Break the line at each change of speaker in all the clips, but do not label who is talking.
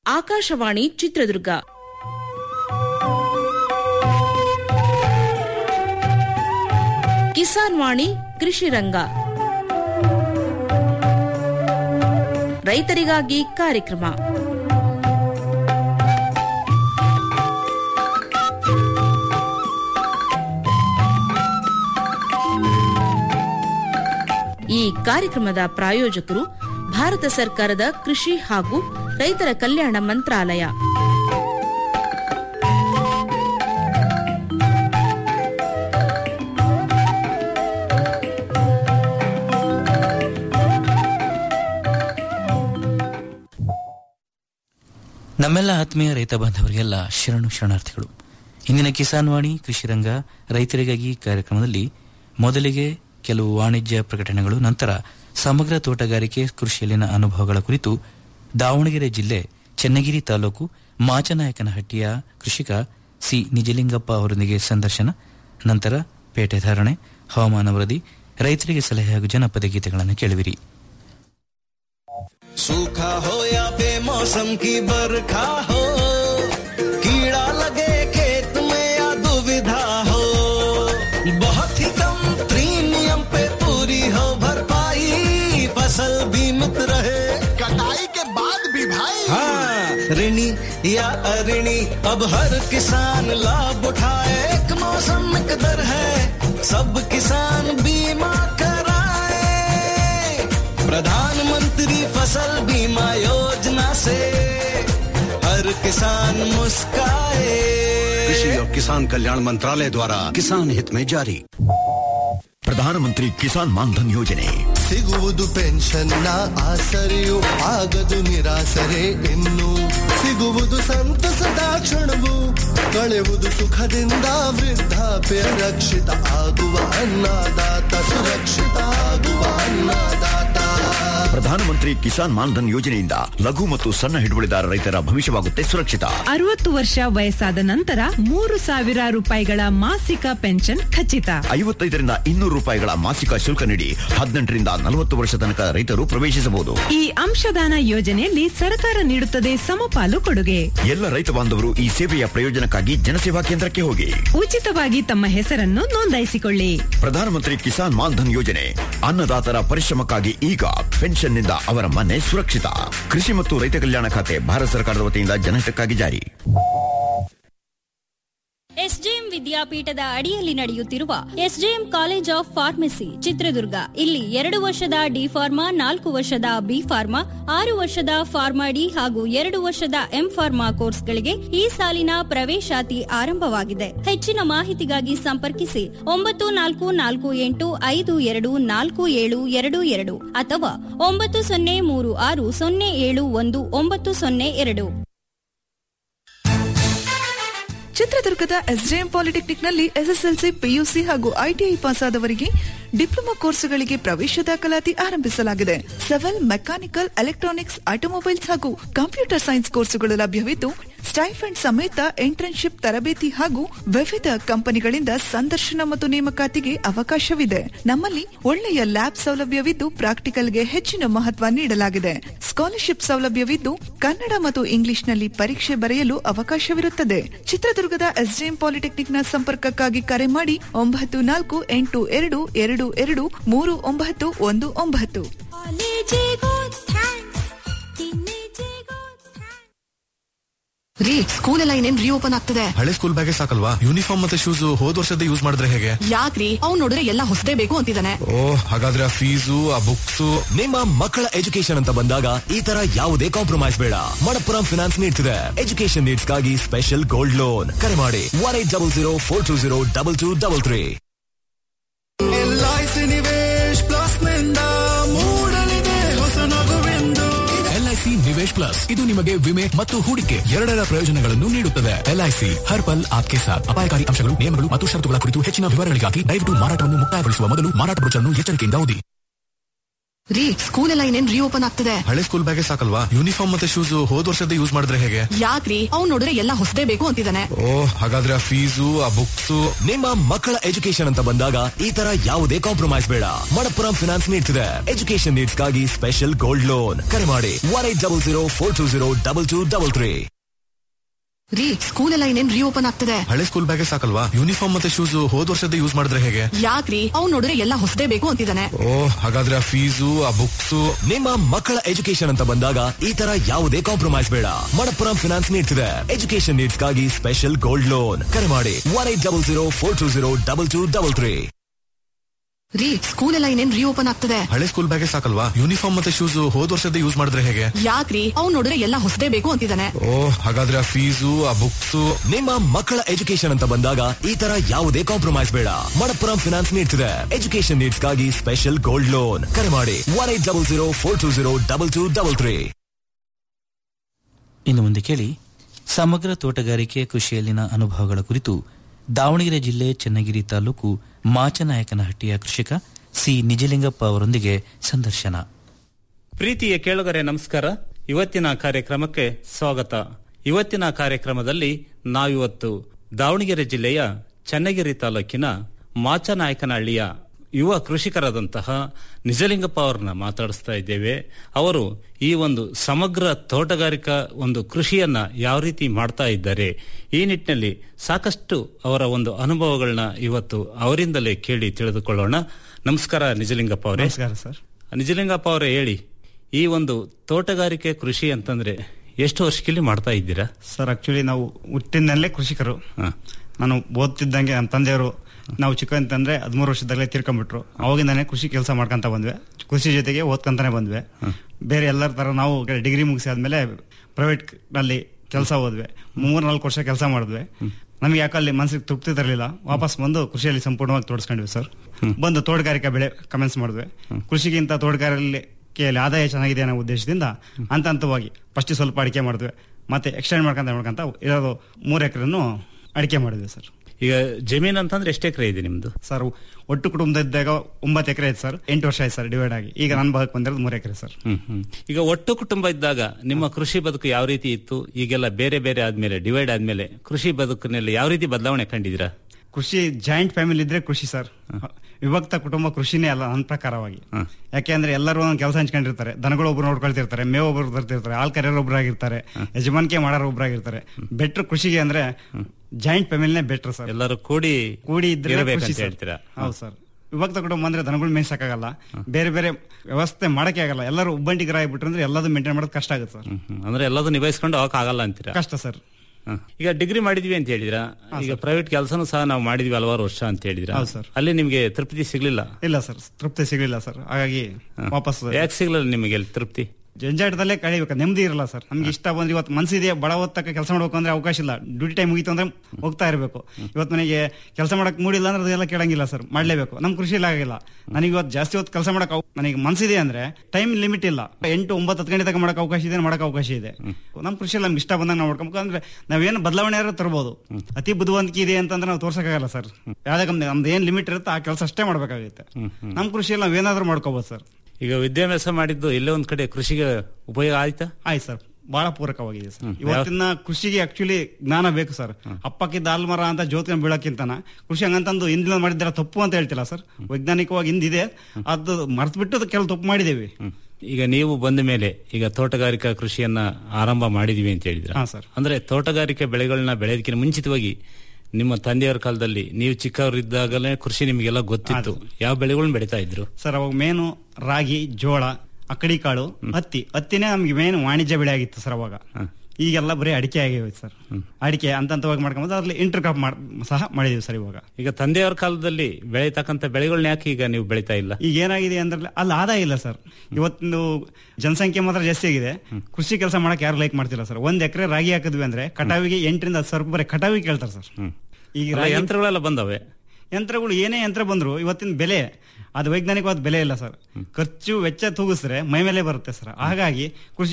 ಆಕಾಶವಾಣಿ ಚಿತ್ರದುರ್ಗ ಕಿಸಾನ್ ವಾಣಿ ಕೃಷಿ ರಂಗ ರೈತರಿಗಾಗಿ ಕಾರ್ಯಕ್ರಮ ಈ ಕಾರ್ಯಕ್ರಮದ ಪ್ರಾಯೋಜಕರು ಭಾರತ ಸರ್ಕಾರದ ಕೃಷಿ ಹಾಗೂ ರೈತರ ಕಲ್ಯಾಣ ಮಂತ್ರಾಲಯ
ನಮ್ಮೆಲ್ಲ ಆತ್ಮೀಯ ರೈತ ಬಾಂಧವರಿಗೆಲ್ಲ ಶರಣು ಶರಣಾರ್ಥಿಗಳು ಇಂದಿನ ಕಿಸಾನ್ ವಾಣಿ ಕೃಷಿ ರಂಗ ರೈತರಿಗಾಗಿ ಕಾರ್ಯಕ್ರಮದಲ್ಲಿ ಮೊದಲಿಗೆ ಕೆಲವು ವಾಣಿಜ್ಯ ಪ್ರಕಟಣೆಗಳು ನಂತರ ಸಮಗ್ರ ತೋಟಗಾರಿಕೆ ಕೃಷಿಯಲ್ಲಿನ ಅನುಭವಗಳ ಕುರಿತು ದಾವಣಗೆರೆ ಜಿಲ್ಲೆ ಚೆನ್ನಗಿರಿ ತಾಲೂಕು ಮಾಚನಾಯಕನಹಟ್ಟಿಯ ಕೃಷಿಕ ಸಿ ನಿಜಲಿಂಗಪ್ಪ ಅವರೊಂದಿಗೆ ಸಂದರ್ಶನ ನಂತರ ಪೇಟೆ ಧಾರಣೆ ಹವಾಮಾನ ವರದಿ ರೈತರಿಗೆ ಸಲಹೆ ಹಾಗೂ ಜನಪದ ಗೀತೆಗಳನ್ನು ಕೇಳುವಿರಿ
सूखा हो या बेमौसम की बरखा हो कीड़ा लगे खेत में या दुविधा हो बहुत ही कम प्रीमियम पे पूरी हो भरपाई फसल बीमित रहे
कटाई के बाद भी भाई
हाँ ऋणी या अऋणी अब हर किसान लाभ उठाए एक मौसम एक दर है सब किसान बीमा कराए प्रधानमंत्री फसल बीमा योजना से हर किसान मुस्काए
कृषि और किसान कल्याण मंत्रालय द्वारा किसान हित में जारी
ಪ್ರಧಾನಮಂತ್ರಿ ಕಿಸಾನ್ ಮಾನ್ಧನ್ ಯೋಜನೆ
ಸಿಗುವುದು ಪೆನ್ಷನ್ನ ಆಸರೆಯು ಆಗದು ನಿರಾಸರೆ ಇನ್ನು ಸಿಗುವುದು ಸಂತಸದ ಕ್ಷಣವು ಕಳೆಯುವುದು ಸುಖದಿಂದ ವೃದ್ಧಾಪ್ಯ ರಕ್ಷಿತ ಆಗುವ ಅನ್ನದಾತ ಸುರಕ್ಷಿತ ಆಗುವ ಅನ್ನದಾತ
ಪ್ರಧಾನಮಂತ್ರಿ ಕಿಸಾನ್ ಮಾನ್ಧನ್ ಯೋಜನೆಯಿಂದ ಲಘು ಮತ್ತು ಸಣ್ಣ ಹಿಡುವಳಿದಾರ ರೈತರ ಭವಿಷ್ಯವಾಗುತ್ತೆ ಸುರಕ್ಷಿತ
ಅರವತ್ತು ವರ್ಷ ವಯಸ್ಸಾದ ನಂತರ ಮೂರು ಸಾವಿರ ರೂಪಾಯಿಗಳ ಮಾಸಿಕ ಪೆನ್ಷನ್ ಖಚಿತ
ಐವತ್ತೈದರಿಂದ ಇನ್ನೂರು ರೂಪಾಯಿಗಳ ಮಾಸಿಕ ಶುಲ್ಕ ನೀಡಿ ಹದಿನೆಂಟರಿಂದ ನಲವತ್ತು ವರ್ಷ ತನಕ ರೈತರು ಪ್ರವೇಶಿಸಬಹುದು
ಈ ಅಂಶದಾನ ಯೋಜನೆಯಲ್ಲಿ ಸರ್ಕಾರ ನೀಡುತ್ತದೆ ಸಮಪಾಲು ಕೊಡುಗೆ
ಎಲ್ಲ ರೈತ ಬಾಂಧವರು ಈ ಸೇವೆಯ ಪ್ರಯೋಜನಕ್ಕಾಗಿ ಜನಸೇವಾ ಕೇಂದ್ರಕ್ಕೆ ಹೋಗಿ
ಉಚಿತವಾಗಿ ತಮ್ಮ ಹೆಸರನ್ನು ನೋಂದಾಯಿಸಿಕೊಳ್ಳಿ
ಪ್ರಧಾನಮಂತ್ರಿ ಕಿಸಾನ್ ಮಾನ್ಧನ್ ಯೋಜನೆ ಅನ್ನದಾತರ ಪರಿಶ್ರಮಕ್ಕಾಗಿ ಈಗ ಪೆನ್ಷನ್ನಿಂದ ಅವರ ಮನೆ ಸುರಕ್ಷಿತ ಕೃಷಿ ಮತ್ತು ರೈತ ಕಲ್ಯಾಣ ಖಾತೆ ಭಾರತ ಸರ್ಕಾರದ ವತಿಯಿಂದ ಜನಹಿತಕ್ಕಾಗಿ ಜಾರಿ
ಎಸ್ಜೆಎಂ ವಿದ್ಯಾಪೀಠದ ಅಡಿಯಲ್ಲಿ ನಡೆಯುತ್ತಿರುವ SJM college of pharmacy Chitradurga ಇಲ್ಲಿ ಎರಡು ವರ್ಷದ ಡಿ ಫಾರ್ಮಾ ನಾಲ್ಕು ವರ್ಷದ ಬಿ ಫಾರ್ಮಾ ಆರು ವರ್ಷದ ಫಾರ್ಮಾ ಡಿ ಹಾಗೂ ಎರಡು ವರ್ಷದ ಎಂ ಫಾರ್ಮಾ ಕೋರ್ಸ್ಗಳಿಗೆ ಈ ಸಾಲಿನ ಪ್ರವೇಶಾತಿ ಆರಂಭವಾಗಿದೆ ಹೆಚ್ಚಿನ ಮಾಹಿತಿಗಾಗಿ ಸಂಪರ್ಕಿಸಿ ಒಂಬತ್ತು ನಾಲ್ಕು ನಾಲ್ಕು ಎಂಟು ಐದು ಎರಡು ನಾಲ್ಕು ಏಳು ಎರಡು ಎರಡು ಅಥವಾ ಒಂಬತ್ತು ಸೊನ್ನೆ ಮೂರು ಆರು ಸೊನ್ನೆ ಏಳು ಒಂದು ಒಂಬತ್ತು ಸೊನ್ನೆ ಎರಡು
ಚಿತ್ರದುರ್ಗದ ಎಸ್ಜೆಎಂ ಪಾಲಿಟೆಕ್ನಿಕ್ನಲ್ಲಿ ಎಸ್ಎಸ್ಎಲ್ಸಿ ಪಿಯುಸಿ ಹಾಗೂ ಐಟಿಐ ಪಾಸ್ ಆದವರಿಗೆ ಡಿಪ್ಲೊಮಾ ಕೋರ್ಸುಗಳಿಗೆ ಪ್ರವೇಶ ದಾಖಲಾತಿ ಆರಂಭಿಸಲಾಗಿದೆ ಸಿವಿಲ್ ಮೆಕ್ಯಾನಿಕಲ್ ಎಲೆಕ್ಟ್ರಾನಿಕ್ಸ್ ಆಟೋಮೊಬೈಲ್ಸ್ ಹಾಗೂ ಕಂಪ್ಯೂಟರ್ ಸೈನ್ಸ್ ಕೋರ್ಸುಗಳು ಲಭ್ಯವಿದ್ದು ಸ್ಟೈಫಂಡ್ ಸಮೇತ ಇಂಟರ್ನ್ಶಿಪ್ ತರಬೇತಿ ಹಾಗೂ ವಿವಿಧ ಕಂಪನಿಗಳಿಂದ ಸಂದರ್ಶನ ಮತ್ತು ನೇಮಕಾತಿಗೆ ಅವಕಾಶವಿದೆ ನಮ್ಮಲ್ಲಿ ಒಳ್ಳೆಯ ಲ್ಯಾಬ್ ಸೌಲಭ್ಯವಿದ್ದು ಪ್ರಾಕ್ಟಿಕಲ್ಗೆ ಹೆಚ್ಚಿನ ಮಹತ್ವ ನೀಡಲಾಗಿದೆ ಸ್ಕಾಲರ್ಶಿಪ್ ಸೌಲಭ್ಯವಿದ್ದು ಕನ್ನಡ ಮತ್ತು ಇಂಗ್ಲಿಷ್ನಲ್ಲಿ ಪರೀಕ್ಷೆ ಬರೆಯಲು ಅವಕಾಶವಿರುತ್ತದೆ ಚಿತ್ರದುರ್ಗದ ಎಸ್ಜೆಎಂ ಪಾಲಿಟೆಕ್ನಿಕ್ನ ಸಂಪರ್ಕಕ್ಕಾಗಿ ಕರೆ ಮಾಡಿ ಒಂಬತ್ತು ನಾಲ್ಕು ಎಂಟು ಎರಡು ಎರಡು ಎರಡು ಮೂರು ಒಂಬತ್ತು ಒಂದು ಒಂಬತ್ತು
ರೀ ಸ್ಕೂಲ್ ಎಲ್ಲ ಇನ್ನೇನ್ ರೀಓಪನ್ ಆಗ್ತದೆ
ಹಳೆ ಸ್ಕೂಲ್ ಬ್ಯಾಗೆ ಸಾಕಲ್ವಾ ಯೂನಿಫಾರ್ಮ್ ಮತ್ತೆ ಶೂಸ್ ಹೋದ್ ವರ್ಷದ ಯೂಸ್ ಮಾಡಿದ್ರೆ ಹೇಗೆ
ಯಾಕ್ರಿ ಅವ್ನ್ ನೋಡಿದ್ರೆ ಎಲ್ಲ ಹೊಸದೇ ಬೇಕು ಅಂತಿದ್ದಾನೆ
ಓ ಹಾಗಾದ್ರೆ ಆ ಫೀಸು ಆ ಬುಕ್ಸ್
ನಿಮ್ಮ ಮಕ್ಕಳ ಎಜುಕೇಶನ್ ಅಂತ ಬಂದಾಗ ಈ ತರ ಯಾವುದೇ ಕಾಂಪ್ರಮೈಸ್ ಬೇಡ ಮಣಪ್ಪುರಂ ಫಿನಾನ್ಸ್ ನೀಡ್ತಿದೆ ಎಜುಕೇಶನ್ ನೀಡ್ಸ್ ಗಾಗಿ ಸ್ಪೆಷಲ್ ಗೋಲ್ಡ್ ಲೋನ್ ಕರೆ ಮಾಡಿ one eight double zero four two zero double two double three
LIC Nivesh plus ನಿಂದ ಮೂಡಲಿದೆ ಹೊಸ ನಗುವೆಂದು
ಎಲ್ಐಸಿ ನಿವೇಶ್ ಪ್ಲಸ್ ಇದು ನಿಮಗೆ ವಿಮೆ ಮತ್ತು ಹೂಡಿಕೆ ಎರಡರ ಪ್ರಯೋಜನಗಳನ್ನು ನೀಡುತ್ತದೆ ಎಲ್ಐಸಿ ಹರ್ ಪಲ್ ಆಪ್ಕೆ ಸಾಥ್ ಅಪಾಯಕಾರಿ ಅಂಶಗಳು ನಿಯಮಗಳು ಮತ್ತು ಷರತ್ತುಗಳ ಕುರಿತು ಹೆಚ್ಚಿನ ವಿವರಗಳಿಗಾಗಿ ದಯವಿಟ್ಟು ಮಾರಾಟವನ್ನು ಮುಕ್ತಾಯಗೊಳಿಸುವ ಮೊದಲು ಮಾರಾಟ ಬ್ರೋಚರ್ನ್ನು ಎಚ್ಚರಿಕೆಯಿಂದ ಓದಿ
ರೀ ಸ್ಕೂಲ್ ಎಲ್ಲ ಇನ್ನೇನ್ ರೀಓಪನ್ ಆಗ್ತದೆ
ಹಳೆ ಸ್ಕೂಲ್ ಬ್ಯಾಗೆ ಸಾಕಲ್ವಾ ಯೂನಿಫಾರ್ಮ್ ಮತ್ತೆ ಶೂಸ್ ಹೋದ್ ವರ್ಷದ ಯೂಸ್ ಮಾಡಿದ್ರೆ ಹೇಗೆ
ಯಾಕ್ರಿ ಅವ್ನ್ ನೋಡಿದ್ರೆ ಎಲ್ಲ ಹೊಸದೇ ಬೇಕು ಅಂತಿದ್ದಾನೆ
ಓ ಹಾಗಾದ್ರೆ ಆ ಫೀಸು ಆ ಬುಕ್ಸ್
ನಿಮ್ಮ ಮಕ್ಕಳ ಎಜುಕೇಶನ್ ಅಂತ ಬಂದಾಗ ಈ ತರ ಯಾವುದೇ ಕಾಂಪ್ರಮೈಸ್ ಬೇಡ ಮಣಪ್ಪುರಂ ಫಿನಾನ್ಸ್ ನೀಡ್ತಿದೆ ಎಜುಕೇಶನ್ ನೀಡ್ಸ್ ಗಾಗಿ ಸ್ಪೆಷಲ್ ಗೋಲ್ಡ್ ಲೋನ್ ಕರೆ ಮಾಡಿ one eight double zero four two zero double two double three
ರೀ ಸ್ಕೂಲ್ ಎಲ್ಲ ಇನ್ನೇನ್ ರೀಓಪನ್ ಆಗ್ತದೆ
ಹಳೆ ಸ್ಕೂಲ್ ಬ್ಯಾಗೆ ಸಾಕಲ್ವಾ ಯೂನಿಫಾರ್ಮ್ ಮತ್ತೆ ಶೂಸ್ ಹೋದ್ ವರ್ಷದ ಯೂಸ್ ಮಾಡಿದ್ರೆ ಹೇಗೆ
ಯಾಕ್ರಿ ಅವ್ನ್ ನೋಡಿದ್ರೆ ಎಲ್ಲ ಹೊಸದೇ ಬೇಕು ಅಂತಿದ್ದಾನೆ
ಓ ಹಾಗಾದ್ರೆ ಆ ಫೀಸು ಆ ಬುಕ್ಸ್
ನಿಮ್ಮ ಮಕ್ಕಳ ಎಜುಕೇಶನ್ ಅಂತ ಬಂದಾಗ ಈ ತರ ಯಾವುದೇ ಕಾಂಪ್ರಮೈಸ್ ಬೇಡ ಮಣಪ್ಪುರಂ ಫಿನಾನ್ಸ್ ನೀಡ್ತಿದೆ ಎಜುಕೇಶನ್ ನೀಡ್ಸ್ ಗಾಗಿ ಸ್ಪೆಷಲ್ ಗೋಲ್ಡ್ ಲೋನ್ ಕರೆ ಮಾಡಿ one eight double zero four two zero double two double three
ರೀ ಸ್ಕೂಲ್ ಎಲ್ಲ ಇನ್ನೇನ್ ರೀಓಪನ್ ಆಗ್ತದೆ
ಹಳೆ ಸ್ಕೂಲ್ ಬ್ಯಾಗೆ ಸಾಕಲ್ವಾ ಯೂನಿಫಾರ್ಮ್ ಮತ್ತೆ ಶೂಸ್ ಹೋದ್ ವರ್ಷದ ಯೂಸ್ ಮಾಡಿದ್ರೆ ಹೇಗೆ
ಯಾಕ್ರಿ ಅವ್ನ್ ನೋಡಿದ್ರೆ ಎಲ್ಲ ಹೊಸದೇ ಬೇಕು ಅಂತಿದ್ದಾನೆ
ಓ ಹಾಗಾದ್ರೆ ಆ ಫೀಸು ಆ ಬುಕ್ಸ್
ನಿಮ್ಮ ಮಕ್ಕಳ ಎಜುಕೇಶನ್ ಅಂತ ಬಂದಾಗ ಈ ತರ ಯಾವುದೇ ಕಾಂಪ್ರಮೈಸ್ ಬೇಡ ಮಣಪ್ಪುರಂ ಫಿನಾನ್ಸ್ ನೀಡ್ತಿದೆ ಎಜುಕೇಶನ್ ನೀಡ್ಸ್ ಗಾಗಿ ಸ್ಪೆಷಲ್ ಗೋಲ್ಡ್ ಲೋನ್ ಕರೆ ಮಾಡಿ one eight double zero four two zero double two double three
ಇನ್ನು ಮುಂದೆ ಕೇಳಿ ಸಮಗ್ರ ತೋಟಗಾರಿಕೆ ಕೃಷಿಯಲ್ಲಿನ ಅನುಭವಗಳ ಕುರಿತು ದಾವಣಗೆರೆ ಜಿಲ್ಲೆ ಚನ್ನಗಿರಿ ತಾಲೂಕು ಮಾಚನಾಯಕನಹಟ್ಟಿಯ ಕೃಷಿಕ ಸಿ ನಿಜಲಿಂಗಪ್ಪ ಅವರೊಂದಿಗೆ ಸಂದರ್ಶನ
ಪ್ರೀತಿಯ ಕೇಳುಗರೆ ನಮಸ್ಕಾರ ಇವತ್ತಿನ ಕಾರ್ಯಕ್ರಮಕ್ಕೆ ಸ್ವಾಗತ ಇವತ್ತಿನ ಕಾರ್ಯಕ್ರಮದಲ್ಲಿ ನಾವಿವತ್ತು ದಾವಣಗೆರೆ ಜಿಲ್ಲೆಯ ಚನ್ನಗಿರಿ ತಾಲೂಕಿನ ಮಾಚನಾಯಕನಹಳ್ಳಿಯ ಯುವ ಕೃಷಿಕರಾದಂತಹ ನಿಜಲಿಂಗಪ್ಪ ಅವರನ್ನ ಮಾತಾಡಿಸ್ತಾ ಇದ್ದೇವೆ ಅವರು ಈ ಒಂದು ಸಮಗ್ರ ತೋಟಗಾರಿಕಾ ಒಂದು ಕೃಷಿಯನ್ನ ಯಾವ ರೀತಿ ಮಾಡ್ತಾ ಇದ್ದಾರೆ ಈ ನಿಟ್ಟಿನಲ್ಲಿ ಸಾಕಷ್ಟು ಅವರ ಒಂದು ಅನುಭವಗಳನ್ನ ಇವತ್ತು ಅವರಿಂದಲೇ ಕೇಳಿ ತಿಳಿದುಕೊಳ್ಳೋಣ ನಮಸ್ಕಾರ ನಿಜಲಿಂಗಪ್ಪ ಅವರೇ
ನಮಸ್ಕಾರ ಸರ್
ನಿಜಲಿಂಗಪ್ಪ ಅವರೇ ಹೇಳಿ ಈ ಒಂದು ತೋಟಗಾರಿಕೆ ಕೃಷಿ ಅಂತಂದ್ರೆ ಎಷ್ಟು ವರ್ಷಕ್ಕಿಲ್ಲಿ ಮಾಡ್ತಾ ಇದ್ದೀರಾ
ಸರ್ ಆಕ್ಚುಲಿ ನಾವು ಹುಟ್ಟಿನಲ್ಲೇ ಕೃಷಿಕರು ನಾನು ಓದ್ತಿದ್ದಂಗೆ ನಮ್ಮ ತಂದೆಯವರು ನಾವು ಚಿಕ್ಕ ಅಂತಂದ್ರೆ ಹದಿಮೂರು ವರ್ಷದಲ್ಲೇ ತೀರ್ಕೊಂಡ್ಬಿಟ್ರು ಅವಾಗಿಂದಾನೆ ಕೃಷಿ ಕೆಲಸ ಮಾಡ್ಕೊಂತ ಬಂದ್ವಿ ಕೃಷಿ ಜೊತೆಗೆ ಓದ್ಕೊಂತಾನೆ ಬಂದ್ವಿ ಬೇರೆ ಎಲ್ಲರ ತರ ನಾವು ಡಿಗ್ರಿ ಮುಗಿಸಿ ಆದ್ಮೇಲೆ ಪ್ರೈವೇಟ್ ನಲ್ಲಿ ಕೆಲಸ ಹೋದ್ವಿ ಮೂರ್ ನಾಲ್ಕು ವರ್ಷ ಕೆಲಸ ಮಾಡಿದ್ವಿ ನಮ್ಗೆ ಯಾಕಲ್ಲಿ ಮನಸ್ಸಿಗೆ ತೃಪ್ತಿ ತರಲಿಲ್ಲ ವಾಪಸ್ ಬಂದು ಕೃಷಿಯಲ್ಲಿ ಸಂಪೂರ್ಣವಾಗಿ ತೋಡಿಸ್ಕೊಂಡ್ವಿ ಸರ್ ಬಂದು ತೋಟಗಾರಿಕೆ ಬೆಳೆ ಕಮೆನ್ಸ್ ಮಾಡಿದ್ವಿ ಕೃಷಿಗಿಂತ ತೋಟಗಾರಿಕೆಯಲ್ಲಿ ಆದಾಯ ಚೆನ್ನಾಗಿದೆ ಅನ್ನೋ ಉದ್ದೇಶದಿಂದ ಹಂತ ಹಂತವಾಗಿ ಫಸ್ಟ್ ಸ್ವಲ್ಪ ಅಡಿಕೆ ಮಾಡಿದ್ವಿ ಮತ್ತೆ ಎಕ್ಸ್ಟೆಂಡ್ ಮಾಡ್ಕೊಂತ ಮಾಡ್ಕೊಂತ ಇರೋದು ಮೂರು ಎಕರೆನು ಅಡಿಕೆ ಮಾಡಿದ್ವಿ ಸರ್
ಈಗ ಜಮೀನ್ ಅಂತಂದ್ರೆ ಎಷ್ಟು ಎಕರೆ ಇದೆ ನಿಮ್ದು
ಸರ್ ಒಟ್ಟು ಕುಟುಂಬದಿದ್ದಾಗ ಒಂಬತ್ತು ಎಕರೆ ಐತೆ ಸರ್ ಎಂಟು ವರ್ಷ ಆಯ್ತು ಸರ್ ಡಿವೈಡ್ ಆಗಿ ಈಗ ನನ್ನ ಭಾಗಕ್ಕೆ ಬಂದಿರೋದು ಮೂರು ಎಕರೆ ಸರ್
ಹ್ಮ್ ಹ್ಮ್. ಈಗ ಒಟ್ಟು ಕುಟುಂಬ ಇದ್ದಾಗ ನಿಮ್ಮ ಕೃಷಿ ಬದುಕು ಯಾವ ರೀತಿ ಇತ್ತು ಈಗೆಲ್ಲ ಬೇರೆ ಬೇರೆ ಆದ್ಮೇಲೆ ಡಿವೈಡ್ ಆದ್ಮೇಲೆ ಕೃಷಿ ಬದುಕಿನಲ್ಲಿ ಯಾವ ರೀತಿ ಬದಲಾವಣೆ ಕಂಡಿದ್ದೀರಾ
ಕೃಷಿ ಜಾಯಿಂಟ್ ಫ್ಯಾಮಿಲಿ ಇದ್ರೆ ಕೃಷಿ ಸರ್ ವಿಭಕ್ತ ಕುಟುಂಬ ಕೃಷಿನೇ ಅಲ್ಲ ನನ್ನ ಪ್ರಕಾರವಾಗಿ ಯಾಕೆಂದ್ರೆ ಎಲ್ಲರೂ ಒಂದೊಂದು ಕೆಲಸ ಹಂಚ್ಕೊಂಡಿರ್ತಾರೆ ದನಗಳು ಒಬ್ರು ನೋಡ್ಕೊಳ್ತಿರ್ತಾರೆ ಮೇವು ಒಬ್ರು ತರ್ತಿರ್ತಾರೆ ಹಾಲ್ ಕರೆಯೋರು ಒಬ್ರಾಗಿರ್ತಾರೆ ಯಜಮಾನಿಕೆ ಮಾಡೋರು ಒಬ್ರಾಗಿರ್ತಾರೆ ಬೆಟ್ರ್ ಕೃಷಿಗೆ ಅಂದ್ರೆ ಜಾಯಿಂಟ್ ಫ್ಯಾಮಿಲಿನೇ ಬೆಟ್ರ್ ಸರ್
ಎಲ್ಲರೂ ಕೂಡಿ
ಕೂಡಿ ಇದ್ರೆ
ಇರ್ಬೇಕಂತ
ಖುಷಿ ಸರ್.
ಹೇಳ್ತೀರಾ?
ಹೌದು ಸರ್ ವಿಭಕ್ತ ಕುಟುಂಬ ಅಂದ್ರೆ ದನಗಳು ಮೇಯ್ಸಕ್ಕಾಗಲ್ಲ ಬೇರೆ ಬೇರೆ ವ್ಯವಸ್ಥೆ ಮಾಡಕ್ಕೆ ಆಗಲ್ಲ ಎಲ್ಲರೂ ಒಬ್ಬಂಟಿಗರ ಆಗ್ಬಿಟ್ರು ಅಂದ್ರೆ ಎಲ್ಲದೂ ಮೇಂಟೈನ್ ಮಾಡೋದು ಕಷ್ಟ ಆಗುತ್ತೆ ಸರ್
ಹ್ಮ್. ಅಂದ್ರೆ ಎಲ್ಲದೂ ನಿಭಾಯಿಸ್ಕೊಂಡು ಹೋಗಕ್ ಆಗಲ್ಲ ಅಂತೀರಾ
ಕಷ್ಟ ಸರ್
ಹ. ಈಗ ಡಿಗ್ರಿ ಮಾಡಿದ್ವಿ ಅಂತ ಹೇಳಿದ್ರ ಈಗ ಪ್ರೈವೇಟ್ ಕೆಲಸನೂ ಸಹ ನಾವು ಮಾಡಿದ್ವಿ ಹಲವಾರು ವರ್ಷ ಅಂತ ಹೇಳಿದ್ರ
ಹೌದು ಸರ್.
ಅಲ್ಲಿ ನಿಮ್ಗೆ ತೃಪ್ತಿ ಸಿಗ್ಲಿಲ್ಲ
ಇಲ್ಲ ಸರ್ ತೃಪ್ತಿ ಸಿಗಲಿಲ್ಲ ಸರ್ ಹಾಗಾಗಿ ವಾಪಸ್
ಯಾಕೆ ಸಿಗ್ಲಿಲ್ಲ ನಿಮಗೆ ಅಲ್ಲಿ ತೃಪ್ತಿ
ಜಂಜಾಟದಲ್ಲೇ ಕಳಿಬೇಕು ನೆಮ್ಮದಿ ಇರಲ್ಲ ಸರ್ ನಮ್ಗೆ ಇಷ್ಟ ಬಂದ್ರೆ ಇವತ್ತು ಮನ್ಸಿದೆ ಬಡ ಹೊತ್ತಕ್ಕೆ ಕೆಲಸ ಮಾಡ್ಬೇಕು ಅಂದ್ರೆ ಅವಕಾಶ ಇಲ್ಲ ಡ್ಯೂಟಿ ಟೈಮ್ ಮುಗಿತು ಅಂದ್ರೆ ಹೋಗ್ತಾ ಇರಬೇಕು ಇವತ್ತು ನನಗೆ ಕೆಲಸ ಮಾಡಕ್ ಮೂಡಿಲ್ಲ ಅಂದ್ರೆ ಅದೆಲ್ಲ ಕೇಳಂಗಿಲ್ಲ ಸರ್ ಮಾಡ್ಲೇಬೇಕು ನಮ್ ಕೃಷಿಯಲ್ಲಿ ಆಗಿಲ್ಲ ನನಗೆ ಇವತ್ತು ಜಾಸ್ತಿ ಹೊತ್ತು ಕೆಲಸ ಮಾಡಕ್ ಅವ್- ನನಗೆ ಮನ್ಸಿದೆ ಅಂದ್ರೆ ಟೈಮ್ ಲಿಮಿಟ್ ಇಲ್ಲ ಎಂಟು ಒಂಬತ್ತು ಹತ್ತು ಗಂಟೆ ತನಕ ಮಾಡಕ್ ಅವಕಾಶ ಇದೆ ಮಾಡಕ್ ಅವಕಾಶ ಇದೆ ನಮ್ ಕೃಷಿಯಲ್ಲಿ ನಮ್ಗೆ ಇಷ್ಟ ಬಂದಾಗ ನಾವು ಮಾಡ್ಕೊಬೇಕು ಅಂದ್ರೆ ನಾವೇನು ಬದಲಾವಣೆ ಯಾರು ತರಬಹುದು ಅತಿ ಬುದ್ಧಿವಂತಿಕೆ ಇದೆ ಅಂತಂದ್ರೆ ನಾವು ತೋರ್ಸಕ್ಕಾಗಲ್ಲ ಸರ್ ಯಾವ್ದೇ ಕಂಪ್ನಿ ನಮ್ದು ಏನ್ ಲಿಮಿಟ್ ಇರುತ್ತೆ ಆ ಕೆಲಸ ಅಷ್ಟೇ ಮಾಡ್ಬೇಕಾಗುತ್ತೆ ನಮ್ ಕೃಷಿಯಲ್ಲಿ ನಾವ್ ಏನಾದ್ರೂ ಮಾಡ್ಕೋಬಹುದು ಸರ್
ಈಗ ವಿದ್ಯಾಭ್ಯಾಸ ಮಾಡಿದ್ದು ಎಲ್ಲೇ ಒಂದ್ ಕಡೆ ಕೃಷಿಗೆ ಉಪಯೋಗ ಆಯ್ತಾ
ಆಯ್ತು ಸರ್ ಬಹಳ ಪೂರಕವಾಗಿದೆ ಸರ್ ಇವತ್ತಿನ ಕೃಷಿಗೆ ಆಕ್ಚುಲಿ ಜ್ಞಾನ ಬೇಕು ಸರ್ ಅಪ್ಪಕ್ಕಿದ್ದ ಆಲ್ಮರ ಅಂತ ಜ್ಯೋತಿನ ಬೀಳಕ್ಕಿಂತನ ಕೃಷಿ ಹಂಗಂತಂದು ಹಿಂದಿನ ಮಾಡಿದ್ರೆ ತಪ್ಪು ಅಂತ ಹೇಳ್ತಿಲ್ಲ ಸರ್ ವೈಜ್ಞಾನಿಕವಾಗಿ ಹಿಂದಿದೆ ಅದು ಮರ್ತು ಬಿಟ್ಟು ಅದು ಕೆಲವು ತಪ್ಪು ಮಾಡಿದ್ದೇವೆ
ಈಗ ನೀವು ಬಂದ ಮೇಲೆ ಈಗ ತೋಟಗಾರಿಕಾ ಕೃಷಿಯನ್ನ ಆರಂಭ ಮಾಡಿದೀವಿ ಅಂತ ಹೇಳಿದ್ರ
ಹಾ, ಸರ್.
ಅಂದ್ರೆ ತೋಟಗಾರಿಕೆ ಬೆಳೆಗಳನ್ನ ಬೆಳೆಯೋದಕ್ಕಿಂತ ಮುಂಚಿತವಾಗಿ ನಿಮ್ಮ ತಂದೆಯವರ ಕಾಲದಲ್ಲಿ ನೀವು ಚಿಕ್ಕವರಿದ್ದಾಗಲೇ ಕೃಷಿ ನಿಮಗೆಲ್ಲ ಗೊತ್ತಿತ್ತು ಯಾವ ಬೆಳೆಗಳನ್ನ ಬೆಳೀತಾ ಇದ್ರು
ಸರ್ ಅವಾಗ ಮೇನು ರಾಗಿ ಜೋಳ ಅಕ್ಕಡಿ ಕಾಳು ಹತ್ತಿ ಹತ್ತಿನೇ ನಮ್ಗೆ ಮೇನ್ ವಾಣಿಜ್ಯ ಬೆಳೆ ಆಗಿತ್ತು ಸರ್ ಅವಾಗ ಈಗೆಲ್ಲ ಬರೀ ಅಡಿಕೆ ಆಗಿವೆ ಸರ್ ಅಡಿಕೆ ಅಂತ ಹಂತವಾಗಿ ಮಾಡ್ಕೊಂಬಂದು ಅದ್ರಲ್ಲಿ ಇಂಟರ್ ಕ್ರಾಪ್ ಸಹ ಮಾಡಿದೀವಿ ಸರ್ ಇವಾಗ
ಈಗ ತಂದೆಯವರ ಕಾಲದಲ್ಲಿ ಬೆಳೀತಕ್ಕಂಥ ಬೆಳೆಗಳನ್ನ ಯಾಕೆ ಈಗ ನೀವು ಬೆಳೀತಾ ಇಲ್ಲ
ಈಗ ಏನಾಗಿದೆ ಅಂದ್ರೆ ಅಲ್ಲಿ ಆದಾಯ ಇಲ್ಲ ಸರ್ ಇವತ್ತು ಜನಸಂಖ್ಯೆ ಮಾತ್ರ ಜಾಸ್ತಿ ಆಗಿದೆ ಕೃಷಿ ಕೆಲಸ ಮಾಡಕ್ ಯಾರು ಲೈಕ್ ಮಾಡ್ತಿಲ್ಲ ಸರ್ ಒಂದ್ ಎಕರೆ ರಾಗಿ ಹಾಕಿದ್ವಿ ಅಂದ್ರೆ ಕಟಾವಿಗೆ ಎಂಟರಿಂದ ಹತ್ತು ಸಾವಿರ ರೂಪಾಯಿ ಬರೀ ಕಟಾವಿಗೆ ಕೇಳ್ತಾರೆ ಸರ್ ಈಗ
ಅಲ್ಲ,
ರಾಗಿ-
ಯಂತ್ರಗಳೆಲ್ಲ ಬಂದವೆ
ಯಂತ್ರಗಳು ಏನೇ ಯಂತ್ರ ಬಂದ್ರು ಇವತ್ತಿನ ಬೆಲೆ ಅದು ವೈಜ್ಞಾನಿಕವಾದ ಬೆಲೆ ಇಲ್ಲ ಸರ್ ಖರ್ಚು ವೆಚ್ಚ ತೂಗಿಸಿದ್ರೆ ಮೈ ಮೇಲೆ ಬರುತ್ತೆ ಸರ್ ಹಾಗಾಗಿ ಕೃಷಿ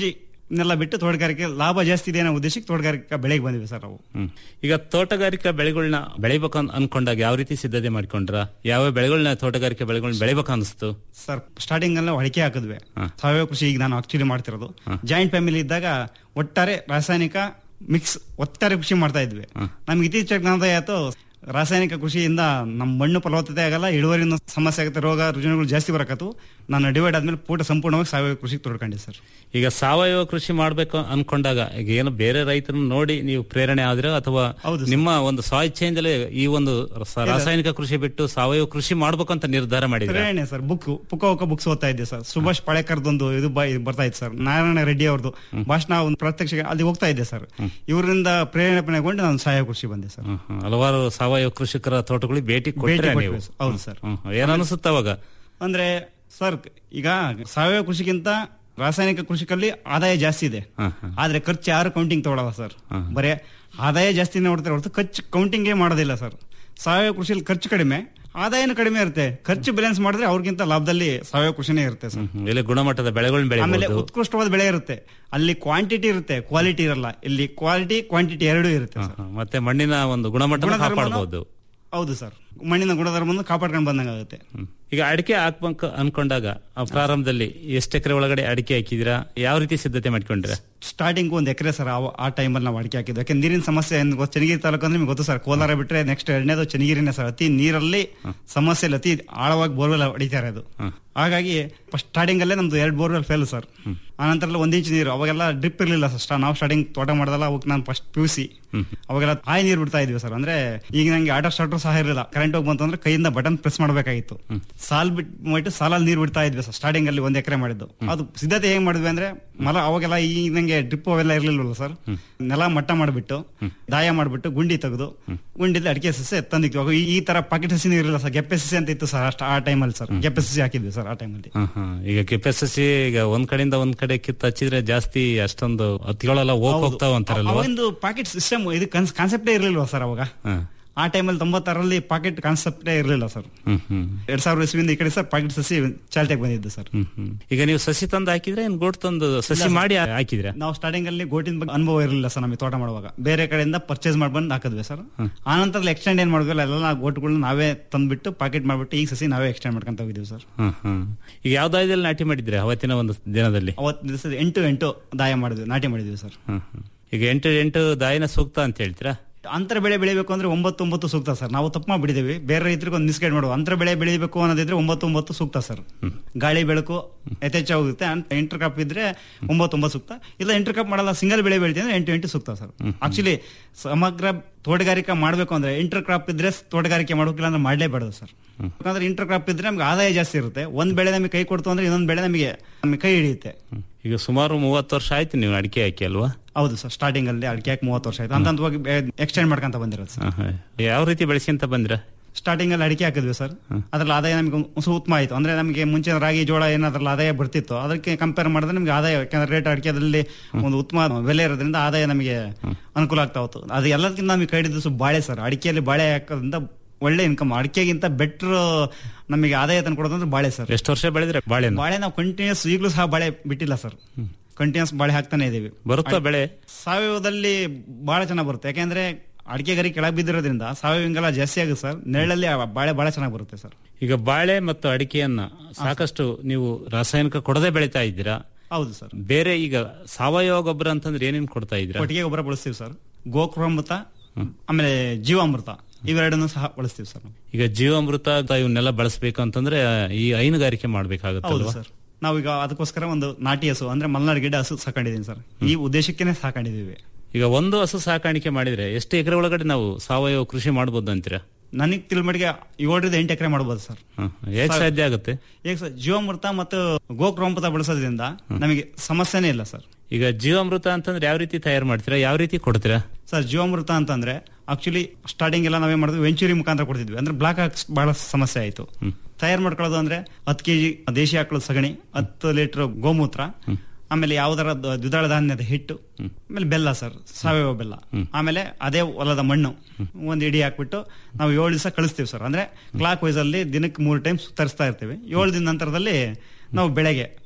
ಇನ್ನೆಲ್ಲ ಬಿಟ್ಟು ತೋಟಗಾರಿಕೆ ಲಾಭ ಜಾಸ್ತಿ ಇದೆ ಅನ್ನೋ ಉದ್ದೇಶಕ್ಕೆ ತೋಟಗಾರಿಕಾ ಬೆಳೆಗೆ ಬಂದಿವಿ ಸರ್ ನಾವು
ಹ್ಮ್. ಈಗ ತೋಟಗಾರಿಕಾ ಬೆಳೆಗಳನ್ನ ಬೆಳಿಬೇಕು ಅನ್- ಅನ್ಕೊಂಡಾಗ ಯಾವ ರೀತಿ ಸಿದ್ಧತೆ ಮಾಡ್ಕೊಂಡ್ರ ಯಾವ ಬೆಳೆಗಳನ್ನ ತೋಟಗಾರಿಕೆ ಬೆಳೆಗಳನ್ನ ಬೆಳಿಬೇಕು ಅನಿಸ್ತು
ಸರ್ ಸ್ಟಾರ್ಟಿಂಗ್ ಅಲ್ಲ ಅಡಿಕೆ ಹಾಕಿದ್ವಿ ಸಾವಯವ ಕೃಷಿ ಈಗ ನಾನು ಆಕ್ಚುಲಿ ಮಾಡ್ತಿರೋದು ಜಾಯಿಂಟ್ ಫ್ಯಾಮಿಲಿ ಇದ್ದಾಗ ಒಟ್ಟಾರೆ ರಾಸಾಯನಿಕ ಮಿಕ್ಸ್ ಒಟ್ಟಾರೆ ಕೃಷಿ ಮಾಡ್ತಾ ಇದ್ವಿ ನಮ್ಗೆ ಇತ್ತೀಚೆಗೆ ಜ್ಞಾನೋದಯ ಆಯ್ತು ರಾಸಾಯನಿಕ ಕೃಷಿಯಿಂದ ನಮ್ಮ ಮಣ್ಣು ಫಲವತ್ತತೆ ಆಗಲ್ಲ ಇಳುವರಿನೂ ಸಮಸ್ಯೆ ಆಗುತ್ತೆ ರೋಗ ರುಜಿನಗಳು ಜಾಸ್ತಿ ಬರಕತ್ತು ನಾನು ಡಿವೈಡ್ ಆದ್ಮೇಲೆ ಪೂಟ ಸಂಪೂರ್ಣವಾಗಿ ಸಾವಯವ ಕೃಷಿಗೆ ತೊಡ್ಕೊಂಡೆ ಸರ್
ಈಗ ಸಾವಯವ ಕೃಷಿ ಮಾಡ್ಬೇಕು ಅನ್ಕೊಂಡಾಗ ಈಗ ಏನು ಬೇರೆ ರೈತರನ್ನ ನೋಡಿ ನೀವು ಪ್ರೇರಣೆ ಆದ್ರೆ ಅಥವಾ ನಿಮ್ಮ ಒಂದು ಸಾಯ್ ಚೇಂಜ್ ಅಲ್ಲಿ ಈ ಒಂದು ರ- ರಾಸಾಯನಿಕ ಕೃಷಿ ಬಿಟ್ಟು ಸಾವಯವ ಕೃಷಿ ಮಾಡ್ಬೇಕು ಅಂತ ನಿರ್ಧಾರ ಮಾಡಿದ್ರೆ
ಪ್ರೇರಣೆ ಸರ್ ಬುಕ್ ಪುಕ್ಕ ಬುಕ್ಸ್ ಓದ್ತಾ ಇದ್ದೆ ಸರ್ ಸುಭಾಷ್ ಪಾಳೇಕರ್ದೊಂದು ಇದು ಬ- ಇದು ಬರ್ತಾ ಇತ್ತು ಸರ್ ನಾರಾಯಣ ರೆಡ್ಡಿ ಅವ್ರದ್ದು ಭಾಷಣ ಒಂದು ಪ್ರತ್ಯಕ್ಷ ಅಲ್ಲಿ ಹೋಗ್ತಾ ಇದ್ದೆ ಸರ್ ಇವರಿಂದ ಪ್ರೇರಣೆಗೊಂಡು ನಾನು ಸಾವಯವ ಕೃಷಿ ಬಂದೆ ಸರ್
ಹಲವಾರು ಸಾವಯವ ಕೃಷಿಕರ ತೋಟಗಳಿಗೆ ಭೇಟಿ ಕೊಟ್ಟರೆ
ಭೇಟಿ
ನೀವು
ಕೊಟ್ವಿ ಸರ್. ಹೌದು ಸರ್.
ಹ್ಮ್. ಏನ್ ಅನಿಸುತ್ತ ಅವಾಗ
ಅಂದ್ರೆ ಸರ್ ಈಗ ಸಾವಯವ ಕೃಷಿಗಿಂತ ರಾಸಾಯನಿಕ ಕೃಷಿಕಲ್ಲಿ ಆದಾಯ ಜಾಸ್ತಿ ಇದೆ ಆದ್ರೆ ಖರ್ಚು ಯಾರು ಕೌಂಟಿಂಗ್ ತಗೊಳಲ್ಲ ಸರ್ ಬರೇ ಆದಾಯ ಜಾಸ್ತಿ ನೋಡ್ತಾರೆ ಹೊರತು ಖರ್ಚು ಕೌಂಟಿಂಗೇ ಮಾಡೋದಿಲ್ಲ ಸರ್ ಸಾವಯವ ಕೃಷಿಯಲ್ಲಿ ಖರ್ಚು ಕಡಿಮೆ ಆದಾಯನೂ ಕಡಿಮೆ ಇರುತ್ತೆ ಖರ್ಚು ಬ್ಯಾಲೆನ್ಸ್ ಮಾಡಿದ್ರೆ ಅವ್ರಿಗಿಂತ ಲಾಭದಲ್ಲಿ ಸಾವಯವ ಕೃಷಿನೇ ಇರುತ್ತೆ ಸರ್
ಇಲ್ಲಿ ಗುಣಮಟ್ಟದ ಬೆಳೆಗಳನ್ನ
ಆಮೇಲೆ
ಬೆಳೆಯಬಹುದು
ಉತ್ಕೃಷ್ಟವಾದ ಬೆಳೆ ಇರುತ್ತೆ ಅಲ್ಲಿ ಕ್ವಾಂಟಿಟಿ ಇರುತ್ತೆ ಕ್ವಾಲಿಟಿ ಇರಲ್ಲ ಇಲ್ಲಿ ಕ್ವಾಲಿಟಿ ಕ್ವಾಂಟಿಟಿ ಎರಡೂ ಇರುತ್ತೆ ಸರ್
ಮತ್ತೆ ಮಣ್ಣಿನ ಒಂದು ಗುಣಮಟ್ಟ
ಗುಣಧರ್ಮನ-
ಕಾಪಾಡಬಹುದು
ಹೌದು ಸರ್ ಮಣ್ಣಿನ ಗುಣಧರ್ಮವನ್ನು ಕಾಪಾಡ್ಕೊಂಡು ಬಂದಂಗೆ ಆಗುತ್ತೆ
ಈಗ ಅಡಿಕೆ ಹಾಕ್ಬೇಕು ಅನ್ಕೊಂಡಾಗ ಆ ಪ್ರಾರಂಭದಲ್ಲಿ ಎಷ್ಟು ಎಕರೆ ಒಳಗಡೆ ಅಡಿಕೆ ಹಾಕಿದಿರಾ ಯಾವ ರೀತಿ ಸಿದ್ಧತೆ ಮಾಡ್ಕೊಂಡ್ರ
ಸ್ಟಾರ್ಟಿಂಗ್ ಒಂದು ಎಕರೆ ಸರ್ ಆ- ಆ ಟೈಮಲ್ಲಿ ನಾವು ಅಡಿಕೆ ಹಾಕಿದ್ವಿ ಯಾಕೆ ನೀರಿನ ಸಮಸ್ಯೆ ಏನು ಗೊತ್ತು ಚನ್ನಗಿರಿ ತಾಲೂಕು ಅಂದ್ರೆ ನಿಮ್ಗೆ ಗೊತ್ತು ಸರ್ ಕೋಲಾರ ಬಿಟ್ರೆ ನೆಕ್ಸ್ಟ್ ಎರಡನೇದು ಚನ್ನಗಿರಿನೇ ಸರ್ ಅತಿ ನೀರಲ್ಲಿ ಸಮಸ್ಯೆ ಇಲ್ಲ ಅತಿ ಆಳವಾಗಿ ಬೋರ್ವೆಲ್ ಹೊಡಿತಾ ಇರೋದು ಹಾಗಾಗಿ ಸ್ಟಾರ್ಟಿಂಗ್ ಅಲ್ಲೇ ನಮ್ದು ಎರಡು ಬೋರ್ವೆಲ್ ಫೇಲ್ ಸರ್ ಆನಂತರ ಎಲ್ಲ ಒಂದ್ ಇಂಚ್ ನೀರು ಅವಾಗೆಲ್ಲ ಡ್ರಿಪ್ ಇರಲಿಲ್ಲ ಸರ್ ನಾವು ಸ್ಟಾರ್ಟಿಂಗ್ ತೋಟ ಮಾಡ್ದಲ್ಲ ಅವಾಗ ನಾನು ಫಸ್ಟ್ ಪಿ ಸಿ ಅವಾಗೆಲ್ಲ ಹಾಯ್ ನೀರು ಬಿಡ್ತಾ ಇದ್ವಿ ಸರ್ ಅಂದ್ರೆ ಈಗ ನಂಗೆ ಆಟೋ ಸ್ಟಾರ್ಟರ್ ಸಹ ಇರಲಿಲ್ಲ ಕರೆಂಟ್ ಹೋಗಿ ಬಂತಂದ್ರೆ ಕೈಯಿಂದ ಬಟನ್ ಪ್ರೆಸ್ ಮಾಡಬೇಕಾಗಿತ್ತು ಸಾಲ್ ಬಿಟ್ಟು ಸಾಲಲ್ಲಿ ನೀರು ಬಿಡ್ತಾ ಇದ್ವಿ ಸರ್ ಸ್ಟಾರ್ಟಿಂಗ್ ಅಲ್ಲಿ ಒಂದ್ ಎಕರೆ ಮಾಡಿದ್ದು ಅದು ಸಿದ್ಧತೆ ಹೇಗ್ ಮಾಡಿದ್ವಿ ಅಂದ್ರೆ ಮಲ ಅವಾಗೆಲ್ಲ ಈ ನಂಗೆ ಡ್ರಿಪ್ ಅವೆಲ್ಲ ಇರ್ಲಿಲ್ವಲ್ಲ ಸರ್ ನೆಲ ಮಟ್ಟ ಮಾಡಿಬಿಟ್ಟು ದಾಯ ಮಾಡಿಬಿಟ್ಟು ಗುಂಡಿ ತೆಗೆದು ಗುಂಡಿಲಿ ಅಡಿಕೆ ಸಸಿ ತಂದಿಕ್ವಿ ಅವಾಗ ಈ- ಈ ತರ ಪಾಕೆಟ್ ಸಸಿನೂ ಇರಲಿಲ್ಲ ಸರ್ ಗೆಪ್ಪೆ ಸಸಿ ಅಂತ ಇತ್ತು ಸರ್ ಅಷ್ಟು ಆ ಟೈಮಲ್ಲಿ ಸರ್ ಗೆಪ್ಪೆ ಸಸಿ ಹಾಕಿದ್ವಿ ಸರ್ ಆ ಟೈಮಲ್ಲಿ
ಈಗ ಕೆಪಾಸಿಟಿ ಈಗ ಒಂದ್ ಕಡೆಯಿಂದ ಒಂದ್ ಕಡೆ ಕಿತ್ತು ಹಚ್ಚಿದ್ರೆ ಜಾಸ್ತಿ ಅಷ್ಟೊಂದು ಹತ್ತಿಗಳೆಲ್ಲ ಹೋಗ್ ಹೋಗ್ತಾವ ಅಂತಾರಲ್ವಾ
ಅವಾಗಿಂದು ಪಾಕೆಟ್ ಸಿಸ್ಟಮ್ ಇದು ಕಾನ್ಸೆಪ್ಟೇ ಇರಲಿಲ್ವಾ ಸರ್ ಅವಾಗ
ಹ.
ಆ ಟೈಮಲ್ಲಿ ತೊಂಬತ್ತಾರಲ್ಲಿ ಪಾಕೆಟ್ ಕಾನ್ಸೆಪ್ಟೇ ಇರಲಿಲ್ಲ ಸರ್
ಹ್ಮ್ ಹ್ಮ್
ಎರಡ್ ಸಾವಿರ ಇಸ್ವಿಯಿಂದ ಈ ಕಡೆ ಸರ್ ಪಾಕೆಟ್ ಸಸಿ ಚಾಲ್ತಿಗೆ ಬಂದಿದ್ದು ಸರ್
ಹ್ಮ್ ಹ್ಮ್. ಈಗ ನೀವು ಸಸಿ ತಂದು ಹಾಕಿದ್ರೆ ಏನ್ ಗೋಟ್ ತಂದು ಸಸಿ ಮಾಡಿ ಹಾಕಿದ್ರೆ
ನಾವು ಸ್ಟಾರ್ಟಿಂಗ್ ಅಲ್ಲಿ ಗೋಟಿನ ಬಗ್ಗೆ ಅನುಭವ ಇರಲಿಲ್ಲ ಸರ್ ನಮಗೆ ತೋಟ ಮಾಡುವಾಗ ಬೇರೆ ಕಡೆಯಿಂದ ಪರ್ಚೇಸ್ ಮಾಡ್ಬಂದು ಹಾಕಿದ್ವಿ ಸರ್ ಆನಂತರ ಎಕ್ಸ್ಟೆಂಡ್ ಏನ್ ಮಾಡಿದ್ವಿ ಎಲ್ಲ ಗೋಟ್ಗಳನ್ನ ನಾವೇ ತಂದ್ಬಿಟ್ಟು ಪಾಕೆಟ್ ಮಾಡ್ಬಿಟ್ಟು ಈಗ ಸಸಿ ನಾವೇ ಎಕ್ಸ್ಟೆಂಡ್ ಮಾಡ್ಕೊಂತ ಹೋಗಿದ್ವಿ ಸರ್
ಹ್ಮ್ ಹ್ಮ್ ಈಗ ಯಾವ ದಾಯದಲ್ಲಿ ನಾಟಿ ಮಾಡಿದ್ರೆ ಅವತ್ತಿನ ಒಂದು ದಿನದಲ್ಲಿ
ಅವತ್ತು ದಿವಸ ಎಂಟು ಎಂಟು ದಾಯ ಮಾಡಿದ್ವಿ ನಾಟಿ ಮಾಡಿದ್ವಿ ಸರ್
ಹ್ಮ್ ಹ್ಮ್. ಈಗ ಎಂಟು ಎಂಟು ದಾಯನ ಸೂಕ್ತ ಅಂತ ಹೇಳ್ತೀರಾ
ಅಂತರ ಬೆಳೆ ಬೆಳಿಬೇಕು ಅಂದ್ರೆ ಒಂಬತ್ತು ಒಂಬತ್ತು ಸೂಕ್ತ ಸರ್ ನಾವು ತಪ್ಪು ಮಾಡ್ಬಿಟ್ಟಿದ್ದೀವಿ ಬೇರೆ ರೈತರಿಗೆ ಒಂದು ಮಿಸ್ಗೈಡ್ ಮಾಡುವ ಅಂತರ ಬೆಳೆ ಬೆಳಿಬೇಕು ಅನ್ನೋದಿದ್ರೆ ಒಂಬತ್ತು ಒಂಬತ್ತು ಸೂಕ್ತ ಸರ್ ಗಾಳಿ ಬೆಳಕು ಯಥೇಚ್ಛವಾಗುತ್ತೆ ಎಂಟರ್ ಕಪ್ ಇದ್ರೆ ಒಂಬತ್ತು ಒಂಬತ್ತು ಸೂಕ್ತ ಇಲ್ಲ ಎಂಟರ್ ಕಪ್ ಮಾಡಲ್ಲ ಸಿಂಗಲ್ ಬೆಳೆ ಬೆಳಿತೀವಿ ಅಂದ್ರೆ ಎಂಟು ಎಂಟು ಸೂಕ್ತ ಸರ್ ಆಕ್ಚುಲಿ ಸಮಗ್ರ ತೋಟಗಾರಿಕೆ ಮಾಡಬೇಕು ಅಂದ್ರೆ ಇಂಟರ್ ಕ್ರಾಪ್ ಇದ್ರೆ ತೋಟಗಾರಿಕೆ ಮಾಡೋಕಿಲ್ಲ ಅಂದ್ರೆ ಮಾಡಲೇಬಾರ್ದು ಸರ್ ಯಾಕಂದ್ರೆ ಇಂಟರ್ ಕ್ರಾಪ್ ಇದ್ರೆ ನಮ್ಗೆ ಆದಾಯ ಜಾಸ್ತಿ ಇರುತ್ತೆ ಒಂದ್ ಬೆಳೆ ನಮಗೆ ಕೈ ಕೊಡ್ತು ಅಂದ್ರೆ ಇನ್ನೊಂದು ಬೆಳೆ ನಮಗೆ ನಮಗೆ ಕೈ ಹಿಡಿಯುತ್ತೆ
ಈಗ ಸುಮಾರು ಮೂವತ್ತು ವರ್ಷ ಆಯ್ತು ನೀವು ಅಡಿಕೆ ಹಾಕಿ ಅಲ್ವಾ
ಹೌದು ಸರ್ ಸ್ಟಾರ್ಟಿಂಗ್ ಅಲ್ಲಿ ಅಡಿಕೆ ಹಾಕಿ ಮೂವತ್ತು ವರ್ಷ ಆಯ್ತು ಹಂತವಾಗಿ ಎಕ್ಸ್ಟೆಂಡ್ ಮಾಡ್ಕೊಂತ ಬಂದಿರೋದು ಸರ್
ಹ, ಹ. ಯಾವ ರೀತಿ ಬೆಳೆಸ್ಕೊಂತ ಬಂದ್ರ
ಸ್ಟಾರ್ಟಿಂಗ್ ಅಲ್ಲಿ ಅಡಿಕೆ ಹಾಕಿದ್ವಿ ಸರ್ ಅದ್ರಲ್ಲಿ ಆದಾಯ ನಮಗೆ ಒಂದು ಉತ್ತಮ ಆಯ್ತು ಅಂದ್ರೆ ನಮಗೆ ಮುಂಚೆ ರಾಗಿ ಜೋಳ ಏನಾದ್ರಲ್ಲಿ ಆದಾಯ ಬರ್ತಿತ್ತು ಅದಕ್ಕೆ ಕಂಪೇರ್ ಮಾಡಿದ್ರೆ ನಮಗೆ ಆದಾಯ ಯಾಕಂದ್ರೆ ರೇಟ್ ಅಡಿಕೆದಲ್ಲಿ ಒಂದು ಉತ್ತಮ ಬೆಲೆ ಇರೋದ್ರಿಂದ ಆದಾಯ ನಮಗೆ ಅನುಕೂಲ ಆಗ್ತಾ ಹೋಯ್ತು ಅದು ಎಲ್ಲದಕ್ಕಿಂತ ನಮಗೆ ಕೈ ಹಿಡಿದು ಸ್ವಲ್ಪ ಬಾಳೆ ಸರ್ ಅಡಿಕೆಯಲ್ಲಿ ಬಾಳೆ ಹಾಕೋದ್ರಿಂದ ಒಳ್ಳೆ ಇನ್ಕಮ್ ಅಡಿಕೆಗಿಂತ ಬೆಟರ್ ನಮಗೆ ಆದಾಯ ತಂದು ಕೊಡೋದಂದ್ರೆ ಬಾಳೆ ಸರ್
ಎಷ್ಟು ವರ್ಷ ಬೆಳೆದ್ರೆ ಬಾಳೆ
ಬಾಳೆ ನಾವು ಕಂಟಿನ್ಯೂಸ್ ಈಗಲೂ ಸಹ ಬಾಳೆ ಬಿಟ್ಟಿಲ್ಲ ಸರ್ ಕಂಟಿನ್ಯೂಸ್ ಬಾಳೆ ಹಾಕ್ತಾನೆ ಇದೀವಿ
ಬರುತ್ತಾ ಬೆಳೆ
ಸಾವಯವದಲ್ಲಿ ಬಹಳ ಚೆನ್ನಾಗಿ ಬರುತ್ತೆ ಯಾಕೆಂದ್ರೆ ಅಡಿಕೆ ಗರಿ ಕೆಳಗೆ ಬಿದ್ದಿರೋದ್ರಿಂದ ಸಾವಯವ ಹಿಂಗೆಲ್ಲ ಜಾಸ್ತಿ ಆಗುತ್ತೆ ಸರ್ ನೆರಳಲ್ಲಿ ಆ ಬಾಳೆ ಬಹಳ ಚೆನ್ನಾಗಿ ಬರುತ್ತೆ ಸರ್
ಈಗ ಬಾಳೆ ಮತ್ತು ಅಡಿಕೆಯನ್ನ ಸಾಕಷ್ಟು ನೀವು ರಾಸಾಯನಿಕ ಕೊಡದೆ ಬೆಳಿತಾ ಇದ್ದೀರಾ
ಹೌದು ಸರ್
ಬೇರೆ ಈಗ ಸಾವಯವ ಗೊಬ್ಬರ ಅಂತಂದ್ರೆ ಏನೇನ್ ಕೊಡ್ತಾ ಇದ್ದೀರಾ
ಕೊಟ್ಟಿಗೆ ಗೊಬ್ಬರ ಬಳಸ್ತೀವಿ ಸರ್ ಗೋಕೃಮೃತ ಆಮೇಲೆ ಜೀವಾಮೃತ ಇವೆರಡನ್ನು ಸಹ ಬಳಸ್ತೀವಿ ಸರ್ ನಾವು.
ಈಗ ಜೀವಾಮೃತ ಇವನ್ನೆಲ್ಲ ಬಳಸಬೇಕು ಅಂತಂದ್ರೆ ಈ ಹೈನುಗಾರಿಕೆ
ಹೌದು
ಮಾಡ್ಬೇಕಾಗತ್ತಲ್ವಾ
ಸರ್ ನಾವೀಗ ಅದಕ್ಕೋಸ್ಕರ ಒಂದು ನಾಟಿ ಹಸು ಅಂದ್ರೆ ಮಲ್ನಾಡ್ ಗಿಡ ಹಸು ಸಾಕೊಂಡಿದ್ದೀನಿ ಸರ್ ಈ ಉದ್ದೇಶಕ್ಕೇನೆ ಸಾಕೊಂಡಿದೀವಿ
ಈಗ ಒಂದು ಹಸು ಸಾಕಾಣಿಕೆ ಮಾಡಿದ್ರೆ ಎಷ್ಟು ಎಕರೆ ಒಳಗಡೆ ನಾವು ಸಾವಯವ ಕೃಷಿ ಮಾಡಬಹುದು ಅಂತೀರಾ
ನನಗೆ ತಿಳ್ಮಡಿಗೆ ಏಳರಿಂದ ಎಂಟು ಎಕರೆ ಮಾಡ್ಬೋದು ಸರ್
ಹೇಗ್ ಸಾಧ್ಯ ಆಗುತ್ತೆ
ಈಗ ಸರ್ ಜೀವಾಮೃತ ಮತ್ತು ಗೋಕೃಮೃತ ಬಳಸೋದ್ರಿಂದ ನಮಗೆ ಸಮಸ್ಯೆನೇ ಇಲ್ಲ ಸರ್
ಈಗ ಜೀವಾಮೃತ ಅಂತಂದ್ರೆ ಯಾವ ರೀತಿ ತಯಾರು ಮಾಡ್ತೀರಾ ಯಾವ ರೀತಿ ಕೊಡ್ತೀರಾ
ಸರ್ ಜೀವಾಮೃತ ಅಂತಂದ್ರೆ ಆಕ್ಚುಲಿ ಸ್ಟಾರ್ಟಿಂಗ್ ಎಲ್ಲ ನಾವೇ ಮಾಡಿದ್ವಿ ವೆಂಚುರಿ ಮುಖಾಂತರ ಕೊಡ್ತಿದ್ವಿ ಅಂದ್ರೆ ಬ್ಲಾಕ್ ಹಾಕ್ಸ್ ಬಹಳ ಸಮಸ್ಯೆ ಆಯ್ತು ತಯಾರು ಮಾಡ್ಕೊಳ್ಳೋದು ಅಂದ್ರೆ ಹತ್ತು ಕೆಜಿ ದೇಶಿ ಆಕಳು ಸಗಣಿ ಹತ್ತು ಲೀಟರ್ ಗೋಮೂತ್ರ ಆಮೇಲೆ ಯಾವ್ದಾರ ದ- ದ್ವಿದಳ ಧಾನ್ಯದ ಹಿಟ್ಟು ಆಮೇಲೆ ಬೆಲ್ಲ ಸರ್ ಸಾವಯವ ಬೆಲ್ಲ ಆಮೇಲೆ ಅದೇ ಹೊಲದ ಮಣ್ಣು ಒಂದ್ ಇಡಿ ಹಾಕ್ಬಿಟ್ಟು ನಾವು ಏಳು ದಿವಸ ಕಳಿಸ್ತೀವಿ ಸರ್ ಅಂದ್ರೆ ಕ್ಲಾಕ್ ವೈಸ್ ಅಲ್ಲಿ ದಿನಕ್ಕೆ ಮೂರು ಟೈಮ್ ತರಿಸ್ತಾ ಇರ್ತೀವಿ ಏಳು ದಿನ ನಂತರದಲ್ಲಿ ನಾವು ಬೆಳೆಗೆ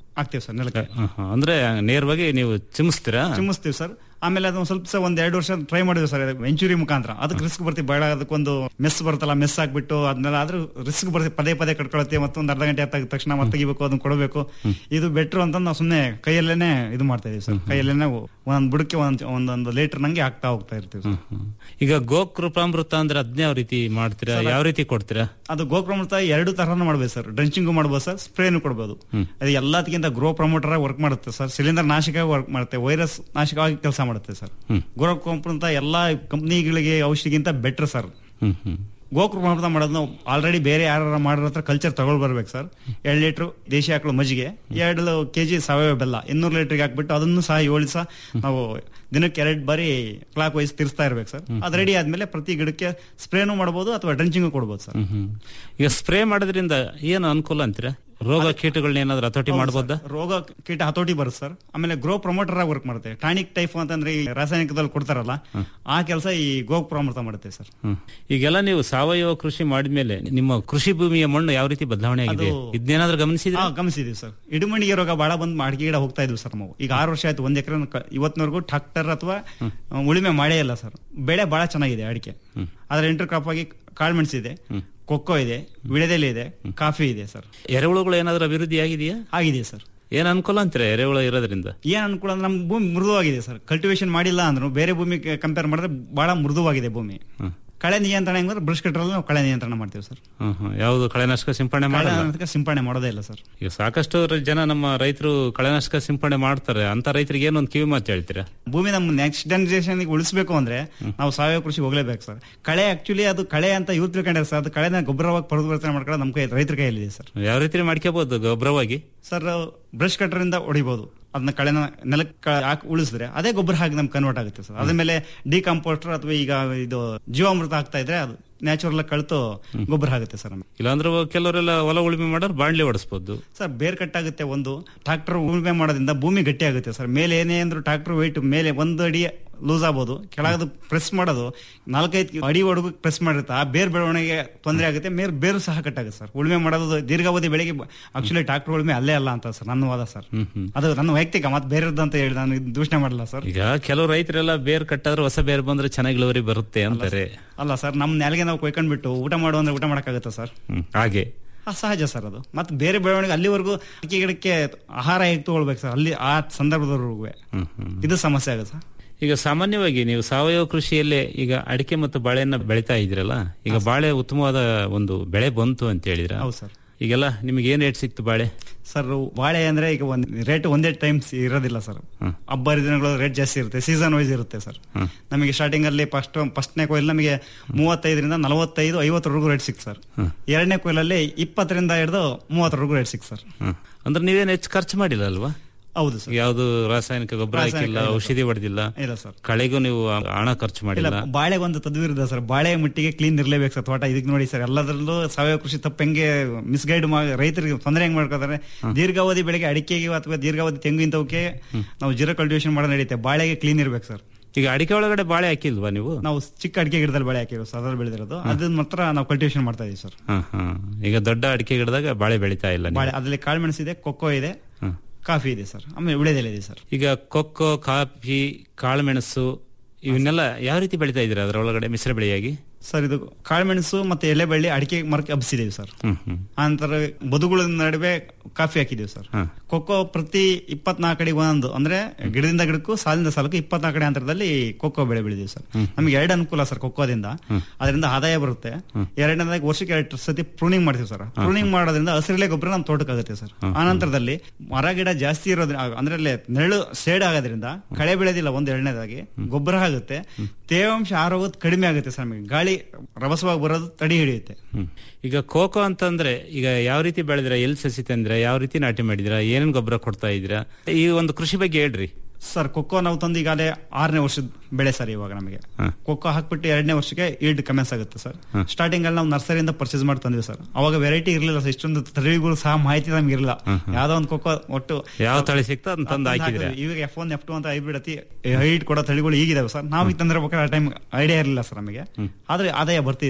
ಹಾಕ್ತೀವಿ ಸರ್ ನೆಲಕ್ಕೆ
ಹ, ಹ. ಅಂದ್ರೆ ನೇರವಾಗಿ ನೀವು ಚಿಮ್ಸ್ತೀರಾ
ಚಿಮ್ಮಿಸ್ತೀವಿ ಸರ್ ಆಮೇಲೆ ಅದನ್ನ ಸ್ವಲ್ಪ ಸಹ ಒಂದ್ ಎರಡು ವರ್ಷ ಟ್ರೈ ಮಾಡಿದ್ವಿ ಸರ್ ವೆಂಚುರಿ ಮುಖಾಂತರ ಅದಕ್ಕೆ ರಿಸ್ಕ್ ಬರ್ತೀವಿ ಬೇಡ ಅದಕ್ಕೊಂದು ಮೆಸ್ ಬರುತ್ತಲ್ಲ ಮೆಸ್ ಹಾಕ್ಬಿಟ್ಟು ಅದನ್ನೆಲ್ಲ ಆದ್ರೂ ರಿಸ್ಕ್ ಬರ್ತೀವಿ ಪದೇ ಪದೇ ಕಟ್ಕೊಳತ್ತೆ ಮತ್ತೊಂದು ಅರ್ಧ ಗಂಟೆ ಆದ ತಕ್ಷಣ ಮತ್ತೆ ತೆಗಿಬೇಕು ಅದನ್ನ ಕೊಡಬೇಕು ಇದು ಬೆಟ್ರು ಅಂತ ನಾವು ಸುಮ್ಮನೆ ಕೈಯಲ್ಲೇನೆ ಇದು ಮಾಡ್ತಾ ಇದೀವಿ ಸರ್ ಕೈಯಲ್ಲೇನೆ ಒಂದೊಂದು ಬುಡಕ್ಕೆ ಒಂದ್ ಒಂದೊಂದು ಲೀಟರ್ ನಂಗೆ ಹಾಕ್ತಾ ಹೋಗ್ತಾ ಇರ್ತೀವಿ ಸರ್
ಈಗ ಗೋಕೃಪಾಮೃತ ಅಂದ್ರೆ ಅದನ್ನ ಯಾವ ರೀತಿ ಮಾಡ್ತೀರಾ
ಸರ್,
ಯಾವ ರೀತಿ ಕೊಡ್ತೀರಾ
ಅದು ಗೋ ಪ್ರಮೋಟ ಎರಡು ತರನು ಮಾಡ್ಬೋದು ಸರ್ ಡ್ರೆಂಚಿಂಗು ಮಾಡ್ಬೋದು ಸರ್ ಸ್ಪ್ರೇನು ಕೊಡ್ಬೋದು ಅದು ಎಲ್ಲದಕ್ಕಿಂತ ಗ್ರೋ ಪ್ರಮೋಟರ್ ವರ್ಕ್ ಮಾಡುತ್ತೆ ಸರ್ ಸಿಲಿಂಡರ್ ನಾಶಕ ವರ್ಕ್ ಮಾಡುತ್ತೆ ವೈರಸ್ ನಾಶಕವಾಗಿ ಕೆಲಸ ಮಾಡುತ್ತೆ ಸರ್ ಗೋ ಪ್ರಮೋಟ ಎಲ್ಲಾ ಕಂಪ್ನಿಗಳಿಗೆ ಔಷಧಿಗಿಂತ ಬೆಟರ್ ಸರ್
ಹ್ಮ್ ಹ್ಮ್
ಗೋಕೃಪಾಮೃತ ಮಾಡೋದು ನಾವು ಆಲ್ರೆಡಿ ಬೇರೆ ಯಾರ ಮಾಡಿರೋ ಹತ್ರ ಕಲ್ಚರ್ ತಗೊಳ್ ಬರ್ಬೇಕು ಸರ್ ಎರಡು ಲೀಟರ್ ದೇಶಿ ಆಕಳು ಮಜ್ಜಿಗೆ ಎರಡು ಕೆಜಿ ಸಾವಯವ ಬೆಲ್ಲ ಇನ್ನೂರು ಲೀಟರ್ಗೆ ಹಾಕ್ಬಿಟ್ಟು ಅದನ್ನು ಸಹ ಏಳು ಸಹ ನಾವು ದಿನಕ್ಕೆ ಎರಡು ಬಾರಿ ಕ್ಲಾಕ್ ವೈಸ್ ತಿರ್ಸ್ತಾ ಇರ್ಬೇಕು ಸರ್ ಅದು ರೆಡಿ ಆದ್ಮೇಲೆ ಪ್ರತಿ ಗಿಡಕ್ಕೆ ಸ್ಪ್ರೇನು ಮಾಡಬಹುದು ಅಥವಾ ಡ್ರೆಂಚಿಂಗು ಕೊಡ್ಬೋದು ಸರ್
ಹ್ಮ್ ಹ್ಮ್. ಈಗ ಸ್ಪ್ರೇ ಮಾಡೋದ್ರಿಂದ ಏನು ಅನುಕೂಲ ಅಂತೀರಾ ರೋಗ ಕೀಟಗಳನ್ನ ಏನಾದ್ರೂ ಹತೋಟಿ
ಹೌದು
ಮಾಡಬಹುದಾ
ಸರ್. ರೋಗ ಕೀಟ ಹತೋಟಿ ಬರುತ್ತೆ ಸರ್ ಆಮೇಲೆ ಗ್ರೋ ಪ್ರಮೋಟರ್ ಆಗಿ ವರ್ಕ್ ಮಾಡುತ್ತೆ ಟಾನಿಕ್ ಟೈಪ್ ಅಂತಂದ್ರೆ ಈ ರಾಸಾಯನಿಕದಲ್ಲಿ ಕೊಡ್ತಾರಲ್ಲ ಆ ಕೆಲಸ ಈ ಗೋ ಪ್ರಮೋಟ ಮಾಡುತ್ತೆ ಸರ್
ಹ್ಮ್. ಈಗೆಲ್ಲ ನೀವು ಸಾವಯವ ಕೃಷಿ ಮಾಡಿದ್ಮೇಲೆ ನಿಮ್ಮ ಕೃಷಿ ಭೂಮಿಯ ಮಣ್ಣು ಯಾವ ರೀತಿ ಬದಲಾವಣೆ ಆಗಿದೆ
ಅದು-
ಇದನ್ನೇನಾದ್ರೂ ಗಮನಿಸಿದ್ರೆ
ಹಾ ಗಮನಿಸಿದೀವಿ ಸರ್ ಇಡುಮಣಿಗೆ ರೋಗ ಬಹಳ ಬಂದು ಅಡಿಕೆ ಗಿಡ ಹೋಗ್ತಾ ಇದ್ವಿ ಸರ್ ನಾವು ಈಗ ಆರು ವರ್ಷ ಆಯ್ತು ಒಂದ್ ಎಕರೆ ಇವತ್ತಿನವರೆಗೂ ಟ್ರಾಕ್ಟರ್ ಅಥವಾ ಉಳಿಮೆ ಮಾಡೇ ಇಲ್ಲ ಸರ್ ಬೆಳೆ ಬಹಳ ಚೆನ್ನಾಗಿದೆ ಅಡಿಕೆ ಆದ್ರೆ ಇಂಟರ್ ಕ್ರಾಪ್ ಆಗಿ ಕಾಳುಮೆಣಸಿದೆ ಕೊಕ್ಕೋ ಇದೆ ವಿಳೆದೆಲೆ ಇದೆ ಕಾಫಿ ಇದೆ ಸರ್
ಎರೆಹುಳುಗಳು ಏನಾದ್ರೂ ಅಭಿವೃದ್ಧಿ ಆಗಿದೆಯಾ
ಆಗಿದೆ ಸರ್
ಏನ್ ಅನುಕೂಲ ಅಂತೀರಾ ಎರೆಹುಳು ಇರೋದ್ರಿಂದ
ಏನ್ ಅನುಕೂಲ ಅಂದ್ರೆ ನಮ್ಮ ಭೂಮಿ ಮೃದುವಾಗಿದೆ ಸರ್ ಕಲ್ಟಿವೇಶನ್ ಮಾಡಿಲ್ಲ ಅಂದ್ರೂ ಬೇರೆ ಭೂಮಿ ಕಂಪೇರ್ ಮಾಡಿದ್ರೆ ಬಹಳ ಮೃದುವಾಗಿದೆ ಭೂಮಿ ಕಳೆ ನಿಯಂತ್ರಣ ಹೆಂಗಂದ್ರೆ ಬ್ರಷ್ ಕಟ್ಟರಲ್ಲಿ ನಾವು ಕಳೆ ನಿಯಂತ್ರಣ ಮಾಡ್ತೀವಿ ಸರ್
ಹ್ಮ್ ಹ್ಮ್. ಯಾವುದು ಕಳೆನಾಶಕ ಸಿಂಪಡಣೆ ಮಾಡಲ್ಲ
ಕಳೆನಾಶಕ ಸಿಂಪಡಣೆ ಮಾಡೋದೇ ಇಲ್ಲ ಸರ್
ಈಗ ಸಾಕಷ್ಟು ರ- ಜನ ನಮ್ಮ ರೈತರು ಕಳೆನಾಶಕ ಸಿಂಪಡಣೆ ಮಾಡ್ತಾರೆ ಅಂತ ರೈತರಿಗೆ ಏನೊಂದು ಕಿವಿ ಮಾತು ಹೇಳ್ತೀರಾ
ಭೂಮಿ ನಮ್ಮ ನೆಕ್ಸ್ಟ್ ಜನರೇಷನ್ ಉಳಿಸಬೇಕು ಅಂದ್ರೆ ನಾವು ಸಾವಯವ ಕೃಷಿ ಹೋಗ್ಲೇಬೇಕು ಸರ್ ಕಳೆ ಆಕ್ಚುಲಿ ಅದು ಕಳೆ ಅಂತ ಇವ್ರು ತಿಳ್ಕೊಂಡ್ರೆ ಸರ್ ಅದು ಕಳೆನ ಗೊಬ್ಬರವಾಗಿ ಪರಿವರ್ತನೆ ಮಾಡ್ಕೊಳ್ಳೋದು ನಮ್ಮ ಕೈ ರೈತರ ಕೈಯಲ್ಲಿದೆ ಸರ್
ಯಾವ ರೀತಿ ಮಾಡ್ಕೋಬಹುದು ಗೊಬ್ಬರವಾಗಿ
ಸರ್ ಬ್ರಷ್ ಕಟ್ಟರಿಂದ ಹೊಡಿಬಹುದು ಅದನ್ನ ಕಳೆನ ನೆಲಕ್ಕೆ ಹಾಕಿ ಉಳಿಸಿದ್ರೆ ಅದೇ ಗೊಬ್ಬರ ಹಾಕಿ ನಮ್ಗೆ ಕನ್ವರ್ಟ್ ಆಗುತ್ತೆ ಸರ್ ಅದ್ರ ಮೇಲೆ ಡಿಕಂಪೋಸ್ಟರ್ ಅಥವಾ ಈಗ ಇದು ಜೀವಾಮೃತ ಆಗ್ತಾ ಇದ್ರೆ ಅದು ನ್ಯಾಚುರಲ್ ಕಳ್ತು ಗೊಬ್ಬರ ಆಗುತ್ತೆ ಸರ್ ನಮ್ಗೆ
ಇಲ್ಲಾಂದ್ರೆ ಕೆಲವರೆಲ್ಲ ಹೊಲ ಉಳುಮೆ ಮಾಡೋರು ಬಾಣ್ಲಿ ಓಡಿಸ್ಬೋದು
ಸರ್ ಬೇರ್ ಕಟ್ಟಾಗುತ್ತೆ ಒಂದು ಟ್ರಾಕ್ಟರ್ ಉಳುಮೆ ಮಾಡೋದ್ರಿಂದ ಭೂಮಿ ಗಟ್ಟಿ ಆಗುತ್ತೆ ಸರ್ ಮೇಲೆ ಏನೇ ಅಂದ್ರೂ ಟ್ರಾಕ್ಟರ್ ವೆಯ್ಟ್ ಮೇಲೆ ಒಂದು ಅಡಿ ಲೂಸ್ ಆಗ್ಬೋದು ಕೆಳಗದು ಪ್ರೆಸ್ ಮಾಡೋದು ನಾಲ್ಕೈದು ಅಡಿ ಒಡಗು ಪ್ರೆಸ್ ಮಾಡಿರುತ್ತೆ ಆ ಬೇರ್ ಬೆಳವಣಿಗೆ ತೊಂದರೆ ಆಗುತ್ತೆ ಮೇರ್ ಬೇರು ಸಹ ಕಟ್ಟಾಗುತ್ತೆ ಸರ್ ಉಳುಮೆ ಮಾಡೋದು ದೀರ್ಘಾವಧಿ ಬೆಳೆಗೆ ಆಕ್ಚುಲಿ ಟ್ರಾಕ್ಟರ್ ಉಳುಮೆ ಅಲ್ಲೇ ಅಲ್ಲ ಅಂತ ಸರ್ ನನ್ನ ವಾದ ಸರ್ ಅದು ನನ್ನ ವೈಯಕ್ತಿಕ ಮತ್ತೆ ಬೇರೆದ್ದು ಅಂತ ಹೇಳಿ ನಾನು ಇದು ದೂಷಣೆ ಮಾಡಲ್ಲ ಸರ್
ಈಗ ಕೆಲವು ರೈತರೆಲ್ಲ ಬೇರ್ ಕಟ್ಟಾದ್ರೆ ಹೊಸ ಬೇರ್ ಬಂದ್ರೆ ಚೆನ್ನಾಗಿ ಇಳುವರಿ ಬರುತ್ತೆ ಅಂತಾರೆ
ಅಲ್ಲ ಸರ್ ನಮ್ಮ ನೆಲಗೆ ನಾವು ಕೊಯ್ಕೊಂಡ್ಬಿಟ್ಟು ಊಟ ಮಾಡು ಅಂದ್ರೆ ಊಟ ಮಾಡಕ್ಕಾಗುತ್ತೆ ಸರ್
ಹ್ಮ್. ಹಾಗೆ
ಆ, ಸಹಜ ಸರ್ ಅದು ಮತ್ತೆ ಬೇರೆ ಬೆಳವಣಿಗೆ ಅಲ್ಲಿವರೆಗೂ ಅಡಿಕೆ ಗಿಡಕ್ಕೆ ಆಹಾರ ಹೇಗೆ ತಗೊಳ್ಬೇಕು ಸರ್ ಅಲ್ಲಿ ಆ ಸಂದರ್ಭದವರೆಗೂ ಇದು ಸಮಸ್ಯೆ ಆಗುತ್ತೆ ಸರ್
ಈಗ ಸಾಮಾನ್ಯವಾಗಿ ನೀವು ಸಾವಯವ ಕೃಷಿಯಲ್ಲೇ ಈಗ ಅಡಿಕೆ ಮತ್ತು ಬಾಳೆಯನ್ನ ಬೆಳಿತಾ ಇದ್ರಲ್ಲ ಈಗ ಬಾಳೆ ಉತ್ತಮವಾದ ಒಂದು ಬೆಳೆ ಬಂತು ಅಂತ ಹೇಳಿದ್ರ
ಹೌದು ಸರ್
ಈಗೆಲ್ಲ ನಿಮಗೆ ಏನ್ ರೇಟ್ ಸಿಕ್ತು ಬಾಳೆ
ಸರ್ ಬಾಳೆ ಅಂದ್ರೆ ಈಗ ಒಂದ್ ರೇಟ್ ಒಂದೇ ಟೈಮ್ಸ್ ಇರೋದಿಲ್ಲ ಸರ್ ಹಬ್ಬ ಹರಿದಿನಗಳು ರೇಟ್ ಜಾಸ್ತಿ ಇರುತ್ತೆ ಸೀಸನ್ ವೈಸ್ ಇರುತ್ತೆ ಸರ್ ನಮಗೆ ಸ್ಟಾರ್ಟಿಂಗ್ ಅಲ್ಲಿ ಫಸ್ಟ್ ಫಸ್ಟ್ನೇ ಕೊಯ್ಲ್ ನಮಗೆ ಮೂವತ್ತೈದರಿಂದ ನಲವತ್ತೈದು ಐವತ್ತರವರೆಗೂ ರೇಟ್ ಸಿಕ್ತು ಸರ್ ಎರಡನೇ ಕೊಯ್ಲಲ್ಲಿ ಇಪ್ಪತ್ತರಿಂದ ಹಿಡಿದು ಮೂವತ್ತರವರೆಗೂ ರೇಟ್ ಸಿಕ್ತು ಸರ್
ಹ್ಮ್. ಅಂದ್ರೆ ನೀವೇನ್ ಹೆಚ್ಚು ಖರ್ಚು ಮಾಡಿಲ್ಲ ಅಲ್ವಾ
ಹೌದು ಸರ್
ಯಾವ್ದು ರಾಸಾಯನಿಕ ಗೊಬ್ಬರ
ರಾಸಾಯನಿಕ
ಹಾಕಿಲ್ಲ
ಇಲ್ಲ
ಔಷಧಿ ಹೊಡೆದಿಲ್ಲ
ಇಲ್ಲ ಸರ್
ಕಳೆಗೂ ನೀವು ಹಣ ಖರ್ಚು
ಇಲ್ಲ
ಮಾಡಿಲ್ಲ
ಬಾಳೆ ಒಂದು ತದ್ವಿರುದ್ಧ ಸರ್ ಬಾಳೆ ಮಟ್ಟಿಗೆ ಕ್ಲೀನ್ ಇರ್ಲೇಬೇಕು ಸರ್ ತೋಟ ಇದಕ್ಕೆ ನೋಡಿ ಸರ್ ಎಲ್ಲದರಲ್ಲೂ ಸಾವಯವ ಕೃಷಿ ತಪ್ಪು ಹೆಂಗೆ ಮಿಸ್ಗೈಡ್ ರೈತರಿಗೆ ತೊಂದರೆ ಹೆಂಗ್ ಮಾಡ್ಕೋತಾರೆ ದೀರ್ಘಾವಧಿ ಬೆಳೆಗೆ ಅಡಿಕೆಗೆ ಅಥವಾ ದೀರ್ಘಾವಧಿ ತೆಂಗು ಇಂಥವಕ್ಕೆ ನಾವು ಜೀರೋ ಕಲ್ಟಿವೇಶನ್ ಮಾಡೋದು ನಡೆಯುತ್ತೆ ಬಾಳೆಗೆ ಕ್ಲೀನ್ ಇರ್ಬೇಕು ಸರ್
ಈಗ ಅಡಿಕೆ ಒಳಗಡೆ ಬಾಳೆ ಹಾಕಿಲ್ವಾ ನೀವು
ನಾವು ಚಿಕ್ಕ ಅಡಿಕೆ ಗಿಡದಲ್ಲಿ ಬೆಳೆ ಹಾಕಿರೋ ಸರ್ ಅದ್ರಲ್ಲಿ ಬೆಳೆದಿರೋದು ಅದನ್ನ ಮಾತ್ರ ನಾವು ಕಲ್ಟಿವೇಶನ್ ಮಾಡ್ತಾ ಇದೀವಿ ಸರ್
ಹ, ಹ. ಈಗ ದೊಡ್ಡ ಅಡಿಕೆ ಗಿಡದಾಗ ಬಾಳೆ ಬೆಳಿತಾ ಇಲ್ಲ ನೀವು.
ಬಾಳೆ ಅದರಲ್ಲಿ ಕಾಳುಮೆಣಸು ಇದೆ ಕೊಕ್ಕೋ ಇದೆ ಕಾಫಿ ಇದೆ ಸರ್ ಆಮೇಲೆ ಉಳಿದೆಲೆ ಇದೆ ಸರ್
ಈಗ ಕೊಕ್ಕೋ ಕಾಫಿ ಕಾಳುಮೆಣಸು ಇವನ್ನೆಲ್ಲ ಯಾವ ರೀತಿ ಬೆಳಿತಾ ಇದ್ದೀರಾ ಅದರ ಒಳಗಡೆ ಮಿಶ್ರ ಬೆಳೆಯಾಗಿ
ಸರ್ ಇದು ಕಾಳುಮೆಣಸು ಮತ್ತೆ ಎಲೆ ಬಳ್ಳಿ ಅಡಿಕೆ ಮರಕ್ಕೆ ಹಬ್ಸಿದೀವಿ ಸರ್
ಹ್ಮ್ ಹ್ಮ್
ಆನಂತರ ಬದುಗಳ ನಡುವೆ ಕಾಫಿ ಹಾಕಿದೀವಿ ಸರ್
ಹ.
ಕೊಕ್ಕೋ ಪ್ರತಿ ಇಪ್ಪತ್ನಾಲ್ಕು ಅಡಿ ಒಂದೊಂದು ಅಂದ್ರೆ ಗಿಡದಿಂದ ಗಿಡಕ್ಕೂ ಸಾಲಿಂದ ಸಾಲಕ್ಕೂ ಇಪ್ಪತ್ನಾಲ್ಕು ಅಡಿ ಅಂತರದಲ್ಲಿ ಕೊಕ್ಕೋ ಬೆಳೆ ಬೆಳೆದೀವಿ ಸರ್ ನಮ್ಗೆ ಎರಡು ಅನುಕೂಲ ಸರ್ ಕೊಕ್ಕೋದಿಂದ ಅದರಿಂದ ಆದಾಯ ಬರುತ್ತೆ ಎರಡನೇದಾಗಿ ವರ್ಷಕ್ಕೆ ಎರಡು ಸತಿ ಪ್ರೂನಿಂಗ್ ಮಾಡ್ತೀವಿ ಸರ್ ಪ್ರೂನಿಂಗ್ ಮಾಡೋದ್ರಿಂದ ಹಸಿರಲೆ ಗೊಬ್ಬರ ನಮ್ಮ ತೋಟಕ್ಕಾಗುತ್ತೆ ಸರ್ ಆನಂತರದಲ್ಲಿ ಮರ ಗಿಡ ಜಾಸ್ತಿ ಇರೋದ್ರಿಂದ ಅಂದ್ರೆ ಅಲ್ಲೇ ನೆರಳು ಸೇಡ್ ಆಗೋದ್ರಿಂದ ಕಳೆ ಬೆಳೆದಿಲ್ಲ ಒಂದು ಎರಡನೇದಾಗಿ ಗೊಬ್ಬರ ಆಗುತ್ತೆ ತೇವಾಂಶ ಆರೋಗೋದು ಕಡಿಮೆ ಆಗುತ್ತೆ ಸರ್ ನಮಗೆ ಗಾಳಿ ರಭಸವಾಗಿ ಬರೋದು ತಡಿ ಹಿಡಿಯುತ್ತೆ
ಹ್ಮ್. ಈಗ ಕೋಕೋ ಅಂತಂದ್ರೆ ಈಗ ಯಾವ ರೀತಿ ಬೆಳೆದಿರ ಎಲ್ಲಿ ಸಸಿ ತಂದಿರ ಯಾವ ರೀತಿ ನಾಟಿ ಮಾಡಿದಿರ ಏನೇನ್ ಗೊಬ್ಬರ ಕೊಡ್ತಾ ಇದ್ದೀರಾ ಈ ಒಂದು ಕೃಷಿ ಬಗ್ಗೆ ಹೇಳ್ರಿ
ಸರ್ ಕೊಕ್ಕೋ ನಾವು ತಂದು ಈಗಾಗಲೇ ಆರನೇ ವರ್ಷದ ಬೆಳೆ ಸರ್ ಇವಾಗ ನಮಗೆ ಕೊಕ್ಕೋ ಹಾಕ್ಬಿಟ್ಟು ಎರಡನೇ ವರ್ಷಕ್ಕೆ ಈಲ್ಡ್ ಕಮೆನ್ಸ್ ಆಗುತ್ತೆ ಸರ್ ಸ್ಟಾರ್ಟಿಂಗ್ ಅಲ್ಲಿ ನಾವು ನರ್ಸರಿಯಿಂದ ಪರ್ಚೇಸ್ ಮಾಡಿ ತಂದ್ವಿ ಸರ್ ಅವಾಗ ವೆರೈಟಿ ಇರಲಿಲ್ಲ ಸರ್ ಇಷ್ಟೊಂದು ತಳಿಗಳು ಸಹ ಮಾಹಿತಿ ನಮ್ಗೆ ಇರಲಿಲ್ಲ ಯಾವ್ದೋ ಒಂದು ಕೊಕ್ಕೋ ಒಟ್ಟು
ಯಾವ ತಳಿ ಸಿಕ್ತಾ ಅದನ್ನ ತಂದು ಹಾಕಿದ್ರೆ
ಹಾಕಿದ್ವಿ. ಇವಾಗ ಎಫ್ ಒನ್ ಎಫ್ ಟು ಅಂತ ಹೈಬ್ರಿಡ್ ಅತಿ ಹೈಟ್ ಕೊಡೋ ತಳಿಗಳು ಈಗಿದಾವೆ ಸರ್ ನಾವು ಈಗ ತಂದಿರ್ಬೇಕಾದ್ರೆ ಆ ಟೈಮ್ ಐಡಿಯಾ ಇರಲಿಲ್ಲ ಸರ್ ನಮಗೆ ಆದ್ರೆ ಆದಾಯ ಬರ್ತಿದೆ ಸರ್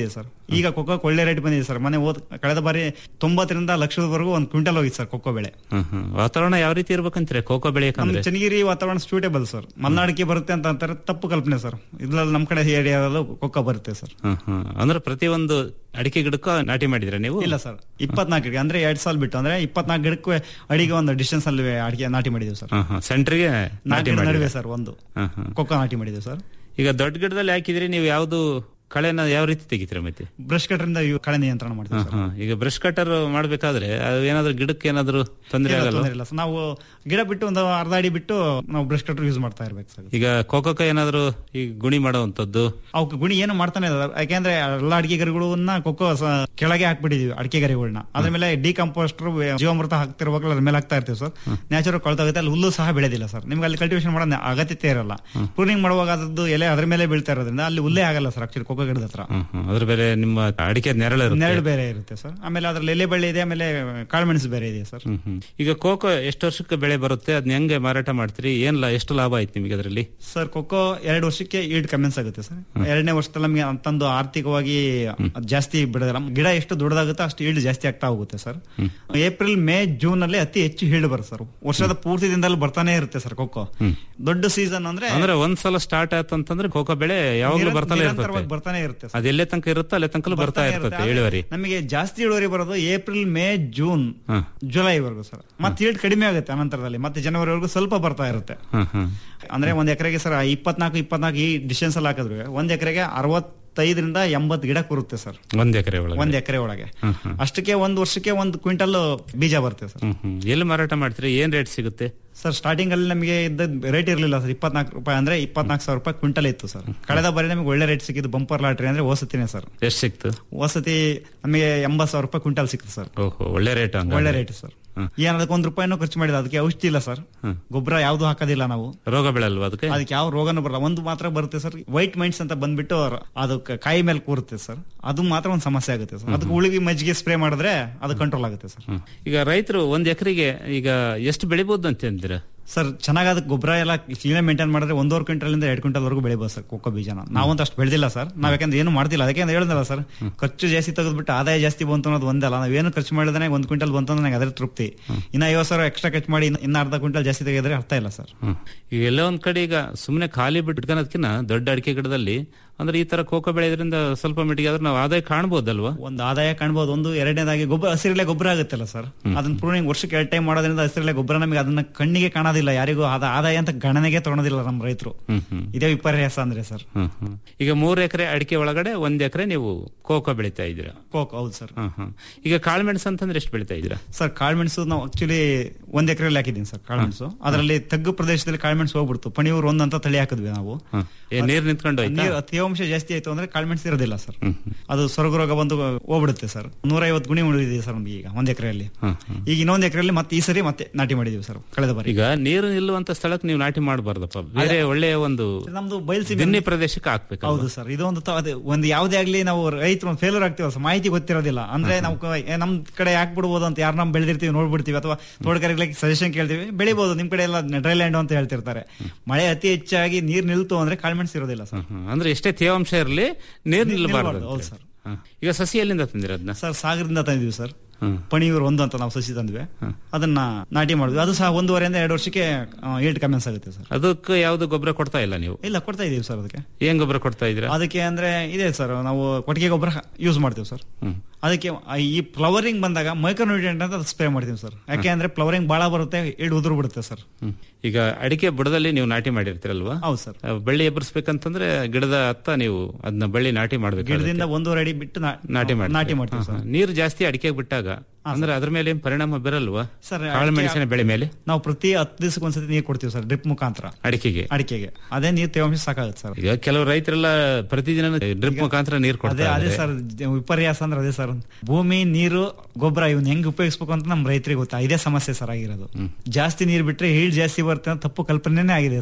ಈಗ ಕೊಕ್ಕೋಕ್ ಒಳ್ಳೆ ರೇಟ್ ಬಂದಿದೆ ಸರ್ ಮನೆ ಹೋದ್ ಕಳೆದ ಬಾರಿ ತೊಂಬತ್ತರಿಂದ ಲಕ್ಷದವರೆಗೂ ಒಂದು ಕ್ವಿಂಟಲ್ ಹೋಗಿತ್ತು ಸರ್ ಕೊಕ್ಕೋ ಬೆಳೆ
ಹ್ಮ್ ಹ್ಮ್ ವಾತಾವರಣ ಯಾವ ರೀತಿ ಇರ್ಬೇಕಂತೀರಿ ಕೋಕೋ
ನಮ್ಮ
ಬೆಳೆಯಕಂದ್ರೆ
ಚನ್ನಗಿರಿ ವಾತಾವರಣ ಸೂಟೇಬಲ್ ಸರ್ ಮಲ್ನಾಡಿಗೆ ಬರುತ್ತೆ ಅಂತ ಅಂತಾರೆ ತಪ್ಪು ಕಲ್ಪನೆ ಸರ್ ಇದ್ರಲ್ಲಿ ನಮ್ಮ ಕಡೆ ಏರಿಯಾದಲ್ಲೂ ಕೊಕ್ಕೋ ಬರುತ್ತೆ ಸರ್
ಹ್ಮ್ ಹ್ಮ್ ಅಂದ್ರೆ ಪ್ರತಿ ಒಂದು ಅಡಿಕೆ ಗಿಡಕ್ಕೂ ನಾಟಿ ಮಾಡಿದ್ರ ನೀವು
ಇಲ್ಲ ಸರ್ ಇಪ್ಪತ್ನಾಲ್ಕು ಗಿಡ ಅಂದ್ರೆ ಎರಡ್ ಸಾಲ ಬಿಟ್ಟು ಅಂದ್ರೆ ಇಪ್ಪತ್ನಾಲ್ಕು ಗಿಡಕ್ಕೂ ಅಡಿಗೆ ಒಂದು ಡಿಸ್ಟೆನ್ಸ್ ಅಲ್ಲಿ ಅಡಿಕೆ ನಾಟಿ ಮಾಡಿದೀವಿ ಸರ್
ಹ್ಮ್ ಹ್ಮ್ ಸೆಂಟ್ರಿಗೆ ನಾಟಿ
ನಾಟಿ
ಮಾಡಿದ್ರಿ
ನಡುವೆ ಸರ್ ಒಂದು
ಹ್ಮ್ ಹ್ಮ್
ಕೊಕ್ಕೋ ನಾಟಿ ಮಾಡಿದೀವಿ ಸರ್
ಈಗ ದೊಡ್ಡ ಗಿಡದಲ್ಲಿ ಹಾಕಿದ್ರಿ ನೀವು ಯಾವ್ದು ಕಳೆನ ಯಾವ ರೀತಿ ತೆಗಿತೀರ ಮತ್ತೆ
ಬ್ರಷ್ ಕಟ್ರಿಂದ ಇವು ಕಳೆ ನಿಯಂತ್ರಣ ಮಾಡ್ತೀವಿ
ಹ್ಮ್
ಸರ್
ಹ್ಮ್. ಈಗ ಬ್ರಷ್ ಕಟರ್ ಮಾಡ್ಬೇಕಾದ್ರೆ ಅದು ಏನಾದ್ರು ಗಿಡಕ್ಕೆ ಏನಾದ್ರು ತೊಂದರೆ
ಇಲ್ಲ,
ಆಗಲ್ಲ
ತೊಂದ್ರೆ ಇಲ್ಲ ಸರ್ ನಾವು ಗಿಡ ಬಿಟ್ಟು ಒಂದು ಅರ್ಧ ಅಡಿ ಬಿಟ್ಟು ನಾವು ಬ್ರಷ್ ಕಟರ್ ಯೂಸ್ ಮಾಡ್ತಾ ಇರ್ಬೇಕು ಸರ್
ಈಗ ಕೋಕೋಕ ಏನಾದ್ರು ಈ ಗುಣಿ ಮಾಡುವಂತದ್ದು
ಅವಕ್ಕೆ ಗುಣಿ ಏನು ಮಾಡ್ತಾನೆ ಇಲ್ಲ ಯಾಕೆಂದ್ರೆ ಎಲ್ಲ ಅಡಿಕೆ ಗರಿಗಳನ್ನ ಕೊಕ್ಕೋ ಸ- ಕೆಳಗೆ ಹಾಕ್ಬಿಟ್ಟಿದೀವಿ ಅಡಿಕೆ ಗರಿಗಳನ್ನ ಅದ್ರ ಮೇಲೆ ಡಿಕಂಪೋಸ್ಟರ್ ಜೀವಾಮೃತ ಹಾಕ್ತಿರ್ಬೇಕಾದ್ರೆ ಅದ್ರ ಮೇಲೆ ಹಾಕ್ತಾ ಇರ್ತೀವಿ ಸರ್ ನ್ಯಾಚುರಲ್ ಕೊಳ್ತಾಗುತ್ತೆ ಅಲ್ಲಿ ಹುಲ್ಲು ಸಹ ಬೆಳೆದಿಲ್ಲ ಸರ್ ನಿಮ್ಗೆ ಅಲ್ಲಿ ಕಲ್ಟಿವೇಶನ್ ಮಾಡೋ ಅಗತ್ಯತೆ ಇರಲ್ಲ ಪ್ರೂನಿಂಗ್ ಮಾಡುವಾಗ ಅದ್ರದ್ದು ಎಲೆ ಅದ್ರ ಮೇಲೆ ಬೀಳ್ತಾ ಇರೋದ್ರಿಂದ ಅಲ್ಲಿ ಹುಲ್ಲೇ ಆಗಲ್ಲ ಸರ್ ಆಕ್ಚುಲಿ ಕೊಕ್ಕೋ ಗಿಡದ ಹತ್ರ
ಹ್ಮ್ ಹ್ಮ್. ಅದ್ರ ಬೇರೆ ನಿಮ್ಮ ಅಡಿಕೆ ನೆರಳು ಇರುತ್ತೆ.
ನೆರಳು ಬೇರೆ ಇರುತ್ತೆ ಸರ್ ಆಮೇಲೆ ಅದ್ರಲ್ಲಿ ಎಲೆ ಬಳ್ಳಿ ಇದೆ ಆಮೇಲೆ ಕಾಳುಮೆಣಸು ಬೇರೆ ಇದೆ ಸರ್
ಹ್ಮ್ ಹ್ಮ್. ಈಗ ಕೋಕೋ ಎಷ್ಟು ವರ್ಷಕ್ಕೆ ಬೆಳೆ ಬರುತ್ತೆ ಅದನ್ನ ಹೆಂಗೆ ಮಾರಾಟ ಮಾಡ್ತೀರಿ ಏನ್ ಲಾ- ಎಷ್ಟು ಲಾಭ ಆಯ್ತು ನಿಮಗೆ ಅದರಲ್ಲಿ
ಸರ್ ಕೊಕ್ಕೋ ಎರಡು ವರ್ಷಕ್ಕೆ ಈಡ್ ಕಮೆನ್ಸ್ ಆಗುತ್ತೆ ಸರ್ ಎರಡನೇ ವರ್ಷದಲ್ಲಿ ನಮಗೆ ತಂದು ಆರ್ಥಿಕವಾಗಿ ಅದ್ ಜಾಸ್ತಿ ಬಿಡೋದಿಲ್ಲ ಗಿಡ ಎಷ್ಟು ದೊಡ್ಡದಾಗುತ್ತೋ ಅಷ್ಟು ಈಲ್ಡ್ ಜಾಸ್ತಿ ಆಗ್ತಾ ಹೋಗುತ್ತೆ ಸರ್ ಏಪ್ರಿಲ್ ಮೇ ಜೂನ್ ಅಲ್ಲಿ ಅತಿ ಹೆಚ್ಚು ಈಲ್ಡ್ ಬರುತ್ತೆ ಸರ್ ವರ್ಷದ ಪೂರ್ತಿ ದಿನದಲ್ಲಿ ಬರ್ತಾನೆ ಇರುತ್ತೆ ಸರ್ ಕೊಕ್ಕೋ ದೊಡ್ಡ ಸೀಸನ್ ಅಂದ್ರೆ
ಅಂದ್ರೆ ಒಂದ್ಸಲ ಸ್ಟಾರ್ಟ್ ಆಯ್ತು ಅಂತಂದ್ರೆ ಕೋಕೋ ಬೆಳೆ ಯಾವಾಗ್ಲೂ
ನಿರಂತರ-
ಬರ್ತಾನೆ
ನಿರಂತರವಾಗಿ
ಇರ್ತದೆ
ಬರ್ತಾನೆ ಇರುತ್ತೆ ಸರ್.
ಅದು ಎಲ್ಲೇ ತನಕ ಇರುತ್ತೋ ಅಲ್ಲೇ ತನಕ ಬರ್ತಾ
ಬರ್ತಾನೆ
ಇರ್ತದೆ
ಇರುತ್ತೆ.
ಇಳುವರಿ
ನಮಗೆ ಜಾಸ್ತಿ ಇಳುವರಿ ಬರೋದು ಏಪ್ರಿಲ್ ಮೇ ಜೂನ್
ಹ್ಮ್.
ಜುಲೈವರೆಗೂ ಸರ್ ಮತ್ತೆ ಈಲ್ಡ್ ಕಡಿಮೆ ಆಗುತ್ತೆ ಅನಂತರದಲ್ಲಿ ಮತ್ತೆ ಜನವರಿವರೆಗೂ ಸ್ವಲ್ಪ ಬರ್ತಾ ಇರುತ್ತೆ
ಹ್ಮ್ ಹ್ಮ್
ಅಂದ್ರೆ ಒಂದ್ ಎಕರೆಗೆ ಸರ್ ಇಪ್ಪತ್ನಾಲ್ಕು ಇಪ್ಪತ್ನಾಲ್ಕು ಈ ಡಿಸ್ಟೆನ್ಸ್ ಅಲ್ಲಿ ಹಾಕಿದ್ರು ಒಂದ್ ಎಕರೆಗೆ ಅರವತ್ತೈದರಿಂದ ಎಂಬತ್ ಗಿಡ ಕೂರುತ್ತೆ ಸರ್
ಒಂದ್ ಎಕರೆ ಒಳಗೆ
ಒಂದ್ ಎಕರೆ ಒಳಗೆ
ಹ್ಮ್ ಹ್ಮ್.
ಅಷ್ಟಕ್ಕೆ ಒಂದ್ ವರ್ಷಕ್ಕೆ ಒಂದ್ ಕ್ವಿಂಟಲ್ ಬೀಜ ಬರುತ್ತೆ ಸರ್
ಹ್ಮ್ ಹ್ಮ್. ಎಲ್ಲಿ ಮಾರಾಟ ಮಾಡ್ತೀರಿ ಏನ್ ರೇಟ್ ಸಿಗುತ್ತೆ
ಸರ್ ಸ್ಟಾರ್ಟಿಂಗ್ ಅಲ್ಲಿ ನಮಗೆ ಇದ್ದ ರೇಟ್ ಇರಲಿಲ್ಲ ಸರ್ ಇಪ್ಪತ್ನಾಲ್ಕು ರೂಪಾಯಿ ಅಂದ್ರೆ ಇಪ್ಪತ್ನಾಲ್ಕು ಸಾವಿರ ರೂಪಾಯಿ ಕ್ವಿಂಟಲ್ ಇತ್ತು ಸರ್ ಕಳೆದ ಬಾರಿ ನಮಗೆ ಒಳ್ಳೆ ರೇಟ್ ಸಿಕ್ಕಿದ್ದು ಬಂಪರ್ ಲಾಟ್ರಿ ಅಂದ್ರೆ ವಸತಿನೇ ಸರ್
ಎಷ್ಟು ಸಿಕ್ತು
ವಸತಿ ನಮಗೆ ಎಂಬತ್ ಸಾವಿರ ರೂಪಾಯಿ ಕ್ವಿಂಟಲ್ ಸಿಕ್ತು ಸರ್
ಓಹೋ ಒಳ್ಳೆ ರೇಟ್ ಹಂಗ
ಒಳ್ಳೆ ರೇಟ್ ಸರ್ ಏನ್ ಅದಕ್ಕೆ ಒಂದ್ ರೂಪಾಯಿನೂ ಖರ್ಚು ಮಾಡಿಲ್ಲ ಅದಕ್ಕೆ ಔಷಧಿ ಇಲ್ಲ ಸರ್ ಗೊಬ್ಬರ ಯಾವ್ದು ಹಾಕೋದಿಲ್ಲ ನಾವು
ರೋಗ ಬೀಳಲ್ವಾ ಅದಕ್ಕೆ
ಅದಕ್ಕೆ ಯಾವ ರೋಗನೂ ಬರಲ್ಲ ಒಂದು ಮಾತ್ರ ಬರುತ್ತೆ ಸರ್ ವೈಟ್ ಮೈಂಡ್ಸ್ ಅಂತ ಬಂದ್ಬಿಟ್ಟು ಅದು ಕ- ಕಾಯಿ ಮೇಲೆ ಕೂರುತ್ತೆ ಸರ್ ಅದು ಮಾತ್ರ ಒಂದು ಸಮಸ್ಯೆ ಆಗುತ್ತೆ ಸರ್ ಅದಕ್ಕೆ ಉಳಿವಿ ಮಜ್ಜಿಗೆ ಸ್ಪ್ರೇ ಮಾಡಿದ್ರೆ ಅದು ಕಂಟ್ರೋಲ್ ಆಗುತ್ತೆ ಸರ್
ಹ್ಮ್. ಈಗ ರೈತರು ಒಂದ್ ಎಕರೆಗೆ ಈಗ ಎಷ್ಟು ಬೆಳಿಬಹುದು ಅಂತ ಅಂತೀರಾ
ಸರ್ ಚೆನ್ನಾಗಿ ಅದಕ್ಕೆ ಗೊಬ್ಬರ ಎಲ್ಲ ಕ್ಲೀನ್ ಮೇಂಟೈನ್ ಮಾಡಿದ್ರೆ ಒಂದೂವರೆ ಕ್ವಿಂಟಲ್ ಇಂದ ಎರಡು ಕ್ವಿಂಟಲ್ ವರೆಗೂ ಬೆಳಿಬೋದು ಸರ್ ಕೊಕ್ಕೋ ಬೀಜನ ನಾವಂತೂ ಅಷ್ಟು ಬೆಳೆದಿಲ್ಲ ಸರ್ ನಾವ್ ಯಾಕಂದ್ರೆ ಏನು ಮಾಡ್ತಿಲ್ಲ ಅದಕ್ಕೆ ಅಂತ ಹೇಳಿದ್ನಲ್ಲ ಸರ್ ಖರ್ಚು ಜಾಸ್ತಿ ತೆಗೆದ್ಬಿಟ್ಟು ಆದಾಯ ಜಾಸ್ತಿ ಬಂತು ಅನ್ನೋದು ಒಂದಲ್ಲ ನಾವೇನು ಖರ್ಚು ಮಾಡಿದ್ರೆ ಒಂದ್ ಕ್ವಿಂಟಲ್ ಬಂತು ಅಂದ್ರೆ ನನಗೆ ಅದ್ರ ತೃಪ್ತಿ ಇನ್ನ ಐವತ್ತು ಸಾವಿರ ಎಕ್ಸ್ಟ್ರಾ ಖರ್ಚು ಮಾಡಿ ಇನ್ನ- ಇನ್ನ ಅರ್ಧ ಕ್ವಿಂಟಲ್ ಜಾಸ್ತಿ ತೆಗೆದ್ರೆ ಅರ್ಥ ಇಲ್ಲ ಸರ್
ಹ್ಮ್. ಈಗ ಎಲ್ಲ ಒಂದ್ ಕಡೆ ಈಗ ಸುಮ್ಮನೆ ಖಾಲಿ ಬಿಟ್ಕೊಳೋದಕ್ಕಿಂತ ದೊಡ್ಡ ಅಡಿಕೆ ಗಿಡದಲ್ಲಿ ಅಂದ್ರೆ ಈ ತರ ಕೋಕೋ ಬೆಳೆಯೋದ್ರಿಂದ ಸ್ವಲ್ಪ ಮಟ್ಟಿಗೆ ಆದ್ರೆ ನಾವು ಆದಾಯ ಕಾಣ್ಬೋದಲ್ವಾ
ಒಂದು ಆದಾಯ ಕಾಣ್ಬೋದು ಒಂದು ಎರಡನೇದಾಗಿ ಗೊಬ್ಬರ ಹಸಿರೆಲೆ ಗೊಬ್ಬರ ಆಗುತ್ತಲ್ಲ ಸರ್ ಅದನ್ನ ಪ್ರೂನಿಂಗ್ ವರ್ಷಕ್ಕೆ ಎರಡು ಟೈಮ್ ಮಾಡೋದ್ರಿಂದ ಹಸಿರೆಲೆ ಗೊಬ್ಬರ ನಮಗೆ ಅದನ್ನ ಕಣ್ಣಿಗೆ ಕಾಣೋದಿಲ್ಲ ಯಾರಿಗೂ ಅದ ಆದಾಯ ಅಂತ ಗಣನೆಗೆ ತಗೊಳೋದಿಲ್ಲ ನಮ್ಮ ರೈತರು
ಹ್ಮ್ ಹ್ಮ್
ಇದೇ ವಿಪರ್ಯಾಸ ಅಂದ್ರೆ ಸರ್
ಹ್ಮ್ ಹ್ಮ್. ಈಗ ಮೂರ್ ಎಕರೆ ಅಡಿಕೆ ಒಳಗಡೆ ಒಂದ್ ಎಕರೆ ನೀವು ಕೋಕೋ ಬೆಳಿತಾ ಇದ್ದೀರಾ
ಕೋಕ್ ಹೌದು ಸರ್
ಹ್ಮ್ ಹ್ಮ್. ಈಗ ಕಾಳುಮೆಣಸು ಅಂತಂದ್ರೆ ಎಷ್ಟು ಬೆಳಿತಾ ಇದ್ದೀರಾ
ಸರ್ ಕಾಳುಮೆಣಸು ನಾವು ಆಕ್ಚುಲಿ ಒಂದ್ ಎಕರೆಯಲ್ಲಿ ಹಾಕಿದ್ದೀನಿ ಸರ್ ಕಾಳುಮೆಣಸು ಅದರಲ್ಲಿ ತಗ್ಗು ಪ್ರದೇಶದಲ್ಲಿ ಕಾಳುಮೆಣಸು ಹೋಗ್ಬಿಡ್ತು ಪಣಿಯೂರು ಒಂದ್ ಅಂತ ತಳಿ ಹಾಕಿದ್ವಿ ನಾವು
ಹ್ಮ್. ಏನ್ ನೀರ್ ನಿಂತ್ಕೊಂಡು ಹೋಯ್ತಾ?
ನೀರು ತೇವಾಂಶ ಜಾಸ್ತಿ ಆಯ್ತು ಅಂದ್ರೆ ಕಾಳುಮೆಣಸು ಇರೋದಿಲ್ಲ ಸರ್ ಅದು ಸ್ವರ್ಗ ರೋಗ ಬಂದು ಹೋಗ್ಬಿಡುತ್ತೆ ಸರ್ ನೂರೈವತ್ತು ಗುಣಿ ಉಳಿದಿದೆ ಸರ್ ನಮ್ಗೆ ಈಗ ಒಂದ್ ಎಕರೆಯಲ್ಲಿ
ಹ್ಮ್ ಹ್ಮ್.
ಈಗ ಇನ್ನೊಂದ್ ಎಕರೆಯಲ್ಲಿ ಮತ್ತೆ ಈ ಸರಿ ಮತ್ತೆ ನಾಟಿ ಮಾಡಿದೀವಿ ಸರ್ ಕಳೆದ ಬಾರಿ
ಈಗ ನೀರು ನಿಲ್ಲುವಂತ ಸ್ಥಳಕ್ಕೆ ನೀವು ನಾಟಿ ಮಾಡಬಾರ್ದಪ್ಪ ಬೇರೆ ಒಳ್ಳೆಯ ಒಂದು
ನಮ್ದು ಬಯಲ್ಸೀಮೆ
ದಿನ್ನಿ ಪ್ರದೇಶಕ್ಕೆ ಹಾಕ್ಬೇಕು
ಹೌದು ಸರ್ ಇದೊಂದು ತ- ಅದೇ ಒಂದು ಯಾವುದೇ ಆಗ್ಲಿ ನಾವು ರೈತರು ಒಂದು ಫೇಲ್ಯೂರ್ ಆಗ್ತೀವಲ್ಲ ಸರ್ ಮಾಹಿತಿ ಗೊತ್ತಿರೋದಿಲ್ಲ ಅಂದ್ರೆ ನಾವು ಕ- ಏ, ನಮ್ ಕಡೆ ಹಾಕ್ಬಿಡ್ಬೋದು ಅಂತ ಯಾರು ನಮ್ ಬೆಳೆದಿರ್ತೀವಿ ನೋಡ್ಬಿಡ್ತೀವಿ ಅಥವಾ ತೋಟಗಾರಿಕೆ ಸಜೆಷನ್ ಕೇಳ್ತೀವಿ ಬೆಳಿಬಹುದು ನಿಮ್ ಕಡೆ ಎಲ್ಲ ಡ್ರೈ ಲ್ಯಾಂಡ್ ಅಂತ ಹೇಳ್ತಿರ್ತಾರೆ ಮಳೆ ಅತಿ ಹೆಚ್ಚಾಗಿ ನೀರ್ ನಿಲ್ತು ಅಂದ್ರೆ ಕಾಳುಮೆಣಸು ಇರೋದಿಲ್ಲ ಸರ್
ಹ್ಮ್. ಅಂದ್ರೆ ಎಷ್ಟೇ ತೇವಾಂಶ ಇರಲಿ ನೀರ್
ನೀರ್
ನಿಲ್ಲಬಾರ್ದು
ನಿಲ್ಬಾರ್ದು, ಹೌದು
ಅಂತ.
ಸರ್.
ಹಾ. ಈಗ ಸಸಿ ಎಲ್ಲಿಂದ ತಂದಿರ ಅದನ್ನ
ಸರ್ ಸಾಗರದಿಂದ ತಂದಿದ್ವಿ ಸರ್
ಹ್ಮ್.
ಪಣಿಯೂರು ಒಂದು ಅಂತ ನಾವು ಸಸಿ ತಂದ್ವಿ ಅದನ್ನ ನಾಟಿ ಮಾಡಿದ್ವಿ ಅದು ಸಹ ಒಂದೂವರೆಯಿಂದ ಎರಡು ವರ್ಷಕ್ಕೆ ಏಟ್ ಕಮೆನ್ಸ್ ಆಗುತ್ತೆ ಸರ್
ಅದಕ್ಕೆ ಯಾವ್ದು ಗೊಬ್ಬರ ಕೊಡ್ತಾ ಇಲ್ಲ ನೀವು
ಇಲ್ಲ ಕೊಡ್ತಾ ಇದೀವಿ ಸರ್ ಅದಕ್ಕೆ
ಏನ್ ಗೊಬ್ಬರ ಕೊಡ್ತಾ ಇದ್ದೀರಾ
ಅದಕ್ಕೆ ಅಂದ್ರೆ ಇದೆ ಸರ್ ನಾವು ಕೊಟ್ಟಿಗೆ ಗೊಬ್ಬರ ಯೂಸ್ ಮಾಡ್ತೀವಿ ಸರ್
ಹ್ಮ್.
ಅದಕ್ಕೆ ಆ ಈ ಫ್ಲವರಿಂಗ್ ಬಂದಾಗ ಮೈಕ್ರೋನ್ಯೂಟ್ರಿಯೆಂಟ್ ಅಂತ ಸ್ಪ್ರೇ ಮಾಡ್ತೀವಿ ಸರ್ ಯಾಕೆ ಅಂದ್ರೆ ಫ್ಲವರಿಂಗ್ ಬಹಳ ಬರುತ್ತೆ ಇಡ್ ಉದುರು ಬಿಡುತ್ತೆ ಸರ್
ಹ್ಮ್. ಈಗ ಅಡಿಕೆ ಬುಡದಲ್ಲಿ ನೀವು ನಾಟಿ ಮಾಡಿರ್ತೀರಲ್ವಾ
ಹೌದು ಸರ್
ಆ, ಬಳ್ಳಿ ಎಬ್ಬರಿಸ್ಬೇಕಂತಂದ್ರೆ ಗಿಡದ ಹತ್ತ ನೀವು ಅದನ್ನ ಬಳ್ಳಿ ನಾಟಿ ಮಾಡ್ಬೇಕು
ಗಿಡದಿಂದ ಒಂದೂವರೆ ಅಡಿ ಬಿಟ್ಟು ನಾ-
ನಾಟಿ ಮಾಡಿ
ನಾಟಿ ಮಾಡ್ತೀವಿ ಸರ್
ನೀರು ಜಾಸ್ತಿ ಅಡಿಕೆಗೆ ಬಿಟ್ಟಾಗ ಅಂದ್ರೆ ಅದ್ರ ಮೇಲೆ ಏನ್ ಪರಿಣಾಮ ಬೀರಲ್ವಾ
ಸರ್
ಕಾಳು ಮೆಣಸಿನ ಬೆಳೆ ಮೇಲೆ
ನಾವು ಪ್ರತಿ ಹತ್ತು ದಿವಸಕ್ಕೆ ಒಂದ್ಸತಿ ನೀರು ಕೊಡ್ತೀವಿ ಸರ್ ಡ್ರಿಪ್ ಮುಖಾಂತರ
ಅಡಿಕೆಗೆ
ಅಡಿಕೆಗೆ ಅದೇ ನೀರು ತೇವಾಂಶ ಸಾಕಾಗುತ್ತೆ ಸರ್
ಈಗ ಕೆಲವು ರೈತರೆಲ್ಲ ಪ್ರತಿದಿನ ಡ್ರಿಪ್ ಮುಖಾಂತರ ನೀರು
ಅದೇ
ಕೊಡ್ತಾರೆ
ಅದೇ ಸರ್ ಜ- ವಿಪರ್ಯಾಸ ಅಂದ್ರೆ ಅದೇ ಸರ್ ಭೂಮಿ ನೀರು ಗೊಬ್ಬರ ಇವನ್ ಹೆಂಗ್ ಉಪಯೋಗಿಸ್ಬೇಕು ಅಂತ ನಮ್ ರೈತರಿಗೆ ಗೊತ್ತಾ ಇದೇ ಸಮಸ್ಯೆ ಸರ್ ಆಗಿರೋದು ಜಾಸ್ತಿ ನೀರು ಬಿಟ್ರೆ ಹೀಳ್ ಜಾಸ್ತಿ ಬರುತ್ತೆ ಅಂತ ತಪ್ಪು ಕಲ್ಪನೆನೇ ಆಗಿದೆ ಸರ್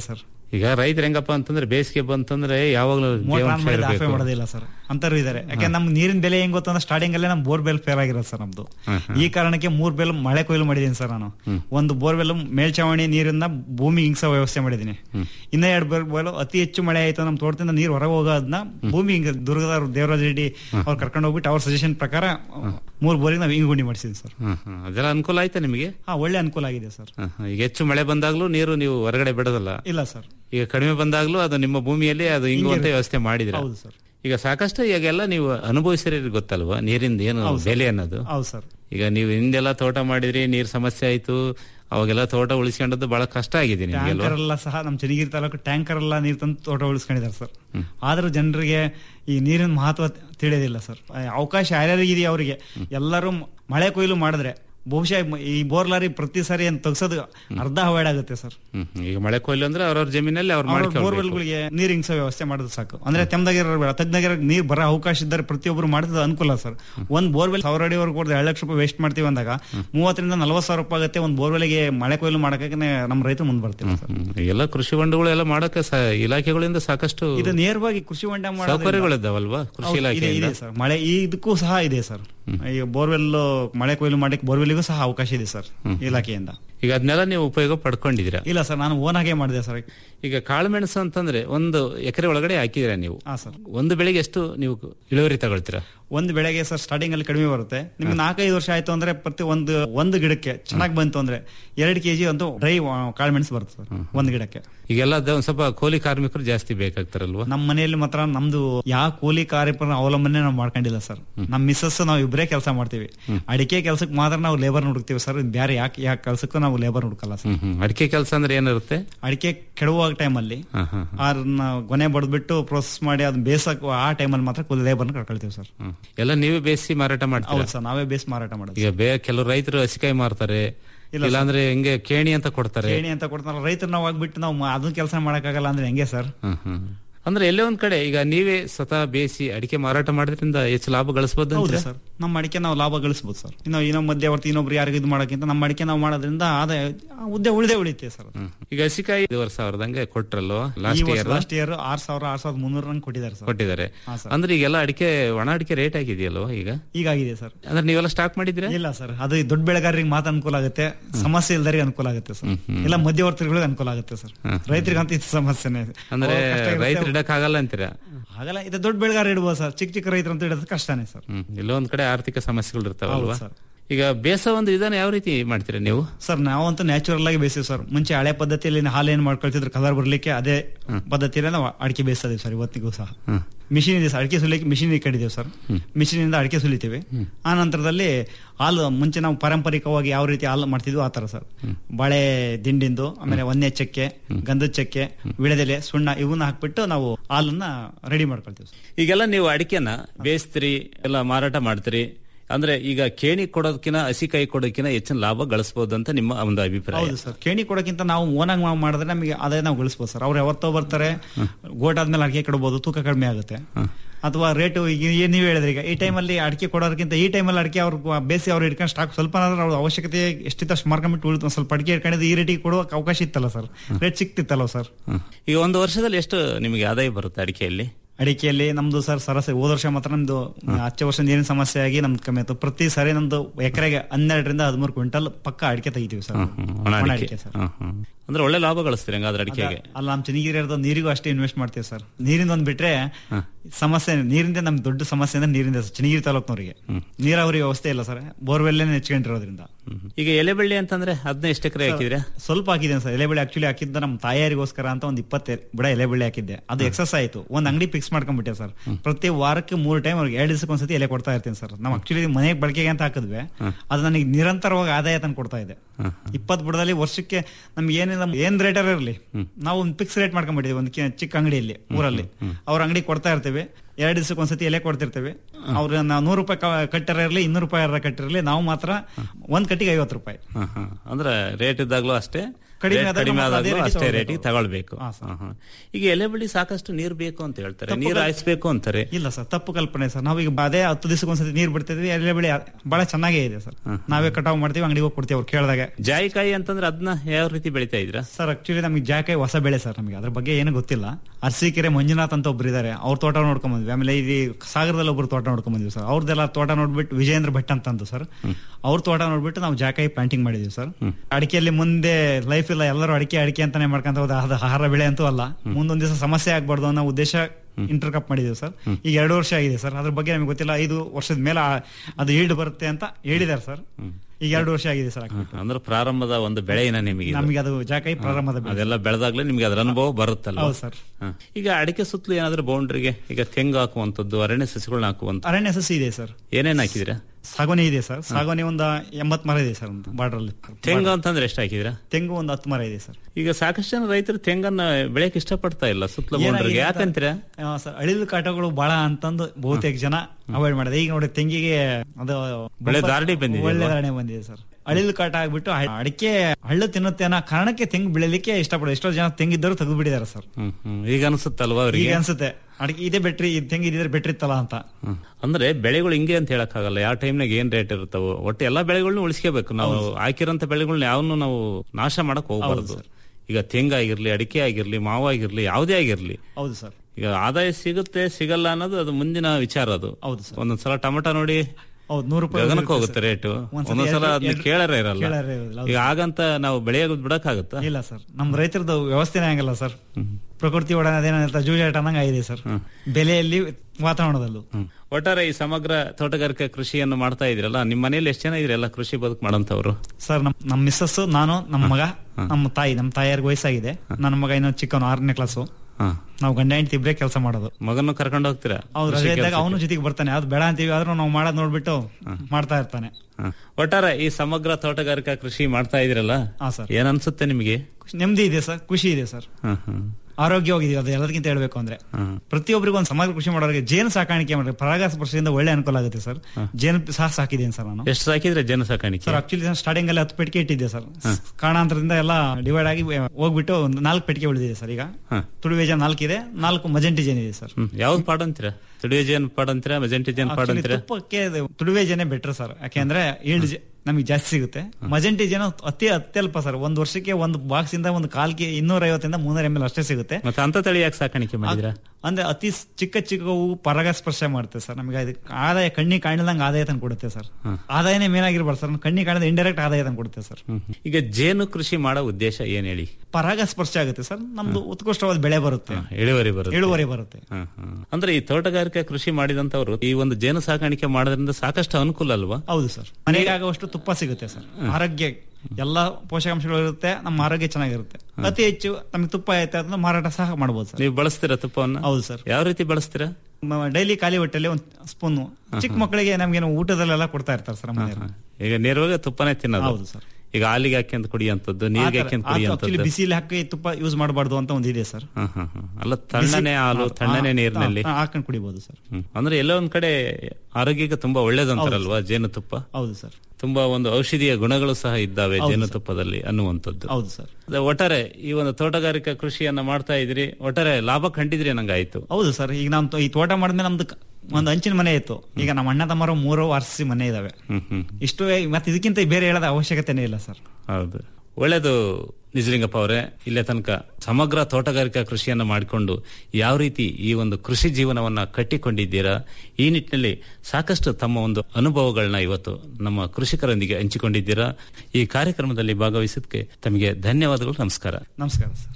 ಈಗ ರೈತರು ಹೆಂಗಪ್ಪ ಅಂತಂದ್ರೆ ಬೇಸಿಗೆ ಬಂತಂದ್ರೆ ಯಾವಾಗ್ಲೂ
ಮೋಟರ್ ಆನ್
ತೇವಾಂಶ
ಮಾಡಿದ ಆಫೇ
ಇರ್ಬೇಕು.
ಮಾಡೋದಿಲ್ಲ ಸರ್ ಅಂತರೂ ಇದಾರೆ ಯಾಕೆ ನಮ್ಗೆ ನೀರಿನ ಬೆಲೆ ಹೆಂಗ್ ಗೊತ್ತಂದ್ರೆ ಸ್ಟಾರ್ಟಿಂಗ್ ಅಲ್ಲೇ ನಮ್ ಬೋರ್ವೆಲ್ ಫೇಲ್ ಆಗಿರೋದು ಸರ್ ನಮ್ದು ಈ ಕಾರಣಕ್ಕೆ ಮೂರ್ ಬೆಲ್ ಮಳೆ ಕೊಯ್ಲು ಮಾಡಿದೀನಿ ಸರ್ ನಾನು ಒಂದು ಬೋರ್ವೆಲ್ ಮೇಲ್ಛಾವಣಿ ನೀರನ್ನ ಭೂಮಿ ಹಿಂಗ್ಸೋ ವ್ಯವಸ್ಥೆ ಮಾಡಿದೀನಿ ಇನ್ನ ಎರಡು ಬೋರ್ವೆಲ್ ಅತಿ ಹೆಚ್ಚು ಮಳೆ ಆಯ್ತು ನಮ್ ತೋಟದಿಂದ ನೀರು ಹೊರಗೆ ಹೋಗೋದನ್ನ ಭೂಮಿ ಹಿಂಗ ದುರ್ಗದ ದೇವರಾಜ ರೆಡ್ಡಿ ಅವ್ರು ಕರ್ಕೊಂಡು ಹೋಗ್ಬಿಟ್ಟು ಅವ್ರ ಸಜೆಷನ್ ಪ್ರಕಾರ ಮೂರ್ ಬೋರಿಗೆ ನಾವು ಹಿಂಗ್ ಗುಂಡಿ ಮಾಡಿಸಿದ್ವಿ ಸರ್
ಹ್ಮ್, ಹ್ಮ್. ಅದೆಲ್ಲ ಅನುಕೂಲ ಆಯ್ತಾ ನಿಮಗೆ
ಹಾ ಒಳ್ಳೆ ಅನುಕೂಲ ಆಗಿದೆ ಸರ್
ಹ್ಮ್, ಹ್ಮ್. ಈಗ ಹೆಚ್ಚು ಮಳೆ ಬಂದಾಗ್ಲೂ ನೀರು ನೀವು ಹೊರಗಡೆ ಬಿಡೋದಲ್ಲ
ಇಲ್ಲ ಸರ್
ಈಗ ಕಡಿಮೆ ಬಂದಾಗ್ಲೂ ಅದು ನಿಮ್ಮ ಭೂಮಿಯಲ್ಲಿ ಅದು ಹಿಂಗುವಂತ
ಹಿಂಗಿರುತ್ತೆ.
ವ್ಯವಸ್ಥೆ ಮಾಡಿದ್ರ
ಹೌದು ಸರ್
ಈಗ ಸಾಕಷ್ಟು ಈಗೆಲ್ಲ ನೀವು ಅನುಭವಿಸಿರಿ ಗೊತ್ತಲ್ವಾ ನೀರಿಂದ ಏನು
ಹೌದು ಸರ್.
ಬೆಲೆ ಅನ್ನೋದು
ಹೌದು ಸರ್
ಈಗ ನೀವು ಹಿಂದೆಲ್ಲ ತೋಟ ಮಾಡಿದ್ರಿ ನೀರ್ ಸಮಸ್ಯೆ ಆಯ್ತು ಅವಾಗೆಲ್ಲ ತೋಟ ಉಳಿಸ್ಕೊಂಡದ್ದು ಬಹಳ ಕಷ್ಟ ಆಗಿದೆ ನಿಮ್ಗೆ
ಟ್ಯಾಂಕರ್
ಅಲ್ವಾ
ಎಲ್ಲ ಸಹ ನಮ್ಮ ಚನ್ನಗಿರಿ ತಾಲೂಕು ಟ್ಯಾಂಕರ್ ಎಲ್ಲ ನೀರು ತಂದು ತೋಟ ಉಳಿಸ್ಕೊಂಡಿದ್ದಾರೆ ಸರ್ ಆದ್ರೂ ಜನರಿಗೆ ಈ ನೀರಿನ ಮಹತ್ವ ತಿಳಿಯೋದಿಲ್ಲ ಸರ್ ಅವಕಾಶ ಯಾರ್ಯಾರಿಗಿದೆಯಾ ಅವರಿಗೆ ಎಲ್ಲರೂ ಮಳೆ ಕೊಯ್ಲು ಮಾಡಿದ್ರೆ ಬಹುಶಃ ಈ ಬೋರ್ಲಾರಿ ಪ್ರತಿ ಸಾರಿ ಏನ್ ತೆಗ್ಸೋದು ಅರ್ಧ ಅವಾಯ್ಡ್ ಆಗುತ್ತೆ ಸರ್
ಹ್ಮ್, ಹ್ಮ್. ಈಗ ಮಳೆ ಕೊಯ್ಲು ಅಂದ್ರೆ ಅವ್ರವ್ರ ಜಮೀನಲ್ಲಿ ಅವ್ರು ಮಾಡ್ಕೊಳ್ಬೇಕು
ಬೋರ್ವೆಲ್ಗಳಿಗೆ ನೀರ್ ಹಿಂಗ್ಸೋ ವ್ಯವಸ್ಥೆ ಮಾಡೋದು ಸಾಕು ಅಂದ್ರೆ ತೆಮ್ದಾಗಿರೋ ಬೇಡ ತಗ್ನಾಗಿರೋ ನೀರ್ ಬರೋ ಅವಕಾಶ ಇದ್ದಾರೆ ಪ್ರತಿಯೊಬ್ಬರು ಮಾಡಿದ್ರೆ ಅನುಕೂಲ ಸರ್ ಒಂದ್ ಬೋರ್ವೆಲ್ ಸಾವಿರ ಅಡಿವರೆಗೂ ಕೊಡದೆ ಎರಡು ಲಕ್ಷ ರೂಪಾಯಿ ವೇಸ್ಟ್ ಮಾಡ್ತೀವಿ ಅಂದಾಗ ಮೂವತ್ತರಿಂದ ನಲವತ್ತು ಸಾವಿರ ರೂಪಾಯಿ ಆಗುತ್ತೆ ಒಂದ್ ಬೋರ್ವೆಲ್ಗೆ ಮಳೆ ಕೊಯ್ಲು ಮಾಡಕ್ಕೆ ನಮ್ಮ ರೈತರು ಮುಂದೆ ಬರ್ತೀವಿ ಸರ್
ಹ್ಮ್. ಎಲ್ಲ ಕೃಷಿ ಹೊಂಡಗಳು ಎಲ್ಲ ಮಾಡಕ್ಕೆ ಸ- ಇಲಾಖೆಗಳಿಂದ ಸಾಕಷ್ಟು
ಇದು ನೇರವಾಗಿ ಕೃಷಿ ಹೊಂಡ ಮಾಡೋದ್ರಿಂದ-
ಸೌಕರ್ಯಗಳಿದ್ದಾವಲ್ವಾ ಕೃಷಿ
ಹೌದು, ಇದೆ
ಇಲಾಖೆಯಿಂದ
ಇದೆ ಸರ್ ಮಳೆ ಈ ಇದಕ್ಕೂ ಸಹ ಇದೆ ಸರ್ ಈಗ ಬೋರ್ವೆಲ್ ಮಳೆ ಕೊಯ್ಲು ಮಾಡಕ್ಕೆ ಬೋರ್ವೆಲ್ಗೂ ಸಹ ಅವಕಾಶ ಇದೆ ಸರ್ ಇಲಾಖೆಯಿಂದ
ಈಗ ಅದನ್ನೆಲ್ಲ ನೀವು ಉಪಯೋಗ ಪಡ್ಕೊಂಡಿದ್ದೀರಾ
ಇಲ್ಲ ಸರ್ ನಾನು ಓನ್ ಆಗಿ ಮಾಡಿದೆ ಸರ್
ಈಗ ಕಾಳುಮೆಣಸು ಅಂತಂದ್ರೆ ಒಂದು ಎಕರೆ ಒಳಗಡೆ ಹಾಕಿದಿರಾ ನೀವು
ಹಾ ಸರ್
ಒಂದು ಬೆಳೆಗೆ ಎಷ್ಟು ನೀವು ಇಳುವರಿ ತಗೊಳ್ತೀರಾ
ಒಂದು ಬೆಳೆಗೆ ಸರ್ ಸ್ಟಾರ್ಟಿಂಗ್ ಅಲ್ಲಿ ಕಡಿಮೆ ಬರುತ್ತೆ ನಿಮ್ಗೆ ನಾಲ್ಕೈದು ವರ್ಷ ಆಯ್ತು ಅಂದ್ರೆ ಪ್ರತಿ ಒಂದು ಒಂದು ಗಿಡಕ್ಕೆ ಚೆನ್ನಾಗಿ ಬಂತು ಅಂದ್ರೆ ಎರಡು ಕೆಜಿ ಒಂದು ಡ್ರೈ ಕಾಳುಮೆಣಸು ಬರುತ್ತೆ ಸರ್ ಒಂದು ಗಿಡಕ್ಕೆ
ಈಗೆಲ್ಲ ಅದು ಒಂದ್ ಸ್ವಲ್ಪ ಕೂಲಿ ಕಾರ್ಮಿಕರು ಜಾಸ್ತಿ ಬೇಕಾಗ್ತಾರಲ್ವಾ
ನಮ್ಮ ಮನೆಯಲ್ಲಿ ಮಾತ್ರ ನಮ್ದು ಯಾವ ಕೂಲಿ ಕಾರ್ಯಪರ ಅವಲಂಬನೆ ನಾವು ಮಾಡ್ಕೊಂಡಿಲ್ಲ ಸರ್ ನಮ್ಮ ಮಿಸ್ಸಸ್ ನಾವು ಇಬ್ಬರೇ ಕೆಲಸ ಮಾಡ್ತೀವಿ ಅಡಿಕೆ ಕೆಲಸಕ್ಕೆ ಮಾತ್ರ ನಾವು ಲೇಬರ್ ಹುಡುಕ್ತೀವಿ ಸರ್ ಬೇರೆ ಯಾಕೆ ಯಾಕೆ ಕೆಲಸಕ್ಕೂ ನಾವು ಲೇಬರ್ ಹುಡುಕಲ್ಲ ಸರ್
ಹ್ಮ್ ಹ್ಮ್ ಅಡಿಕೆ ಕೆಲಸ ಅಂದ್ರೆ ಏನಿರುತ್ತೆ
ಅಡಿಕೆ ಕೆಡುವ ಟೈಮಲ್ಲಿ
ಹಾ, ಹಾ,
ಅದನ್ನ ಗೊನೆ ಬಡ್ದ್ಬಿಟ್ಟು ಪ್ರೋಸೆಸ್ ಮಾಡಿ ಅದನ್ನ ಬೇಸಕ್ ಆ ಟೈಮಲ್ಲಿ ಮಾತ್ರ ಕೂಲಿ ಲೇಬರ್ನ ಕರ್ಕೊಳ್ತೀವಿ ಸರ್
ಹ್ಮ್. ಎಲ್ಲ ನೀವೇ ಬೇಯಿಸಿ ಮಾರಾಟ ಮಾಡ್ತೀರಾ
ಹೌದು ಸರ್ ನಾವೇ ಬೇಸ್ ಮಾರಾಟ ಮಾಡೋದು
ಈಗ ಬೇ ಕೆಲವು ರೈತರು ಹಸಿಕಾಯಿ ಮಾರ್ತಾರೆ ಇಲ್ಲಾಂದ್ರೆ ಹಿಂಗೆ ಕೇಣಿ ಅಂತ ಕೊಡ್ತಾರೆ
ಏಣಿ ಅಂತ ಕೊಡ್ತಾರ ರೈತರು ನಾವು ಆಗ್ಬಿಟ್ಟು ನಾವು ಅದನ್ನ ಕೆಲಸ ಮಾಡಕ್ಕಾಗಲ್ಲ ಅಂದ್ರೆ ಹೆಂಗೆ ಸರ್
ಹ್ಮ್, ಹ್ಮ್. ಅಂದ್ರೆ ಎಲ್ಲೇ ಒಂದ್ ಕಡೆ ಈಗ ನೀವೇ ಸ್ವತಃ ಬೇಯಿಸಿ ಅಡಿಕೆ ಮಾರಾಟ ಮಾಡೋದ್ರಿಂದ ಹೆಚ್ಚು ಲಾಭ ಗಳಿಸಬಹುದು
ಹೌದು ಸರ್ ನಮ್ಮ ಅಡಿಕೆ ನಾವು ಲಾಭ ಗಳಿಸಬಹುದು ಸರ್ ಇನ್ನು ಇನ್ನೊ ಮಧ್ಯವರ್ತಿ ಇನ್ನೊಬ್ರು ಯಾರಿಗೂ ಇದು ಮಾಡೋಕ್ಕಿಂತ ನಮ್ಮ ಅಡಿಕೆ ನಾವು ಮಾಡೋದ್ರಿಂದ ಆದಾಯ ಹುದ್ದೆ ಉಳಿದೇ ಉಳಿತೆ ಸರ್
ಈಗ ಹಸಿಕಾಯಿ ಐದುವರೆ ಸಾವಿರದಂಗೆ ಕೊಟ್ರಲ್ವಾ ಲಾಸ್ಟ್ ಇಯರ್
ಲಾಸ್ಟ್ ಇಯರ್ ಆರ್ ಸಾವಿರ ಆರ್ ಸಾವಿರದ ಮುನ್ನೂರ ರಂಗ್ ಕೊಟ್ಟಿದ್ದಾರೆ ಸರ್
ಕೊಟ್ಟಿದ್ದಾರೆ
ಹಾ, ಸರ್.
ಅಂದ್ರೆ ಈಗೆಲ್ಲ ಅಡಿಕೆ ಒಣ ಅಡಿಕೆ ರೇಟ್ ಆಗಿದೆಯಲ್ವಾ ಈಗ
ಈಗಾಗಿದೆ ಸರ್
ಅಂದ್ರೆ ನೀವೆಲ್ಲ ಸ್ಟಾಕ್ ಮಾಡಿದ್ರೆ
ಇಲ್ಲ ಸರ್ ಅದು ಈ ದೊಡ್ಡ ಬೆಳೆಗಾರರಿಗೆ ಮಾತ್ರ ಅನುಕೂಲ ಆಗುತ್ತೆ ಸಮಸ್ಯೆ ಇಲ್ದರಿಗೆ ಅನುಕೂಲ ಆಗುತ್ತೆ ಸರ್ ಇಲ್ಲ ಮಧ್ಯವರ್ತಿಗಳಿಗೆ ಅನುಕೂಲ ಆಗುತ್ತೆ ಸರ್ ರೈತರಿಗಂತ ಇದು ಸಮಸ್ಯೆನೇ
ಅಂದ್ರೆ
ಅವ್ರ ಕಷ್ಟ ಇರುತ್ತೆ.
ರೈತರು ಇಡಕ್ ಆಗಲ್ಲ ಅಂತೀರಾ
ಆಗಲ್ಲ ಇದು ದೊಡ್ಡ ಬೆಳೆಗಾರ ಇಡ್ಬೋದು ಸರ್ ಚಿಕ್ಕ ಚಿಕ್ಕ ರೈತರು ಅಂತ ಇಡೋದು ಕಷ್ಟನೇ ಸರ್
ಹ್ಮ್ ಎಲ್ಲೋ ಒಂದ್ ಕಡೆ ಆರ್ಥಿಕ ಸಮಸ್ಯೆಗಳು ಇರ್ತಾವಲ್ವಾ
ಹೌದು, ಸರ್.
ಈಗ ಬೇಸ ಒಂದು ವಿಧಾನ ಯಾವ ರೀತಿ ಮಾಡ್ತೀರಾ ನೀವು
ಸರ್ ನಾವಂತೂ ನ್ಯಾಚುರಲ್ ಆಗಿ ಬೇಯಿಸ್ತೀವಿ ಸರ್ ಮುಂಚೆ ಹಳೆ ಪದ್ಧತಿಯಲ್ಲಿ ಹಾಲು ಏನ್ ಮಾಡ್ಕೊಳ್ತಿದ್ರು ಕಲರ್ ಬರ್ಲಿಕ್ಕೆ ಅದೇ ಪದ್ಧತಿಯಲ್ಲಿ ನಾವು ಅಡಿಕೆ ಬೇಯಿಸ್ತೀವಿ ಸರ್ ಇವತ್ತಿಗೂ ಸಹ ಮಿಷಿನ್ ಇದೆ ಸರ್ ಅಡಿಕೆ ಸುಲಿಕ್ಕೆ ಮಿಷಿನ್ ಕಡಿದೀವಿ ಸರ್ ಮಿಷಿನ್ ಇಂದ ಅಡಿಕೆ ಸುಲಿತೀವಿ ಆ ನಂತರದಲ್ಲಿ ಹಾಲು ಮುಂಚೆ ನಾವು ಪಾರಂಪರಿಕವಾಗಿ ಯಾವ ರೀತಿ ಹಾಲು ಮಾಡ್ತಿದ್ವು ಆ ತರ ಸರ್ ಬಾಳೆ ದಿಂಡಿಂದು ಆಮೇಲೆ ಒಂದೇ ಚಕ್ಕೆ ಗಂಧದ ಚಕ್ಕೆ ವಿಳೆದೆಲೆ ಸುಣ್ಣ ಇವನ್ನ ಹಾಕ್ಬಿಟ್ಟು ನಾವು ಹಾಲನ್ನ ರೆಡಿ ಮಾಡ್ಕೊಳ್ತೀವಿ ಸರ್
ಈಗೆಲ್ಲ ನೀವು ಅಡಿಕೆನ ಬೇಯಿಸ್ತೀರಿ ಎಲ್ಲ ಮಾರಾಟ ಮಾಡ್ತೀರಿ ಅಂದ್ರೆ ಈಗ ಕೇಣಿ ಕೊಡೋದಕ್ಕಿಂತ ಹಸಿಕಾಯಿ ಕೊಡೋದಕ್ಕಿಂತ ಹೆಚ್ಚಿನ ಲಾಭ ಗಳಿಸಬಹುದು ಅಂತ ನಿಮ್ಮ ಒಂದು ಅಭಿಪ್ರಾಯ
ಹೌದು ಸರ್ ಕೇಣಿ ಕೊಡೋಕ್ಕಿಂತ ನಾವು ಓನಾಗಿ ಮಾಡಿದ್ರೆ ನಮಗೆ ಆದಾಯ ನಾವು ಗಳಿಸ್ಬೋದು ಸರ್ ಅವ್ರು ಯಾವತ್ತೋ ಬರ್ತಾರೆ ಗೋಟ್ ಆದ್ಮೇಲೆ ಅಡಿಕೆ ಕೊಡ್ಬೋದು ತೂಕ ಕಡಿಮೆ ಆಗುತ್ತೆ ಅಥವಾ ರೇಟು ಈಗ ಏನ್ ನೀವು ಹೇಳಿದ್ರಿ ಈಗ ಈ ಟೈಮಲ್ಲಿ ಅಡಿಕೆ ಕೊಡೋದಕ್ಕಿಂತ ಈ ಟೈಮಲ್ಲಿ ಅಡಿಕೆ ಅವ್ರು ಬೇಸಿ ಅವ್ರು ಇಟ್ಕೊಂಡು ಸ್ಟಾಕ್ ಸ್ವಲ್ಪ ಅವ್ರ ಅವಶ್ಯಕತೆ ಎಷ್ಟಿತ್ತು ಮಾರ್ಕೊಂಬಿಟ್ಟು ಉಳಿತು ಸ್ವಲ್ಪ ಅಡಿಕೆ ಇಟ್ಕೊಂಡಿದ್ದು ಈ ರೇಟಿಗೆ ಕೊಡುವ ಅವಕಾಶ ಇತ್ತಲ್ಲ ಸರ್ ರೇಟ್ ಸಿಕ್ತಿತ್ತಲ್ಲ ಸರ್
ಈಗ ಒಂದು ವರ್ಷದಲ್ಲಿ ಎಷ್ಟು ನಿಮಗೆ ಆದಾಯ ಬರುತ್ತೆ ಅಡಿಕೆಯಲ್ಲಿ
ಅಡಿಕೆಯಲ್ಲಿ ನಮ್ದು ಸರ್ ಸರಾಸರಿ ಹೋದ ವರ್ಷ ಮಾತ್ರ ನಮ್ದು ಹಚ್ಚ ವರ್ಷ ನೀರಿನ ಸಮಸ್ಯೆ ಆಗಿ ನಮ್ದು ಕಮ್ಮಿ ಆಯ್ತು ಪ್ರತಿ ಸಾರಿ ನಮ್ದು ಎಕರೆಗೆ ಹನ್ನೆರಡರಿಂದ ಹದಿಮೂರು ಕ್ವಿಂಟಲ್ ಪಕ್ಕ ಅಡಿಕೆ ತೆಗಿತೀವಿ ಸರ್
ಒಣ
ಒಣ
ಅಡಿಕೆ
ಅಡಿಕೆ ಸರ್
ಹ್ಮ್, ಹ್ಮ್. ಅಂದ್ರೆ ಒಳ್ಳೆ ಲಾಭ ಗಳಿಸ್ತೀರಿ ಹಂಗಾದ್ರೆ ಅಡಿಕೆಗೆ
ಅಲ್ಲ ನಮ್ ಚನ್ನಗಿರಿ ಇರೋದು ನೀರಿಗೂ ಅಷ್ಟೇ ಇನ್ವೆಸ್ಟ್ ಮಾಡ್ತೀವಿ ಸರ್ ನೀರಿಂದ ಒಂದ್ ಬಿಟ್ರೆ ಸಮಸ್ಯೆ ನೀರಿಂದ ನಮ್ ದೊಡ್ಡ ಸಮಸ್ಯೆ ಅಂದ್ರೆ ನೀರಿಂದ ಸರ್ ಚನ್ನಗಿರಿ ತಾಲೂಕ್ನವರಿಗೆ ನೀರಾವರಿ ವ್ಯವಸ್ಥೆ ಇಲ್ಲ ಸರ್ ಬೋರ್ವೆಲ್ ನೆಚ್ಕೊಂಡಿರೋದ್ರಿಂದ
ಈಗ ಎಲೆ ಬೆಳ್ಳಿ ಅಂತಂದ್ರೆ ಹದಿನೈದು ಎಷ್ಟು ಎಕರೆ ಹಾಕಿದ್ರೆ
ಸ್ವಲ್ಪ ಹಾಕಿದ್ದೇನೆ ಸರ್ ಎಲೆಬೆಳೆ ಆಕ್ಚುಲಿ ಹಾಕಿದ್ದ ನಮ್ಮ ತಾಯಾರಿಗೋಸ್ಕರ ಅಂತ ಒಂದ್ ಇಪ್ಪತ್ತೆ ಬುಡ ಎಲೆಬೆಳೆ ಹಾಕಿದ್ದೆ ಅದು ಎಕ್ಸಸ್ ಆಯ್ತು ಒಂದ್ ಅಂಗಡಿ ಫಿಕ್ಸ್ ಮಾಡ್ಕೊಂಡ್ಬಿಟ್ಟೆ ಸರ್ ಪ್ರತಿ ವಾರಕ್ಕೆ ಮೂರು ಟೈಮ್ ಅವ್ರಿಗೆ ಎರಡು ದಿವಸಕ್ಕೆ ಒಂದ್ಸತಿ ಎಲೆ ಕೊಡ್ತಾ ಇರ್ತೀನಿ ಸರ್ ನಾವು ಆಕ್ಚುಲಿ ಮನೆಗೆ ಬಳಕೆಗೆ ಅಂತ ಹಾಕಿದ್ವಿ ಅದು ನನಗೆ ನಿರಂತರವಾಗಿ ಆದಾಯ ತಂದು ಕೊಡ್ತಾ ಇದೆ ಇಪ್ಪತ್ತು ಬುಡದಲ್ಲಿ ವರ್ಷಕ್ಕೆ ನಮ್ಗೆ ಏನಿಲ್ಲ ಏನ್ ರೇಟರ್ ಇರಲಿ ನಾವು ಒಂದು ಫಿಕ್ಸ್ ರೇಟ್ ಮಾಡ್ಕೊಂಡ್ಬಿಟ್ಟಿದ್ವಿ ಒಂದು ಕಿ- ಚಿಕ್ಕ ಅಂಗಡಿಯಲ್ಲಿ ಊರಲ್ಲಿ ಅವ್ರ ಅಂಗಡಿ ಕೊಡ್ತಾ ಇರ್ತೀವಿ ಎರಡು ದಿವಸಕ್ಕೆ ಒಂದ್ಸತಿ ಎಲೆ ಕೊಡ್ತಿರ್ತೇವೆ ಅವ್ರ ನಾವು ನೂರು ರೂಪಾಯಿ ಕ- ಕಟ್ಟರ ಇರಲಿ ಇನ್ನೂರು ರೂಪಾಯಿ ಕಟ್ಟಿರಲಿ ನಾವು ಮಾತ್ರ ಒಂದ್ ಕಟ್ಟಿಗೆ ಐವತ್ತು ರೂಪಾಯಿ
ಹ್ಮ್, ಹ್ಮ್. ಅಂದ್ರೆ ರೇಟ್ ಇದ್ದಾಗ್ಲೂ ಅಷ್ಟೇ
ಕಡಿಮೆ
ರೇಟ್
ಆದಾಗ
ಕಡಿಮೆ
ನಾವು ಅದೇ
ಆದಾಗಲೂ
ರೇಟಿಗೆ
ಅಷ್ಟೇ
ತಗೊಳ್ಬೇಕು.
ರೇಟಿಗೆ ತಗೊಳ್ಬೇಕು
ಹಾ, ಸರ್.
ಹಾ, ಹಾ. ಈಗ ಎಲೆ ಬಳ್ಳಿ ಸಾಕಷ್ಟು ನೀರು ಬೇಕು ಅಂತ ಹೇಳ್ತಾರೆ
ತಪ್ಪು
ನೀರು
ಕಲ್-
ಹಾಯಿಸ್ಬೇಕು ಅಂತಾರೆ
ಇಲ್ಲ ಸರ್ ತಪ್ಪು ಕಲ್ಪನೆ ಸರ್ ನಾವೀಗ ಅದೇ ಹತ್ತು ದಿವಸಕ್ಕೊಂದ್ಸತಿ ನೀರು ಬಿಡ್ತಿದ್ವಿ ಎಲೆ ಬೆಳೆ ಬಹಳ ಚೆನ್ನಾಗೇ ಇದೆ ಸರ್ ನಾವೇ ಕಟಾವು ಮಾಡ್ತೀವಿ ಅಂಗಡಿಗೆ ಹೋಗಿ ಕೊಡ್ತೀವಿ ಅವ್ರು ಕೇಳಿದಾಗ
ಜಾಯಿಕಾಯಿ ಅಂತಂದ್ರೆ ಅದನ್ನ ಯಾವ ರೀತಿ ಬೆಳಿತಾ ಇದ್ರಾ
ಸರ್ ಆಕ್ಚುಲಿ ನಮಗೆ ಜಾಕಾಯಿ ಹೊಸ ಬೆಳೆ ಸರ್ ನಮಗೆ ಅದ್ರ ಬಗ್ಗೆ ಏನು ಗೊತ್ತಿಲ್ಲ ಅರಸೀಕೆರೆ ಮಂಜುನಾಥ್ ಅಂತ ಒಬ್ರು ಇದಾರೆ ಅವ್ರ ತೋಟ ನೋಡ್ಕೊಂಡ್ ಬಂದ್ವಿ ಆಮೇಲೆ ಇಲ್ಲಿ ಸಾಗರದಲ್ಲಿ ಒಬ್ರು ತೋಟ ನೋಡ್ಕೊಂಡ್ ಬಂದ್ವಿ ಸರ್ ಅವ್ರದ್ದೆಲ್ಲ ತೋಟ ನೋಡ್ಬಿಟ್ಟು ವಿಜೇಂದ್ರ ಭಟ್ ಅಂತಂದು ಸರ್ ಅವ್ರ ತೋಟ ನೋಡ್ಬಿಟ್ಟು ನಾವು ಜಾಕಾಯಿ ಪ್ಲಾಂಟಿಂಗ್ ಮಾಡಿದೀವಿ ಸರ್ ಅಡಿಕೆಯಲ್ಲಿ ಮುಂದೆ ಲೈಫ್ ಇಲ್ಲ ಎಲ್ಲರೂ ಅಡಿಕೆ ಅಡಿಕೆ ಅಂತಾನೆ ಮಾಡ್ಕೊಂತ ಹೋದ ಅದು ಆಹಾರ ಬೆಳೆ ಅಂತೂ ಅಲ್ಲ ಮುಂದೊಂದ್ ದಿವಸ ಸಮಸ್ಯೆ ಆಗ್ಬಾರ್ದು ಅನ್ನೋ ಉದ್ದೇಶ ಇಂಟರ್ ಕಪ್ ಮಾಡಿದೀವಿ ಸರ್ ಈಗ ಎರಡು ವರ್ಷ ಆಗಿದೆ ಸರ್ ಅದ್ರ ಬಗ್ಗೆ ನಮಗೆ ಗೊತ್ತಿಲ್ಲ ಐದು ವರ್ಷದ ಮೇಲೆ ಆ- ಅದು ಈಲ್ಡ್ ಬರುತ್ತೆ ಅಂತ ಹೇಳಿದಾರೆ ಸರ್ ಈಗ ಎರಡು ವರ್ಷ ಆಗಿದೆ ಸರ್
ಅಂದ್ರೆ ಪ್ರಾರಂಭದ ಒಂದು ಬೆಳೆಯಿನ ನಿಮಗೆ ಇದು.
ನಮಗೆ ಅದು ಜಾಕಾಯಿ ಪ್ರಾರಂಭದ ಬೆಳೆ.
ಅದೆಲ್ಲ ಬೆಳೆದಾಗ್ಲೇ ನಿಮ್ಗೆ ಅದರ ಅನುಭವ ಬರುತ್ತಲ್ಲ
ಹೌದು ಸರ್.
ಈಗ ಅಡಿಕೆ ಸುತ್ತಲೂ ಏನಾದ್ರೂ ಬೌಂಡ್ರಿಗೆ ಈಗ ತೆಂಗು ಹಾಕುವಂತದ್ದು ಅರಣ್ಯ ಸಸಿಗಳನ್ನ ಹಾಕುವಂತ
ಅರಣ್ಯ ಸಸಿ ಇದೆ ಸರ್
ಏನೇನ್ ಹಾಕಿದಿರಾ
ಸಾಗೋನೆ ಇದೆ ಸರ್ ಸಾಗೋನೆ ಒಂದು ಎಂಬತ್ ಮರ ಇದೆ ಸರ್ ಒಂದು ಬಾರ್ಡರ್ ಅಲ್ಲಿ
ತೆಂಗು ಅಂತಂದ್ರೆ ಎಷ್ಟು ಹಾಕಿದಿರಾ
ತೆಂಗು ಒಂದು ಹತ್ತು ಮರ ಇದೆ ಸರ್
ಈಗ ಸಾಕಷ್ಟು ಜನ ರೈತರು ತೆಂಗನ್ನ ಬೆಳೆಯಕ್ಕೆ ಇಷ್ಟಪಡ್ತಾ ಇಲ್ಲ ಸುತ್ತಲೂ ಬೌಂಡ್ರಿಗೆ
ಏನಾಗಿದೆ ಅಂತ-
ಯಾಕಂತೀರಾ
ಆ, ಸರ್ ಅಳಿಲು ಕಾಟಗಳು ಬಹಳ ಅಂತಂದು ಬಹುತೇಕ ಜನ ಅವಾಯ್ಡ್ ಮಾಡಿದೆ ಈಗ ನೋಡಿ ತೆಂಗಿಗೆ ಅದು
ಒಳ್ಳೆ ಧಾರಣೆ ಬಂದಿದೆ
ಒಳ್ಳೆ
ಅಲ್ವಾ?
ಧಾರಣೆ ಬಂದಿದೆ ಸರ್ ಅಳಿಲು ಕಾಟ ಆಗ್ಬಿಟ್ಟು ಅ- ಅಡಿಕೆ ಹಳ್ಳು ತಿನ್ನುತ್ತೆ ಅನ್ನೋ ಕಾರಣಕ್ಕೆ ತೆಂಗು ಬೆಳಿಲಿಕ್ಕೆ ಇಷ್ಟಪಡೋದು ಎಷ್ಟೋ ಜನ ತೆಂಗಿದ್ದರು ತೆಗೆದು ಬಿಟ್ಟಿದ್ದಾರೆ ಸರ್
ಹ್ಮ್ ಹ್ಮ್ ಈಗ ಅನ್ಸುತ್ತಲ್ವಾ
ಈಗ
ಅವರಿಗೆ
ಅನ್ಸುತ್ತೆ ಅಡಿಕೆ ಇದೇ ಬೆಟ್ರಿ ತೆಂಗು ಇದ್ರೆ ಬೆಟ್ರಿ ಇತ್ತಲ್ಲ ಅಂತ
ಅಂದ್ರೆ ಬೆಳೆಗಳು ಹಿಂಗೆ ಅಂತ ಹೇಳಕ್ಕಾಗಲ್ಲ ಯಾವ ಟೈಮ್ನಾಗ ಏನ್ ರೇಟ್ ಇರುತ್ತವೋ ಒಟ್ಟು ಎಲ್ಲಾ ಬೆಳೆಗಳನ್ನ ಉಳಿಸ್ಕೋಬೇಕು ನಾವು ಹಾಕಿರೋಂತ ಬೆಳೆಗಳನ್ನ ಯಾವನ್ನು ನಾವು ನಾಶ ಮಾಡಕ್ ಹೋಗ್ಬಾರ್ದು ಈಗ ತೆಂಗು ಆಗಿರ್ಲಿ ಅಡಿಕೆ ಆಗಿರ್ಲಿ ಮಾವು ಆಗಿರ್ಲಿ ಯಾವುದೇ ಆಗಿರ್ಲಿ
ಹೌದು ಸರ್
ಈಗ ಆದಾಯ ಸಿಗುತ್ತೆ ಸಿಗಲ್ಲ ಅನ್ನೋದು ಅದು ಮುಂದಿನ ವಿಚಾರ ಅದು
ಹೌದು
ಒಂದೊಂದ್ಸಲ ಟೊಮೆಟೊ ನೋಡಿ
ಹೌದು ನೂರು ರೂಪಾಯಿ
ಗಗನಕ್ಕೆ
ಇರುತ್ತೆ
ಹೋಗುತ್ತೆ
ಸರ್.
ರೇಟು
ಒಂದ್ಸಲ
ಒಂದೊಂದ್ಸಲ
ಎರಡು-
ಅದನ್ನ
ಎರಡು-
ಕೇಳರೇ ಇರಲ್ಲ
ಕೇಳರೇ ಇರೋದಿಲ್ಲ, ಹೌದು.
ಈಗ ಆಗಂತ ನಾವು ಬೆಳೆಯೋದು ಬಿಡಕ್ಕಾಗತ್ತಾ
ಇಲ್ಲ ಸರ್ ನಮ್ ರೈತರದ್ದು ವ್ಯವಸ್ಥೆನೇ ಆಗಲ್ಲ ಸರ್ ಪ್ರಕೃತಿ ಒಡನೆ ಅದೇನಂತ ಜೂಜಾಟ ಅನ್ನಂಗ ಆಗಿದೆ ಸರ್ ಬೆಲೆಯಲ್ಲಿ ವಾತಾವರಣದಲ್ಲೂ
ಒಟ್ಟಾರೆ ಈ ಸಮಗ್ರ ತೋಟಗಾರಿಕಾ ಕೃಷಿಯನ್ನು ಮಾಡ್ತಾ ಇದ್ರಲ್ಲ ನಿಮ್ಮ ಮನೇಲಿ ಎಷ್ಟು ಜನ ಇದ್ರಲ್ಲ ಕೃಷಿ ಬದುಕು ಮಾಡಂತವ್ರು
ಸರ್ ನಮ್ ನಮ್ ಮಿಸ್ಸಸ್ ನಾನು ನಮ್ಮ ಮಗ ನಮ್ಮ ತಾಯಿ ನಮ್ಮ ತಾಯಿಯರ್ಗೆ ವಯಸ್ಸಾಗಿದೆ ನನ್ನ ಮಗ ಇನ್ನೊಂದು ಚಿಕ್ಕವನು ಆರನೇ ಕ್ಲಾಸು
ಹಾ.
ನಾವು ಗಂಡ ಹೆಂಡತಿ ಇಬ್ಬರೇ ಕೆಲಸ ಮಾಡೋದು
ಮಗನ್ನು ಕರ್ಕೊಂಡು ಹೋಗ್ತೀರಾ
ಅವ್ರು
ಕೃಷಿ
ರಜೆ ಇದ್ದಾಗ
ಕೆಲ್ಸಕ್ಕೆ?
ಅವನು ಜೊತೆಗೆ ಬರ್ತಾನೆ ಅದು ಬೇಡ ಅಂತೀವಿ ಆದ್ರೂ ನಾವು ಮಾಡೋದ್ ನೋಡ್ಬಿಟ್ಟು ಮಾಡ್ತಾ ಇರ್ತಾನೆ
ಹ. ಒಟ್ಟಾರೆ ಈ ಸಮಗ್ರ ತೋಟಗಾರಿಕಾ ಕೃಷಿ ಮಾಡ್ತಾ ಇದ್ರಲ್ಲ
ಹಾ, ಸರ್.
ಏನ್ ಅನ್ಸುತ್ತೆ ನಿಮಗೆ
ನೆಮ್ಮದಿ ಇದೆ ಸರ್ ಖುಷಿ ಇದೆ ಸರ್
ಹ್ಮ್ ಹ್ಮ್
ಆರೋಗ್ಯವಾಗಿದೆ ಅದು ಎಲ್ಲದಕ್ಕಿಂತ ಹೇಳ್ಬೇಕು ಅಂದ್ರೆ ಪ್ರತಿಯೊಬ್ಬರಿಗೂ ಒಂದು ಸಮಗ್ರ ಕೃಷಿ ಮಾಡೋರಿಗೆ ಜೇನು ಸಾಕಾಣಿಕೆ ಮಾಡಿದ್ರೆ ಪರಾಗಸ್ಪರ್ಶದಿಂದ ಒಳ್ಳೆ ಅನುಕೂಲ ಆಗುತ್ತೆ ಸರ್ ಜೇನು ಸಹ ಸಾಕಿದ್ದೀನಿ ಸರ್ ನಾನು
ಎಷ್ಟು ಸಾಕಿದ್ರೆ ಜನ ಸಾಕಾಣಿಕೆ
ಸರ್ ಆಕ್ಚುಲಿ ಸ್ಟಾರ್ಟಿಂಗ್ ಅಲ್ಲಿ ಹತ್ತು ಪೆಟ್ಟಿಗೆ ಇಟ್ಟಿದ್ದೆ ಸರ್ ಕಾರಣಾಂತರದಿಂದ ಎಲ್ಲ ಡಿವೈಡ್ ಆಗಿ ಹೋಗ್ಬಿಟ್ಟು ಒಂದು ನಾಲ್ಕು ಪೆಟ್ಟಿಗೆ ಉಳಿದಿದೆ ಸರ್ ಈಗ
ಹ.
ತುಳುವೆ ಜನ ನಾಲ್ಕು ಇದೆ ನಾಲ್ಕು ಮಜೆಂಟಿ ಜನ ಇದೆ ಸರ್
ಹ್ಮ್ ಯಾವ್ದು ಪಾಡ್ ಅಂತೀರಾ ತುಡಿಯ ಜೇನ್ ಪಾಡ್ ಅಂತೀರಾ ಮೆಜೆಂಟಿ ಜೇನ್ ಪಾಡ್
Actually
ಅಂತೀರಾ
ತುಪ್ಪಕ್ಕೆ ಅದು ತುಳುವೆ ಜನ ಬೆಟರ್ ಸರ್ ಯಾಕೆಂದ್ರೆ ಈಲ್ಡ್ ನಮಗೆ ಜಾಸ್ತಿ ಸಿಗುತ್ತೆ ಮಜೆಂಟಿ ಜನ ಅತಿ ಅತ್ಯಲ್ಪ ಸರ್ ಒಂದು ವರ್ಷಕ್ಕೆ ಒಂದು ಬಾಕ್ಸ್ ಇಂದ ಒಂದು ಕಾಲ್ಗೆ ಇನ್ನೂರ ಐವತ್ತರಿಂದ ಮುನ್ನೂರ ಎಂ ಎಲ್ ಅಷ್ಟೇ ಸಿಗುತ್ತೆ
ಮತ್ತೆ ಅಂತ ತಳಿ ಯಾಕೆ ಸಾಕಾಣಿಕೆ ಮಾಡಿದ್ರಾ
ಅಂದ್ರೆ ಅತಿ ಸ್- ಚಿಕ್ಕ ಚಿಕ್ಕ ಹೂವು ಪರಾಗಸ್ಪರ್ಶ ಮಾಡುತ್ತೆ ಸರ್ ನಮಗೆ ಅದಕ್ಕೆ ಆದಾಯ ಕಣ್ಣಿ ಕಾಣಿಲ್ದಂಗೆ ಆದಾಯ ತಂದು ಕೊಡುತ್ತೆ ಸರ್ ಆದಾಯನೇ ಮೇನ್ ಆಗಿರ್ಬಾರ್ದು ಸರ್ ಕಣ್ಣಿ ಕಾಣದ ಇಂಡೈರೆಕ್ಟ್ ಆದಾಯ ತಂದು ಕೊಡುತ್ತೆ ಸರ್
ಈಗ ಜೇನು ಕೃಷಿ ಮಾಡೋ ಉದ್ದೇಶ ಏನ್ ಹೇಳಿ
ಪರಾಗಸ್ಪರ್ಶ ಆಗುತ್ತೆ ಸರ್ ನಮ್ದು ಉತ್ಕೃಷ್ಟವಾದ ಬೆಳೆ ಬರುತ್ತೆ
ಇಳುವರಿ ಬರುತ್ತೆ
ಇಳುವರಿ ಬರುತ್ತೆ
ಹ, ಹ. ಅಂದ್ರೆ ಈ ತೋಟಗಾರಿಕಾ ಕೃಷಿ ಮಾಡಿದಂತವ್ರು ಈ ಒಂದು ಜೇನು ಸಾಕಾಣಿಕೆ ಮಾಡೋದ್ರಿಂದ ಸಾಕಷ್ಟು ಅನುಕೂಲ ಅಲ್ವಾ
ಹೌದು ಸರ್ ಮನೆಗೆ ಆಗುವಷ್ಟು ತುಪ್ಪ ಸಿಗುತ್ತೆ ಸರ್ ಆರೋಗ್ಯ ಎಲ್ಲಾ ಪೋಷಕಾಂಶಗಳು ಇರುತ್ತೆ ನಮ್ಮ ಆರೋಗ್ಯ ಚೆನ್ನಾಗಿರುತ್ತೆ ಅತಿ ಹೆಚ್ಚು ನಮಗೆ ತುಪ್ಪ ಆಯ್ತು ಅದನ್ನ ಮಾರಾಟ ಸಹ ಮಾಡಬಹುದು ಸರ್
ನೀವು ಬಳಸ್ತೀರಾ ತುಪ್ಪವನ್ನ
ಹೌದು ಸರ್
ಯಾವ ರೀತಿ ಬಳಸ್ತೀರಾ
ಡೈಲಿ ಖಾಲಿ ಹೊಟ್ಟೆಲಿ ಒಂದು ಸ್ಪೂನ್ ಚಿಕ್ಕ ಮಕ್ಕಳಿಗೆ ನಮ್ಗೇನು ಊಟದಲ್ಲೆಲ್ಲ ಕೊಡ್ತಾ ಇರ್ತಾರೆ ಸರ್ ಮನೆಯವರು
ಈಗ ನೇರವಾಗಿ ತುಪ್ಪನೇ ತಿನ್ನೋದು
ಹೌದು ಸರ್.
ಈಗ ಹಾಲಿಗೆ ಹಾಕ್ಯಂತ ಕುಡಿಯಂತದ್ದು ನೀರಿಗೆ ಹಾಕ್ಯಂತ
ಆಕ್ಚುಲಿ
ಕುಡಿಯಂತದ್ದು
ಬಿಸಿಲಿ ಹಾಕಿ ತುಪ್ಪ ಯೂಸ್ ಮಾಡಬಾರ್ದು ಅಂತ ಒಂದು ಇದೆ ಸರ್
ಹ, ಹ, ಹ. ಅಲ್ಲ ತಣ್ಣನೆ ಹಾಲು ತಣ್ಣನೆ ನೀರಿನಲ್ಲಿ
ಹಾಕೊಂಡು ಕುಡಿಬಹುದು ಸರ್
ಹ್ಮ್. ಅಂದ್ರೆ ಎಲ್ಲೋ ಒಂದ್ ಕಡೆ ಆರೋಗ್ಯಕ್ಕೆ ತುಂಬಾ ಒಳ್ಳೇದಂತಾರಲ್ವಾ ಜೇನುತುಪ್ಪ
ಹೌದು ಸರ್
ತುಂಬಾ ಒಂದು ಔಷಧೀಯ ಗುಣಗಳು ಸಹ ಇದ್ದಾವೆ
ಹೌದು
ಜೇನುತುಪ್ಪದಲ್ಲಿ ಅನ್ನುವಂಥದ್ದು
ಹೌದು ಸರ್
ಅದೇ ಒಟ್ಟಾರೆ ಈ ಒಂದು ತೋಟಗಾರಿಕಾ ಕೃಷಿಯನ್ನ ಮಾಡ್ತಾ ಇದ್ರಿ ಒಟ್ಟಾರೆ ಲಾಭ ಕಂಡಿದ್ರಿ ನಂಗಾಯ್ತು
ಹೌದು ಸರ್ ಈಗ ನಾವು ಈ ತೋಟ ಮಾಡಿದ್ಮೇಲೆ ನಮ್ದು ಕ- ಒಂದು ಹಂಚಿನ ಮನೆ ಇತ್ತು ಈಗ ನಮ್ಮ ಅಣ್ಣ ತಮ್ಮರು ಮೂರು ಆರ್ಸಿ ಮನೆ ಇದಾವೆ
ಹ್ಮ್ ಹ್ಮ್
ಇಷ್ಟು ಮತ್ತೆ ಇದಕ್ಕಿಂತ ಬೇರೆ ಹೇಳೋದ ಅವಶ್ಯಕತೆನೇ ಇಲ್ಲ ಸರ್
ಹೌದು ಒಳ್ಳೇದು ನಿಜಲಿಂಗಪ್ಪ ಅವರೇ ಇಲ್ಲೇ ತನಕ ಸಮಗ್ರ ತೋಟಗಾರಿಕಾ ಕೃಷಿಯನ್ನ ಮಾಡಿಕೊಂಡು ಯಾವ ರೀತಿ ಈ ಒಂದು ಕೃಷಿ ಜೀವನವನ್ನ ಕಟ್ಟಿಕೊಂಡಿದ್ದೀರಾ ಈ ನಿಟ್ಟಿನಲ್ಲಿ ಸಾಕಷ್ಟು ತಮ್ಮ ಒಂದು ಅನುಭವಗಳನ್ನ ಇವತ್ತು ನಮ್ಮ ಕೃಷಿಕರೊಂದಿಗೆ ಹಂಚಿಕೊಂಡಿದ್ದೀರಾ ಈ ಕಾರ್ಯಕ್ರಮದಲ್ಲಿ ಭಾಗವಹಿಸೋದಕ್ಕೆ ತಮಗೆ ಧನ್ಯವಾದಗಳು ನಮಸ್ಕಾರ
ನಮಸ್ಕಾರ ಸರ್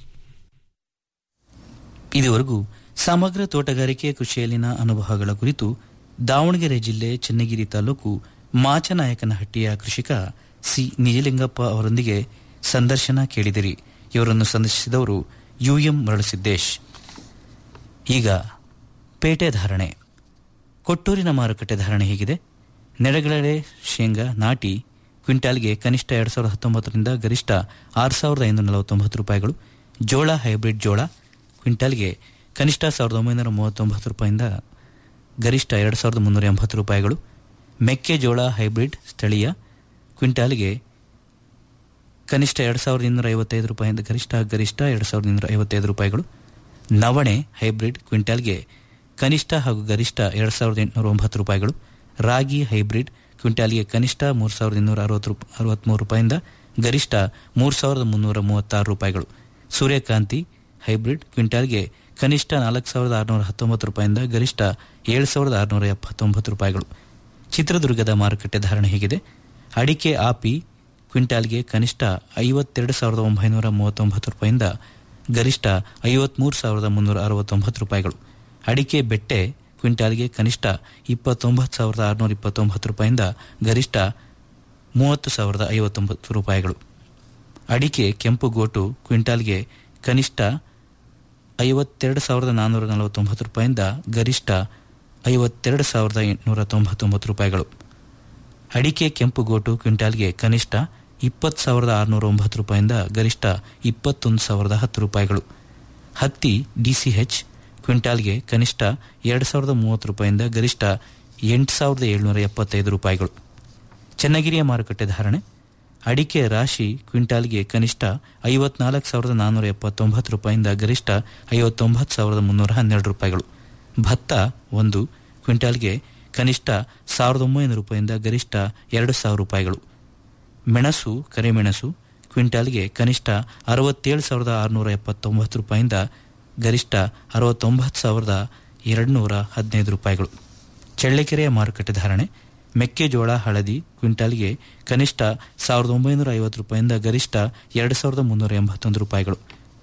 ಇದುವರೆಗೂ ಸಮಗ್ರ ತೋಟಗಾರಿಕೆ ಕೃಷಿಯಲ್ಲಿನ ಅನುಭವಗಳ ಕುರಿತು ದಾವಣಗೆರೆ ಜಿಲ್ಲೆ ಚನ್ನಗಿರಿ ತಾಲೂಕು ಮಾಚನಾಯಕನಹಟ್ಟಿಯ ಕೃಷಿಕ ಸಿ ನಿಜಲಿಂಗಪ್ಪ ಅವರೊಂದಿಗೆ ಸಂದರ್ಶನ ಕೇಳಿದಿರಿ ಇವರನ್ನು ಸಂದರ್ಶಿಸಿದವರು ಯುಎಂ ಮರಳುಸಿದ್ದೇಶ್ ಈಗ ಪೇಟೆ ಧಾರಣೆ ಕೊಟ್ಟೂರಿನ ಮಾರುಕಟ್ಟೆ ಧಾರಣೆ ಹೀಗಿದೆ ನೆಡಗಳೆ ಶೇಂಗಾ ನಾಟಿ ಕ್ವಿಂಟಾಲ್ಗೆ ಕನಿಷ್ಠ ಎರಡ್ ಸಾವಿರದ ಹತ್ತೊಂಬತ್ತರಿಂದ ಗರಿಷ್ಠ ಆರು ಸಾವಿರದ ಐನೂರ ನಲವತ್ತೊಂಬತ್ತು ರೂಪಾಯಿಗಳು ಜೋಳ ಹೈಬ್ರಿಡ್ ಜೋಳ ಕ್ವಿಂಟಾಲ್ಗೆ ಕನಿಷ್ಠ ಸಾವಿರದ ಒಂಬೈನೂರ ಮೂವತ್ತೊಂಬತ್ತು ರೂಪಾಯಿಂದ ಗರಿಷ್ಠ ಎರಡು ಸಾವಿರದ ಮುನ್ನೂರ ಎಂಬತ್ತು ರೂಪಾಯಿಗಳು ಮೆಕ್ಕೆಜೋಳ ಹೈಬ್ರಿಡ್ ಸ್ಥಳೀಯ ಕ್ವಿಂಟಾಲ್ಗೆ ಕನಿಷ್ಠ ಎರಡು ಸಾವಿರದ ಇನ್ನೂರ ಐವತ್ತೈದು ರೂಪಾಯಿಂದ ಗರಿಷ್ಠ ಗರಿಷ್ಠ ಎರಡು ಸಾವಿರದ ಇನ್ನೂರ ಐವತ್ತೈದು ರೂಪಾಯಿಗಳು ನವಣೆ ಹೈಬ್ರಿಡ್ ಕ್ವಿಂಟಾಲ್ಗೆ ಕನಿಷ್ಠ ಹಾಗೂ ಗರಿಷ್ಠ ಎರಡು ಸಾವಿರದ ಎಂಟುನೂರ ಒಂಬತ್ತು ರೂಪಾಯಿಗಳು ರಾಗಿ ಹೈಬ್ರಿಡ್ ಕ್ವಿಂಟಾಲ್ಗೆ ಕನಿಷ್ಠ ಮೂರು ಸಾವಿರದ ಇನ್ನೂರ ಅರವತ್ತು ರೂಪ ಅರವತ್ತ್ಮೂರು ರೂಪಾಯಿಂದ ಗರಿಷ್ಠ ಮೂರು ಸಾವಿರದ ಮುನ್ನೂರ ಮೂವತ್ತಾರು ರೂಪಾಯಿಗಳು ಸೂರ್ಯಕಾಂತಿ ಹೈಬ್ರಿಡ್ ಕ್ವಿಂಟಾಲ್ಗೆ ಕನಿಷ್ಠ ನಾಲ್ಕು ಸಾವಿರದ ಆರುನೂರ ಹತ್ತೊಂಬತ್ತು ರೂಪಾಯಿಂದ ಗರಿಷ್ಠ ಏಳು ಸಾವಿರದ ಆರುನೂರ ಎಪ್ಪತ್ತೊಂಬತ್ತು ರೂಪಾಯಿಗಳು ಚಿತ್ರದುರ್ಗದ ಮಾರುಕಟ್ಟೆ ಧಾರಣೆ ಹೀಗಿದೆ ಅಡಿಕೆ ಆಪಿ ಕ್ವಿಂಟಾಲ್ಗೆ ಕನಿಷ್ಠ ಐವತ್ತೆರಡು ಸಾವಿರದ ಒಂಬೈನೂರ ಮೂವತ್ತೊಂಬತ್ತು ರೂಪಾಯಿಂದ ಗರಿಷ್ಠ ಐವತ್ಮೂರು ಸಾವಿರದ ಮುನ್ನೂರ ಅರವತ್ತೊಂಬತ್ತು ರೂಪಾಯಿಗಳು ಅಡಿಕೆ ಬೆಟ್ಟೆ ಕ್ವಿಂಟಾಲ್ಗೆ ಕನಿಷ್ಠ ಇಪ್ಪತ್ತೊಂಬತ್ತು ಸಾವಿರದ ಆರುನೂರ ಇಪ್ಪತ್ತೊಂಬತ್ತು ರೂಪಾಯಿಂದ ಗರಿಷ್ಠ ಮೂವತ್ತು ಸಾವಿರದ ಐವತ್ತೊಂಬತ್ತು ರೂಪಾಯಿಗಳು ಅಡಿಕೆ ಕೆಂಪು ಗೋಟು ಕ್ವಿಂಟಾಲ್ಗೆ ಕನಿಷ್ಠ ಐವತ್ತೆರಡು ಸಾವಿರದ ನಾನ್ನೂರ ನಲವತ್ತೊಂಬತ್ತು ರೂಪಾಯಿಂದ ಗರಿಷ್ಠ ಐವತ್ತೆರಡು ಸಾವಿರದ ಎಂಟುನೂರ ತೊಂಬತ್ತೊಂಬತ್ತು ರೂಪಾಯಿಗಳು ಅಡಿಕೆ ಕೆಂಪು ಗೋಟು ಕ್ವಿಂಟಾಲ್ಗೆ ಕನಿಷ್ಠ ಇಪ್ಪತ್ತು ಸಾವಿರದ ಆರುನೂರ ಒಂಬತ್ತು ರೂಪಾಯಿಂದ ಗರಿಷ್ಠ ಇಪ್ಪತ್ತೊಂದು ಸಾವಿರದ ಹತ್ತು ರೂಪಾಯಿಗಳು ಹತ್ತಿ ಡಿಸಿಎಚ್ ಕ್ವಿಂಟಾಲ್ಗೆ ಕನಿಷ್ಠ ಎರಡು ಸಾವಿರದ ಮೂವತ್ತು ರೂಪಾಯಿಂದ ಗರಿಷ್ಠ ಎಂಟು ಸಾವಿರದ ಏಳುನೂರ ಎಪ್ಪತ್ತೈದು ರೂಪಾಯಿಗಳು ಚನ್ನಗಿರಿಯ ಮಾರುಕಟ್ಟೆ ಧಾರಣೆ ಅಡಿಕೆ ರಾಶಿ ಕ್ವಿಂಟಾಲ್ಗೆ ಕನಿಷ್ಠ ಐವತ್ನಾಲ್ಕು ಸಾವಿರದ ನಾನ್ನೂರ ಎಪ್ಪತ್ತೊಂಬತ್ತು ರೂಪಾಯಿಂದ ಗರಿಷ್ಠ ಐವತ್ತೊಂಬತ್ತು ಸಾವಿರದ ಮುನ್ನೂರ ಹನ್ನೆರಡು ರೂಪಾಯಿಗಳು ಭತ್ತ ಒಂದು ಕ್ವಿಂಟಾಲ್ಗೆ ಕನಿಷ್ಠ ಸಾವಿರದ ಒಂಬೈನೂರು ರೂಪಾಯಿಂದ ಗರಿಷ್ಠ ಎರಡು ಸಾವಿರ ರೂಪಾಯಿಗಳು ಮೆಣಸು ಕರಿಮೆಣಸು ಕ್ವಿಂಟಾಲ್ಗೆ ಕನಿಷ್ಠ ಅರವತ್ತೇಳು ಸಾವಿರದ ಆರುನೂರ ಎಪ್ಪತ್ತೊಂಬತ್ತು ರೂಪಾಯಿಂದ ಗರಿಷ್ಠ ಅರವತ್ತೊಂಬತ್ತು ಸಾವಿರದ ಎರಡುನೂರ ಹದಿನೈದು ರೂಪಾಯಿಗಳು ಚಳ್ಳಕೆರೆಯ ಮಾರುಕಟ್ಟೆ ಧಾರಣೆ ಮೆಕ್ಕೆಜೋಳ ಹಳದಿ ಕ್ವಿಂಟಾಲ್ಗೆ ಕನಿಷ್ಠ ಸಾವಿರದ ಒಂಬೈನೂರ ಐವತ್ತು ರೂಪಾಯಿಂದ ಗರಿಷ್ಠ ಎರಡು ಸಾವಿರದ ಮುನ್ನೂರ ಎಂಬತ್ತೊಂದು ರೂಪಾಯಿಗಳು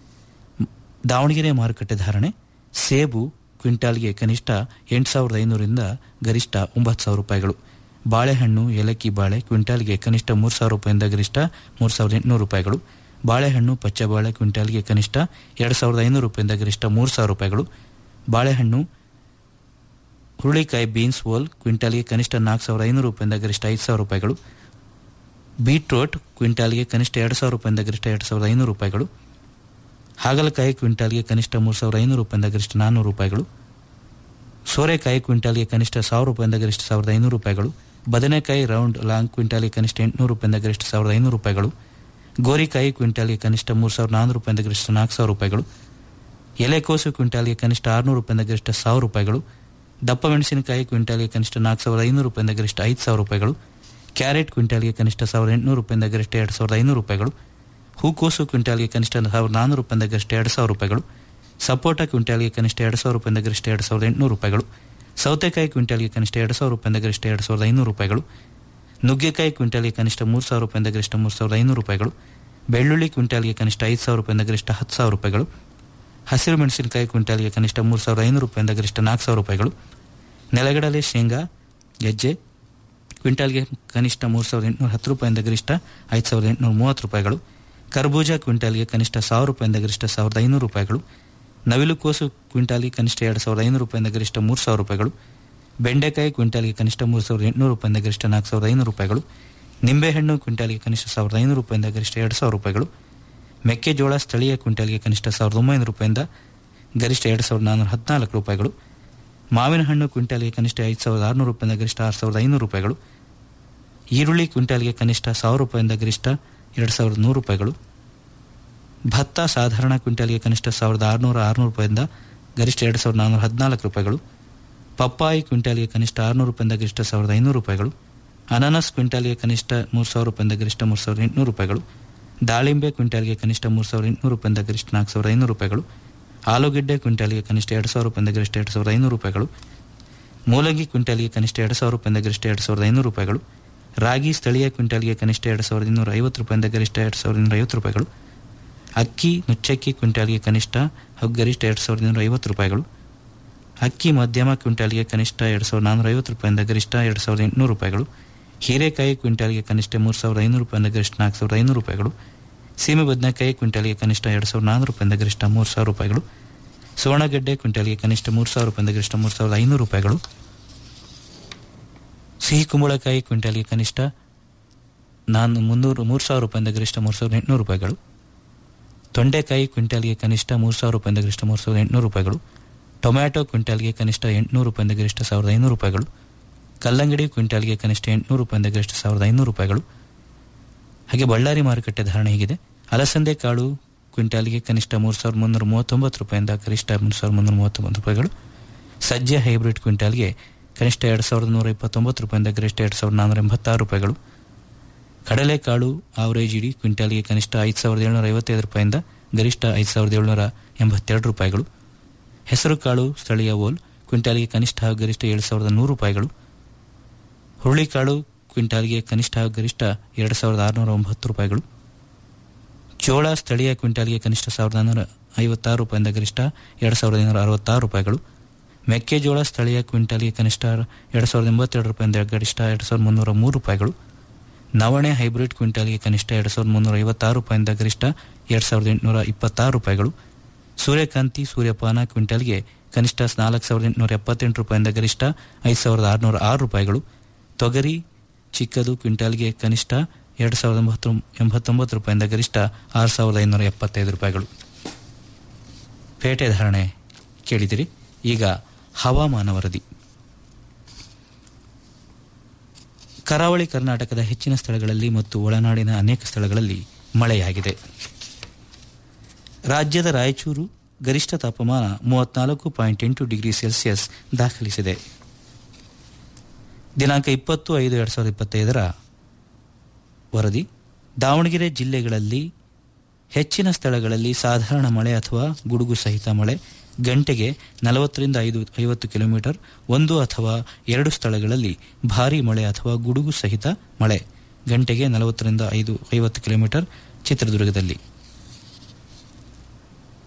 ದಾವಣಗೆರೆ ಮಾರುಕಟ್ಟೆ ಧಾರಣೆ ಸೇಬು ಕ್ವಿಂಟಾಲ್ಗೆ ಕನಿಷ್ಠ ಎಂಟು ಸಾವಿರದ ಐನೂರಿಂದ ಗರಿಷ್ಠ ಒಂಬತ್ತು ಸಾವಿರ ರೂಪಾಯಿಗಳು ಬಾಳೆಹಣ್ಣು ಏಲಕ್ಕಿ ಬಾಳೆ ಕ್ವಿಂಟಾಲ್ಗೆ ಕನಿಷ್ಠ ಮೂರು ಸಾವಿರ ರೂಪಾಯಿಂದ ಗರಿಷ್ಠ ಮೂರು ಸಾವಿರದ ಎಂಟುನೂರು ರೂಪಾಯಿಗಳು ಬಾಳೆಹಣ್ಣು ಪಚ್ಚಬಾಳೆ ಕ್ವಿಂಟಾಲ್ಗೆ ಕನಿಷ್ಠ ಎರಡು ಸಾವಿರದ ಐನೂರು ರೂಪಾಯಿಂದ ಗರಿಷ್ಠ ಮೂರು ಸಾವಿರ ರೂಪಾಯಿಗಳು ಬಾಳೆಹಣ್ಣು ಹುರುಳಿಕಾಯಿ ಬೀನ್ಸ್ ಓಲ್ ಕ್ವಿಂಟಾಲ್ಗೆ ಕನಿಷ್ಠ ನಾಲ್ಕು ಸಾವಿರದ ಐನೂರು ರೂಪಾಯಿಂದ ಗರಿಷ್ಠ ಐದು ಸಾವಿರ ರೂಪಾಯಿಗಳು ಬೀಟ್ರೋಟ್ ಕ್ವಿಂಟಾಲ್ಗೆ ಕನಿಷ್ಠ ಎರಡು ಸಾವಿರ ರೂಪಾಯಿಂದ ಗರಿಷ್ಠ ಎರಡು ಸಾವಿರದ ಐನೂರು ರೂಪಾಯಿಗಳು ಹಾಗಲಕಾಯಿ ಕ್ವಿಂಟಾಲ್ಗೆ ಕನಿಷ್ಠ ಮೂರು ಸಾವಿರದ ಐನೂರು ರೂಪಾಯಿಂದ ಗರಿಷ್ಠ ನಾನ್ನೂರು ರೂಪಾಯಿಗಳು ಸೋರೆಕಾಯಿ ಕ್ವಿಂಟಾಲ್ಗೆ ಕನಿಷ್ಠ ಸಾವಿರ ರೂಪಾಯಿಂದ ಗರಿಷ್ಠ ಸಾವಿರದ ಐನೂರು ರೂಪಾಯಿಗಳು ಬದನೆಕಾಯಿ ರೌಂಡ್ ಲಾಂಗ್ ಕ್ವಿಂಟಾಲ್ಗೆ ಕನಿಷ್ಠ ಎಂಟುನೂರು ರೂಪಾಯಿಂದ ಗರಿಷ್ಠ ಸಾವಿರದ ಐನೂರು ರೂಪಾಯಿಗಳು ಗೋರಿಕಾಯಿ ಕ್ವಿಂಟಾಲ್ಗೆ ಕನಿಷ್ಠ ಮೂರು ಸಾವಿರದ ನಾನ್ನೂರು ರೂಪಾಯಿಂದ ಗರಿಷ್ಠ ನಾಲ್ಕು ಸಾವಿರ ರೂಪಾಯಿಗಳು ಎಲೆಕೋಸು ಕ್ವಿಂಟಾಲ್ಗೆ ಕನಿಷ್ಠ ಆರುನೂರು ರೂಪಾಯಿಂದ ಗರಿಷ್ಠ ಸಾವಿರ ರೂಪಾಯಿಗಳು ದಪ್ಪ ಮೆಣಸಿನಕಾಯಿ ಕ್ವಿಂಟಾಲ್ಗೆ ಕನಿಷ್ಠ ನಾಲ್ಕು ಸಾವಿರದ ಐನೂರು ರೂಪಾಯಿಂದ ಗರಿಷ್ಠ ಐದು ಸಾವಿರ ರೂಪಾಯಿಗಳು ಕ್ಯಾರೆಟ್ ಕ್ವಿಂಟಾಲ್ಗೆ ಕನಿಷ್ಠ ಸಾವಿರದ ಎಂಟುನೂರು ರೂಪಾಯಿಂದ ಗರಿಷ್ಠ ಎರಡು ಸಾವಿರದ ಐನೂರು ರೂಪಾಯಿಗಳು ಹೂಕೋಸು ಕ್ವಿಂಟಾಲ್ಗೆ ಕನಿಷ್ಠ ಸಾವಿರದ ನಾನ್ನೂರು ರೂಪಾಯಿಂದ ಗರಿಷ್ಠ ಎರಡು ಸಾವಿರ ರೂಪಾಯಿಗಳು ಸಪೋಟ ಕ್ವಿಂಟಾಲ್ಗೆ ಕನಿಷ್ಠ ಎರಡು ಸಾವಿರ ರೂಪಾಯಿಂದ ಗರಿಷ್ಠ ಎರಡು ಸಾವಿರದ ಎಂಟುನೂರು ರೂಪಾಯಿಗಳು ಸೌತೆಕಾಯಿ ಕ್ವಿಂಟಾಲ್ಗೆ ಕನಿಷ್ಠ ಎರಡು ಸಾವಿರ ರೂಪಾಯಿಂದ ಗರಿಷ್ಠ ಎರಡು ಸಾವಿರದ ಐನೂರು ರೂಪಾಯಿಗಳು ನುಗ್ಗೆಕಾಯಿ ಕ್ವಿಂಟಾಲ್ಗೆ ಕನಿಷ್ಠ ಮೂರು ಸಾವಿರ ರೂಪಾಯಿಂದ ಗರಿಷ್ಠ ಮೂರು ಸಾವಿರದ ಐನೂರು ರೂಪಾಯಿಗಳು ಬೆಳ್ಳುಳ್ಳಿ ಕ್ವಿಂಟಾಲ್ಗೆ ಕನಿಷ್ಠ ಐದು ಸಾವಿರ ರೂಪಾಯಿಂದ ಗರಿಷ್ಠ ಹತ್ತು ಸಾವಿರ ರೂಪಾಯಿಗಳು ಹಸಿರು ಮೆಣಸಿನಕಾಯಿ ಕ್ವಿಂಟಾಲ್ಗೆ ಕನಿಷ್ಠ ಮೂರು ಸಾವಿರದ ಐನೂರು ರೂಪಾಯಿಂದ ಗರಿಷ್ಠ ನಾಲ್ಕು ಸಾವಿರ ರೂಪಾಯಿಗಳು ನೆಲಗಡಲೆ ಶೇಂಗಾ ಗೆಜ್ಜೆ ಕ್ವಿಂಟಾಲ್ಗೆ ಕನಿಷ್ಠ ಮೂರು ಸಾವಿರದ ಎಂಟುನೂರ ಹತ್ತು ರೂಪಾಯಿಂದ ಗರಿಷ್ಠ ಐದು ಸಾವಿರದ ಎಂಟುನೂರ ಮೂವತ್ತು ರೂಪಾಯಿಗಳು ಕರ್ಬೂಜ ಕ್ವಿಂಟಾಲ್ಗೆ ಕನಿಷ್ಠ ಸಾವಿರ ರೂಪಾಯಿಂದ ಗರಿಷ್ಠ ಸಾವಿರದ ಐನೂರು ರೂಪಾಯಿಗಳು ನವಿಲುಕೋಸು ಕ್ವಿಂಟಾಲ್ಗೆ ಕನಿಷ್ಠ ಎರಡು ಸಾವಿರದ ಐನೂರು ರೂಪಾಯಿಂದ ಗರಿಷ್ಠ ಮೂರು ಸಾವಿರ ರೂಪಾಯಿಗಳು ಬೆಂಡೆಕಾಯಿ ಕ್ವಿಂಟಾಲ್ಗೆ ಕನಿಷ್ಠ ಮೂರು ಸಾವಿರದ ಎಂಟುನೂರು ರೂಪಾಯಿಂದ ಗರಿಷ್ಠ ನಾಲ್ಕು ಸಾವಿರದ ಐನೂರು ರೂಪಾಯಿಗಳು ನಿಂಬೆಹಣ್ಣು ಕ್ವಿಂಟಾಲ್ಗೆ ಕನಿಷ್ಠ ಸಾವಿರದ ಐನೂರು ರೂಪಾಯಿಂದ ಗರಿಷ್ಠ ಎರಡು ಸಾವಿರ ರೂಪಾಯಿಗಳು ಮೆಕ್ಕೆಜೋಳ ಸ್ಥಳೀಯ ಕ್ವಿಂಟಾಲ್ಗೆ ಕನಿಷ್ಠ ಸಾವಿರದ ಒಂಬೈನೂರು ರೂಪಾಯಿಂದ ಗರಿಷ್ಠ ಎರಡು ಸಾವಿರದ ನಾನ್ನೂರ ಹದಿನಾಲ್ಕು ರೂಪಾಯಿಗಳು ಮಾವಿನ ಹಣ್ಣು ಕ್ವಿಂಟಾಲ್ಗೆ ಕನಿಷ್ಠ ಐದು ಸಾವಿರದ ಆರುನೂರು ರೂಪಾಯಿಂದ ಗರಿಷ್ಠ ಆರು ಸಾವಿರದ ಐನೂರು ರೂಪಾಯಿಗಳು ಈರುಳ್ಳಿ ಕ್ವಿಂಟಾಲ್ಗೆ ಕನಿಷ್ಠ ಸಾವಿರ ರೂಪಾಯಿಂದ ಗರಿಷ್ಠ ಎರಡು ಸಾವಿರದ ನೂರು ರೂಪಾಯಿಗಳು ಭತ್ತ ಸಾಧಾರಣ ಕ್ವಿಂಟಾಲ್ಗೆ ಕನಿಷ್ಠ ಸಾವಿರದ ಆರುನೂರ ಆರುನೂರು ರೂಪಾಯಿಂದ ಗರಿಷ್ಠ ಎರಡು ಸಾವಿರದ ನಾನ್ನೂರ ಹದಿನಾಲ್ಕು ರೂಪಾಯಿಗಳು ಪಪ್ಪಾಯಿ ಕ್ವಿಂಟಾಲ್ಗೆ ಕನಿಷ್ಠ ಆರುನೂರು ರೂಪಾಯಿಂದ ಗರಿಷ್ಠ ಸಾವಿರದ ಐನೂರು ರೂಪಾಯಿಗಳು ಅನಾನಸ್ ಕ್ವಿಂಟಾಲ್ಗೆ ಕನಿಷ್ಠ ಮೂರು ಸಾವಿರ ರೂಪಾಯಿಂದ ಗರಿಷ್ಠ ಮೂರು ಸಾವಿರದ ಎಂಟುನೂರು ರೂಪಾಯಿಗಳು ದಾಳಿಂಬೆ ಕ್ವಿಂಟಾಲ್ಗೆ ಕನಿಷ್ಠ ಮೂರು ಸಾವಿರದ ಎಂಟುನೂರು ರೂಪಾಯಿಂದ ಗರಿಷ್ಠ ನಾಲ್ಕು ಸಾವಿರದ ಐನೂರು ರೂಪಾಯಿಗಳು ಆಲೂಗೆಡ್ಡೆ ಕ್ವಿಂಟಾಲ್ಗೆ ಕನಿಷ್ಠ ಎರಡು ಸಾವಿರ ರೂಪಾಯಿಂದ ಗರಿಷ್ಠ ಎರಡು ಸಾವಿರದ ಐನೂರು ರೂಪಾಯಿಗಳು ಮೂಲಂಗಿ ಕ್ವಿಂಟಾಲ್ಗೆ ಕನಿಷ್ಠ ಎರಡು ಸಾವಿರ ರೂಪಾಯಿಂದ ಗರಿಷ್ಠ ಎರಡು ಸಾವಿರದ ಐನೂರು ರೂಪಾಯಿಗಳು ರಾಗಿ ಸ್ಥಳೀಯ ಕ್ವಿಂಟಾಲ್ಗೆ ಕನಿಷ್ಠ ಎರಡು ಸಾವಿರದ ಇನ್ನೂರ ಐವತ್ತು ರೂಪಾಯಿಂದ ಗರಿಷ್ಠ ಎರಡು ಸಾವಿರದ ಇನ್ನೂರ ಐವತ್ತು ರೂಪಾಯಿಗಳು ಅಕ್ಕಿ ನುಚ್ಚಕ್ಕಿ ಕ್ವಿಂಟಾಲ್ಗೆ ಕನಿಷ್ಠ ಹಾಗೂ ಗರಿಷ್ಠ ಎರಡು ಸಾವಿರದ ಇನ್ನೂರ ಐವತ್ತು ರೂಪಾಯಿಗಳು ಅಕ್ಕಿ ಮಧ್ಯಮ ಕ್ವಿಂಟಾಲ್ಗೆ ಕನಿಷ್ಠ ಎರಡು ಸಾವಿರದ ನಾನ್ನೂರ ಐವತ್ತು ರೂಪಾಯಿಂದ ಗರಿಷ್ಠ ಎರಡು ಸಾವಿರದ ಎಂಟುನೂರು ರೂಪಾಯಿಗಳು ಹೀರೆಕಾಯಿ ಕ್ವಿಂಟಾಲ್ಗೆ ಕನಿಷ್ಠ ಮೂರು ಸಾವಿರದ ಐನೂರು ರೂಪಾಯಿಂದ ಗರಿಷ್ಠ ನಾಲ್ಕು ಸಾವಿರದ ಐನೂರು ರೂಪಾಯಿಗಳು ಸೀಮೆ ಬದನೆಕಾಯಿ ಕ್ವಿಂಟಾಲ್ಗೆ ಕನಿಷ್ಠ ಎರಡು ಸಾವಿರದ ನಾನ್ನೂರು ರೂಪಾಯಿಂದ ಗರಿಷ್ಠ ಮೂರು ಸಾವಿರ ರೂಪಾಯಿಗಳು ಸುವರ್ಣಗೆಡ್ಡೆ ಕ್ವಿಂಟಾಲ್ಗೆ ಕನಿಷ್ಠ ಮೂರು ಸಾವಿರ ರೂಪಾಯಿಂದ ಗರಿಷ್ಠ ಮೂರು ಸಾವಿರದ ಐನೂರು ರೂಪಾಯಿಗಳು ಸಿಹಿ ಕುಂಬಳಕಾಯಿ ಕ್ವಿಂಟಾಲ್ಗೆ ಕನಿಷ್ಠ ನಾನು ಮುನ್ನೂರು ಮೂರು ಸಾವಿರ ರೂಪಾಯಿಂದ ಗರಿಷ್ಠ ಮೂರು ಸಾವಿರದ ಎಂಟುನೂರು ರೂಪಾಯಿಗಳು ತೊಂಡೆಕಾಯಿ ಕ್ವಿಂಟಾಲ್ಗೆ ಕನಿಷ್ಠ ಮೂರು ಸಾವಿರ ರೂಪಾಯಿಂದ ಗರಿಷ್ಠ ಮೂರು ಸಾವಿರದ ಎಂಟುನೂರು ರೂಪಾಯಿಗಳು ಟೊಮ್ಯಾಟೊ ಕ್ವಿಂಟಾಲ್ಗೆ ಕನಿಷ್ಠ ಎಂಟುನೂರು ರೂಪಾಯಿಂದ ಗರಿಷ್ಠ ಸಾವಿರದ ಐನೂರು ರೂಪಾಯಿಗಳು ಕಲ್ಲಂಗಡಿ ಕ್ವಿಂಟಾಲ್ಗೆ ಕನಿಷ್ಠ ಎಂಟುನೂರು ರೂಪಾಯಿಂದ ಗರಿಷ್ಠ ಸಾವಿರದ ಐನೂರು ರೂಪಾಯಿಗಳು ಹಾಗೆ ಬಳ್ಳಾರಿ ಮಾರುಕಟ್ಟೆ ಧಾರಣೆ ಹೀಗಿದೆ ಅಲಸಂದೆ ಕಾಳು ಕ್ವಿಂಟಾಲ್ಗೆ ಕನಿಷ್ಠ ಮೂರು ಸಾವಿರದ ಮುನ್ನೂರ ಮೂವತ್ತೊಂಬತ್ತು ರೂಪಾಯಿಂದ ಗರಿಷ್ಠ ಮೂರು ಸಾವಿರದ ಮುನ್ನೂರ ಮೂವತ್ತೊಂಬತ್ತು ರೂಪಾಯಿಗಳು ಸಜ್ಜೆ ಹೈಬ್ರಿಡ್ ಕ್ವಿಂಟಾಲ್ಗೆ ಕನಿಷ್ಠ ಎರಡು ಸಾವಿರದ ನೂರ ಇಪ್ಪತ್ತೊಂಬತ್ತು ರೂಪಾಯಿಂದ ಗರಿಷ್ಠ ಎರಡು ಸಾವಿರದ ನಾನ್ನೂರ ಎಂಬತ್ತಾರು ರೂಪಾಯಿಗಳು ಕಡಲೆಕಾಳು ಆವರೇಜ್ ಇಡಿ ಕ್ವಿಂಟಾಲ್ಗೆ ಕನಿಷ್ಠ ಐದು ಸಾವಿರದ ಏಳ್ನೂರ ಐವತ್ತೈದು ರೂಪಾಯಿಂದ ಗರಿಷ್ಠ ಐದು ಸಾವಿರದ ಏಳ್ನೂರ ಎಂಬತ್ತೆರಡು ರೂಪಾಯಿಗಳು ಹೆಸರುಕಾಳು ಸ್ಥಳೀಯ ಓಲ್ ಕ್ವಿಂಟಾಲ್ಗೆ ಕನಿಷ್ಠ ಹಾಗೂ ಗರಿಷ್ಠ ಏಳು ಸಾವಿರದ ನೂರು ರೂಪಾಯಿಗಳು ಹುರುಳಿಕಾಳು ಕ್ವಿಂಟಾಲ್ಗೆ ಕನಿಷ್ಠ ಹಾಗೂ ಗರಿಷ್ಠ ಎರಡು ಸಾವಿರದ ಆರುನೂರ ಒಂಬತ್ತು ರೂಪಾಯಿಗಳು ಜೋಳ ಸ್ಥಳೀಯ ಕ್ವಿಂಟಾಲ್ಗೆ ಕನಿಷ್ಠ ಸಾವಿರದ ನಾನ್ನೂರ ಐವತ್ತಾರು ರೂಪಾಯಿಂದ ಗರಿಷ್ಠ ಎರಡು ಸಾವಿರದ ಐನೂರ ಅರವತ್ತಾರು ರೂಪಾಯಿಗಳು ಮೆಕ್ಕೆಜೋಳ ಸ್ಥಳೀಯ ಕ್ವಿಂಟಾಲ್ಗೆ ಕನಿಷ್ಠ ಎರಡು ಸಾವಿರದ ಎಂಬತ್ತೆರಡು ರೂಪಾಯಿಂದ ಗರಿಷ್ಠ ಎರಡು ಸಾವಿರದ ಮುನ್ನೂರ ಮೂರು ರೂಪಾಯಿಗಳು ನವಣೆ ಹೈಬ್ರಿಡ್ ಕ್ವಿಂಟಾಲ್ಗೆ ಕನಿಷ್ಠ ಎರಡು ಸಾವಿರದ ಮುನ್ನೂರ ಐವತ್ತಾರು ರೂಪಾಯಿಂದ ಗರಿಷ್ಠ ಎರಡು ಸಾವಿರದ ಎಂಟುನೂರ ಇಪ್ಪತ್ತಾರು ರೂಪಾಯಿಗಳು ಸೂರ್ಯಕಾಂತಿ ಸೂರ್ಯಪಾನ ಕ್ವಿಂಟಾಲ್ಗೆ ಕನಿಷ್ಠ ನಾಲ್ಕು ಸಾವಿರದ ಎಂಟುನೂರ ಎಪ್ಪತ್ತೆಂಟು ರೂಪಾಯಿಂದ ಗರಿಷ್ಠ ಐದು ಸಾವಿರದ ಆರುನೂರ ಆರು ರೂಪಾಯಿಗಳು ತೊಗರಿ ಚಿಕ್ಕದು ಕ್ವಿಂಟಾಲ್ಗೆ ಕನಿಷ್ಠ ಎರಡು ಸಾವಿರದ ಎಂಬತ್ತು ಎಂಬತ್ತೊಂಬತ್ತು ರೂಪಾಯಿಂದ ಗರಿಷ್ಠ ಆರು ಸಾವಿರದ ಐನೂರ ಎಪ್ಪತ್ತೈದು ರೂಪಾಯಿಗಳು ಪೇಟೆ ಧಾರಣೆ ಕೇಳಿದಿರಿ ಈಗ ಹವಾಮಾನ ವರದಿ ಕರಾವಳಿ ಕರ್ನಾಟಕದ ಹೆಚ್ಚಿನ ಸ್ಥಳಗಳಲ್ಲಿ ಮತ್ತು ಒಳನಾಡಿನ ಅನೇಕ ಸ್ಥಳಗಳಲ್ಲಿ ಮಳೆಯಾಗಿದೆ ರಾಜ್ಯದ ರಾಯಚೂರು ಗರಿಷ್ಠ ತಾಪಮಾನ ಮೂವತ್ನಾಲ್ಕು ಪಾಯಿಂಟ್ ಎಂಟು ಡಿಗ್ರಿ ಸೆಲ್ಸಿಯಸ್ ದಾಖಲಿಸಿದೆ ದಿನಾಂಕ ಇಪ್ಪತ್ತು ಐದು ಎರಡು ಸಾವಿರದ ಇಪ್ಪತ್ತೈದರ ವರದಿ ದಾವಣಗೆರೆ ಜಿಲ್ಲೆಗಳಲ್ಲಿ ಹೆಚ್ಚಿನ ಸ್ಥಳಗಳಲ್ಲಿ ಸಾಧಾರಣ ಮಳೆ ಅಥವಾ ಗುಡುಗು ಸಹಿತ ಮಳೆ ಗಂಟೆಗೆ ನಲವತ್ತರಿಂದ ಐದು ಐವತ್ತು ಕಿಲೋಮೀಟರ್ ಒಂದು ಅಥವಾ ಎರಡು ಸ್ಥಳಗಳಲ್ಲಿ ಭಾರೀ ಮಳೆ ಅಥವಾ ಗುಡುಗು ಸಹಿತ ಮಳೆ ಗಂಟೆಗೆ ನಲವತ್ತರಿಂದ ಐದು ಐವತ್ತು ಕಿಲೋಮೀಟರ್ ಚಿತ್ರದುರ್ಗದಲ್ಲಿ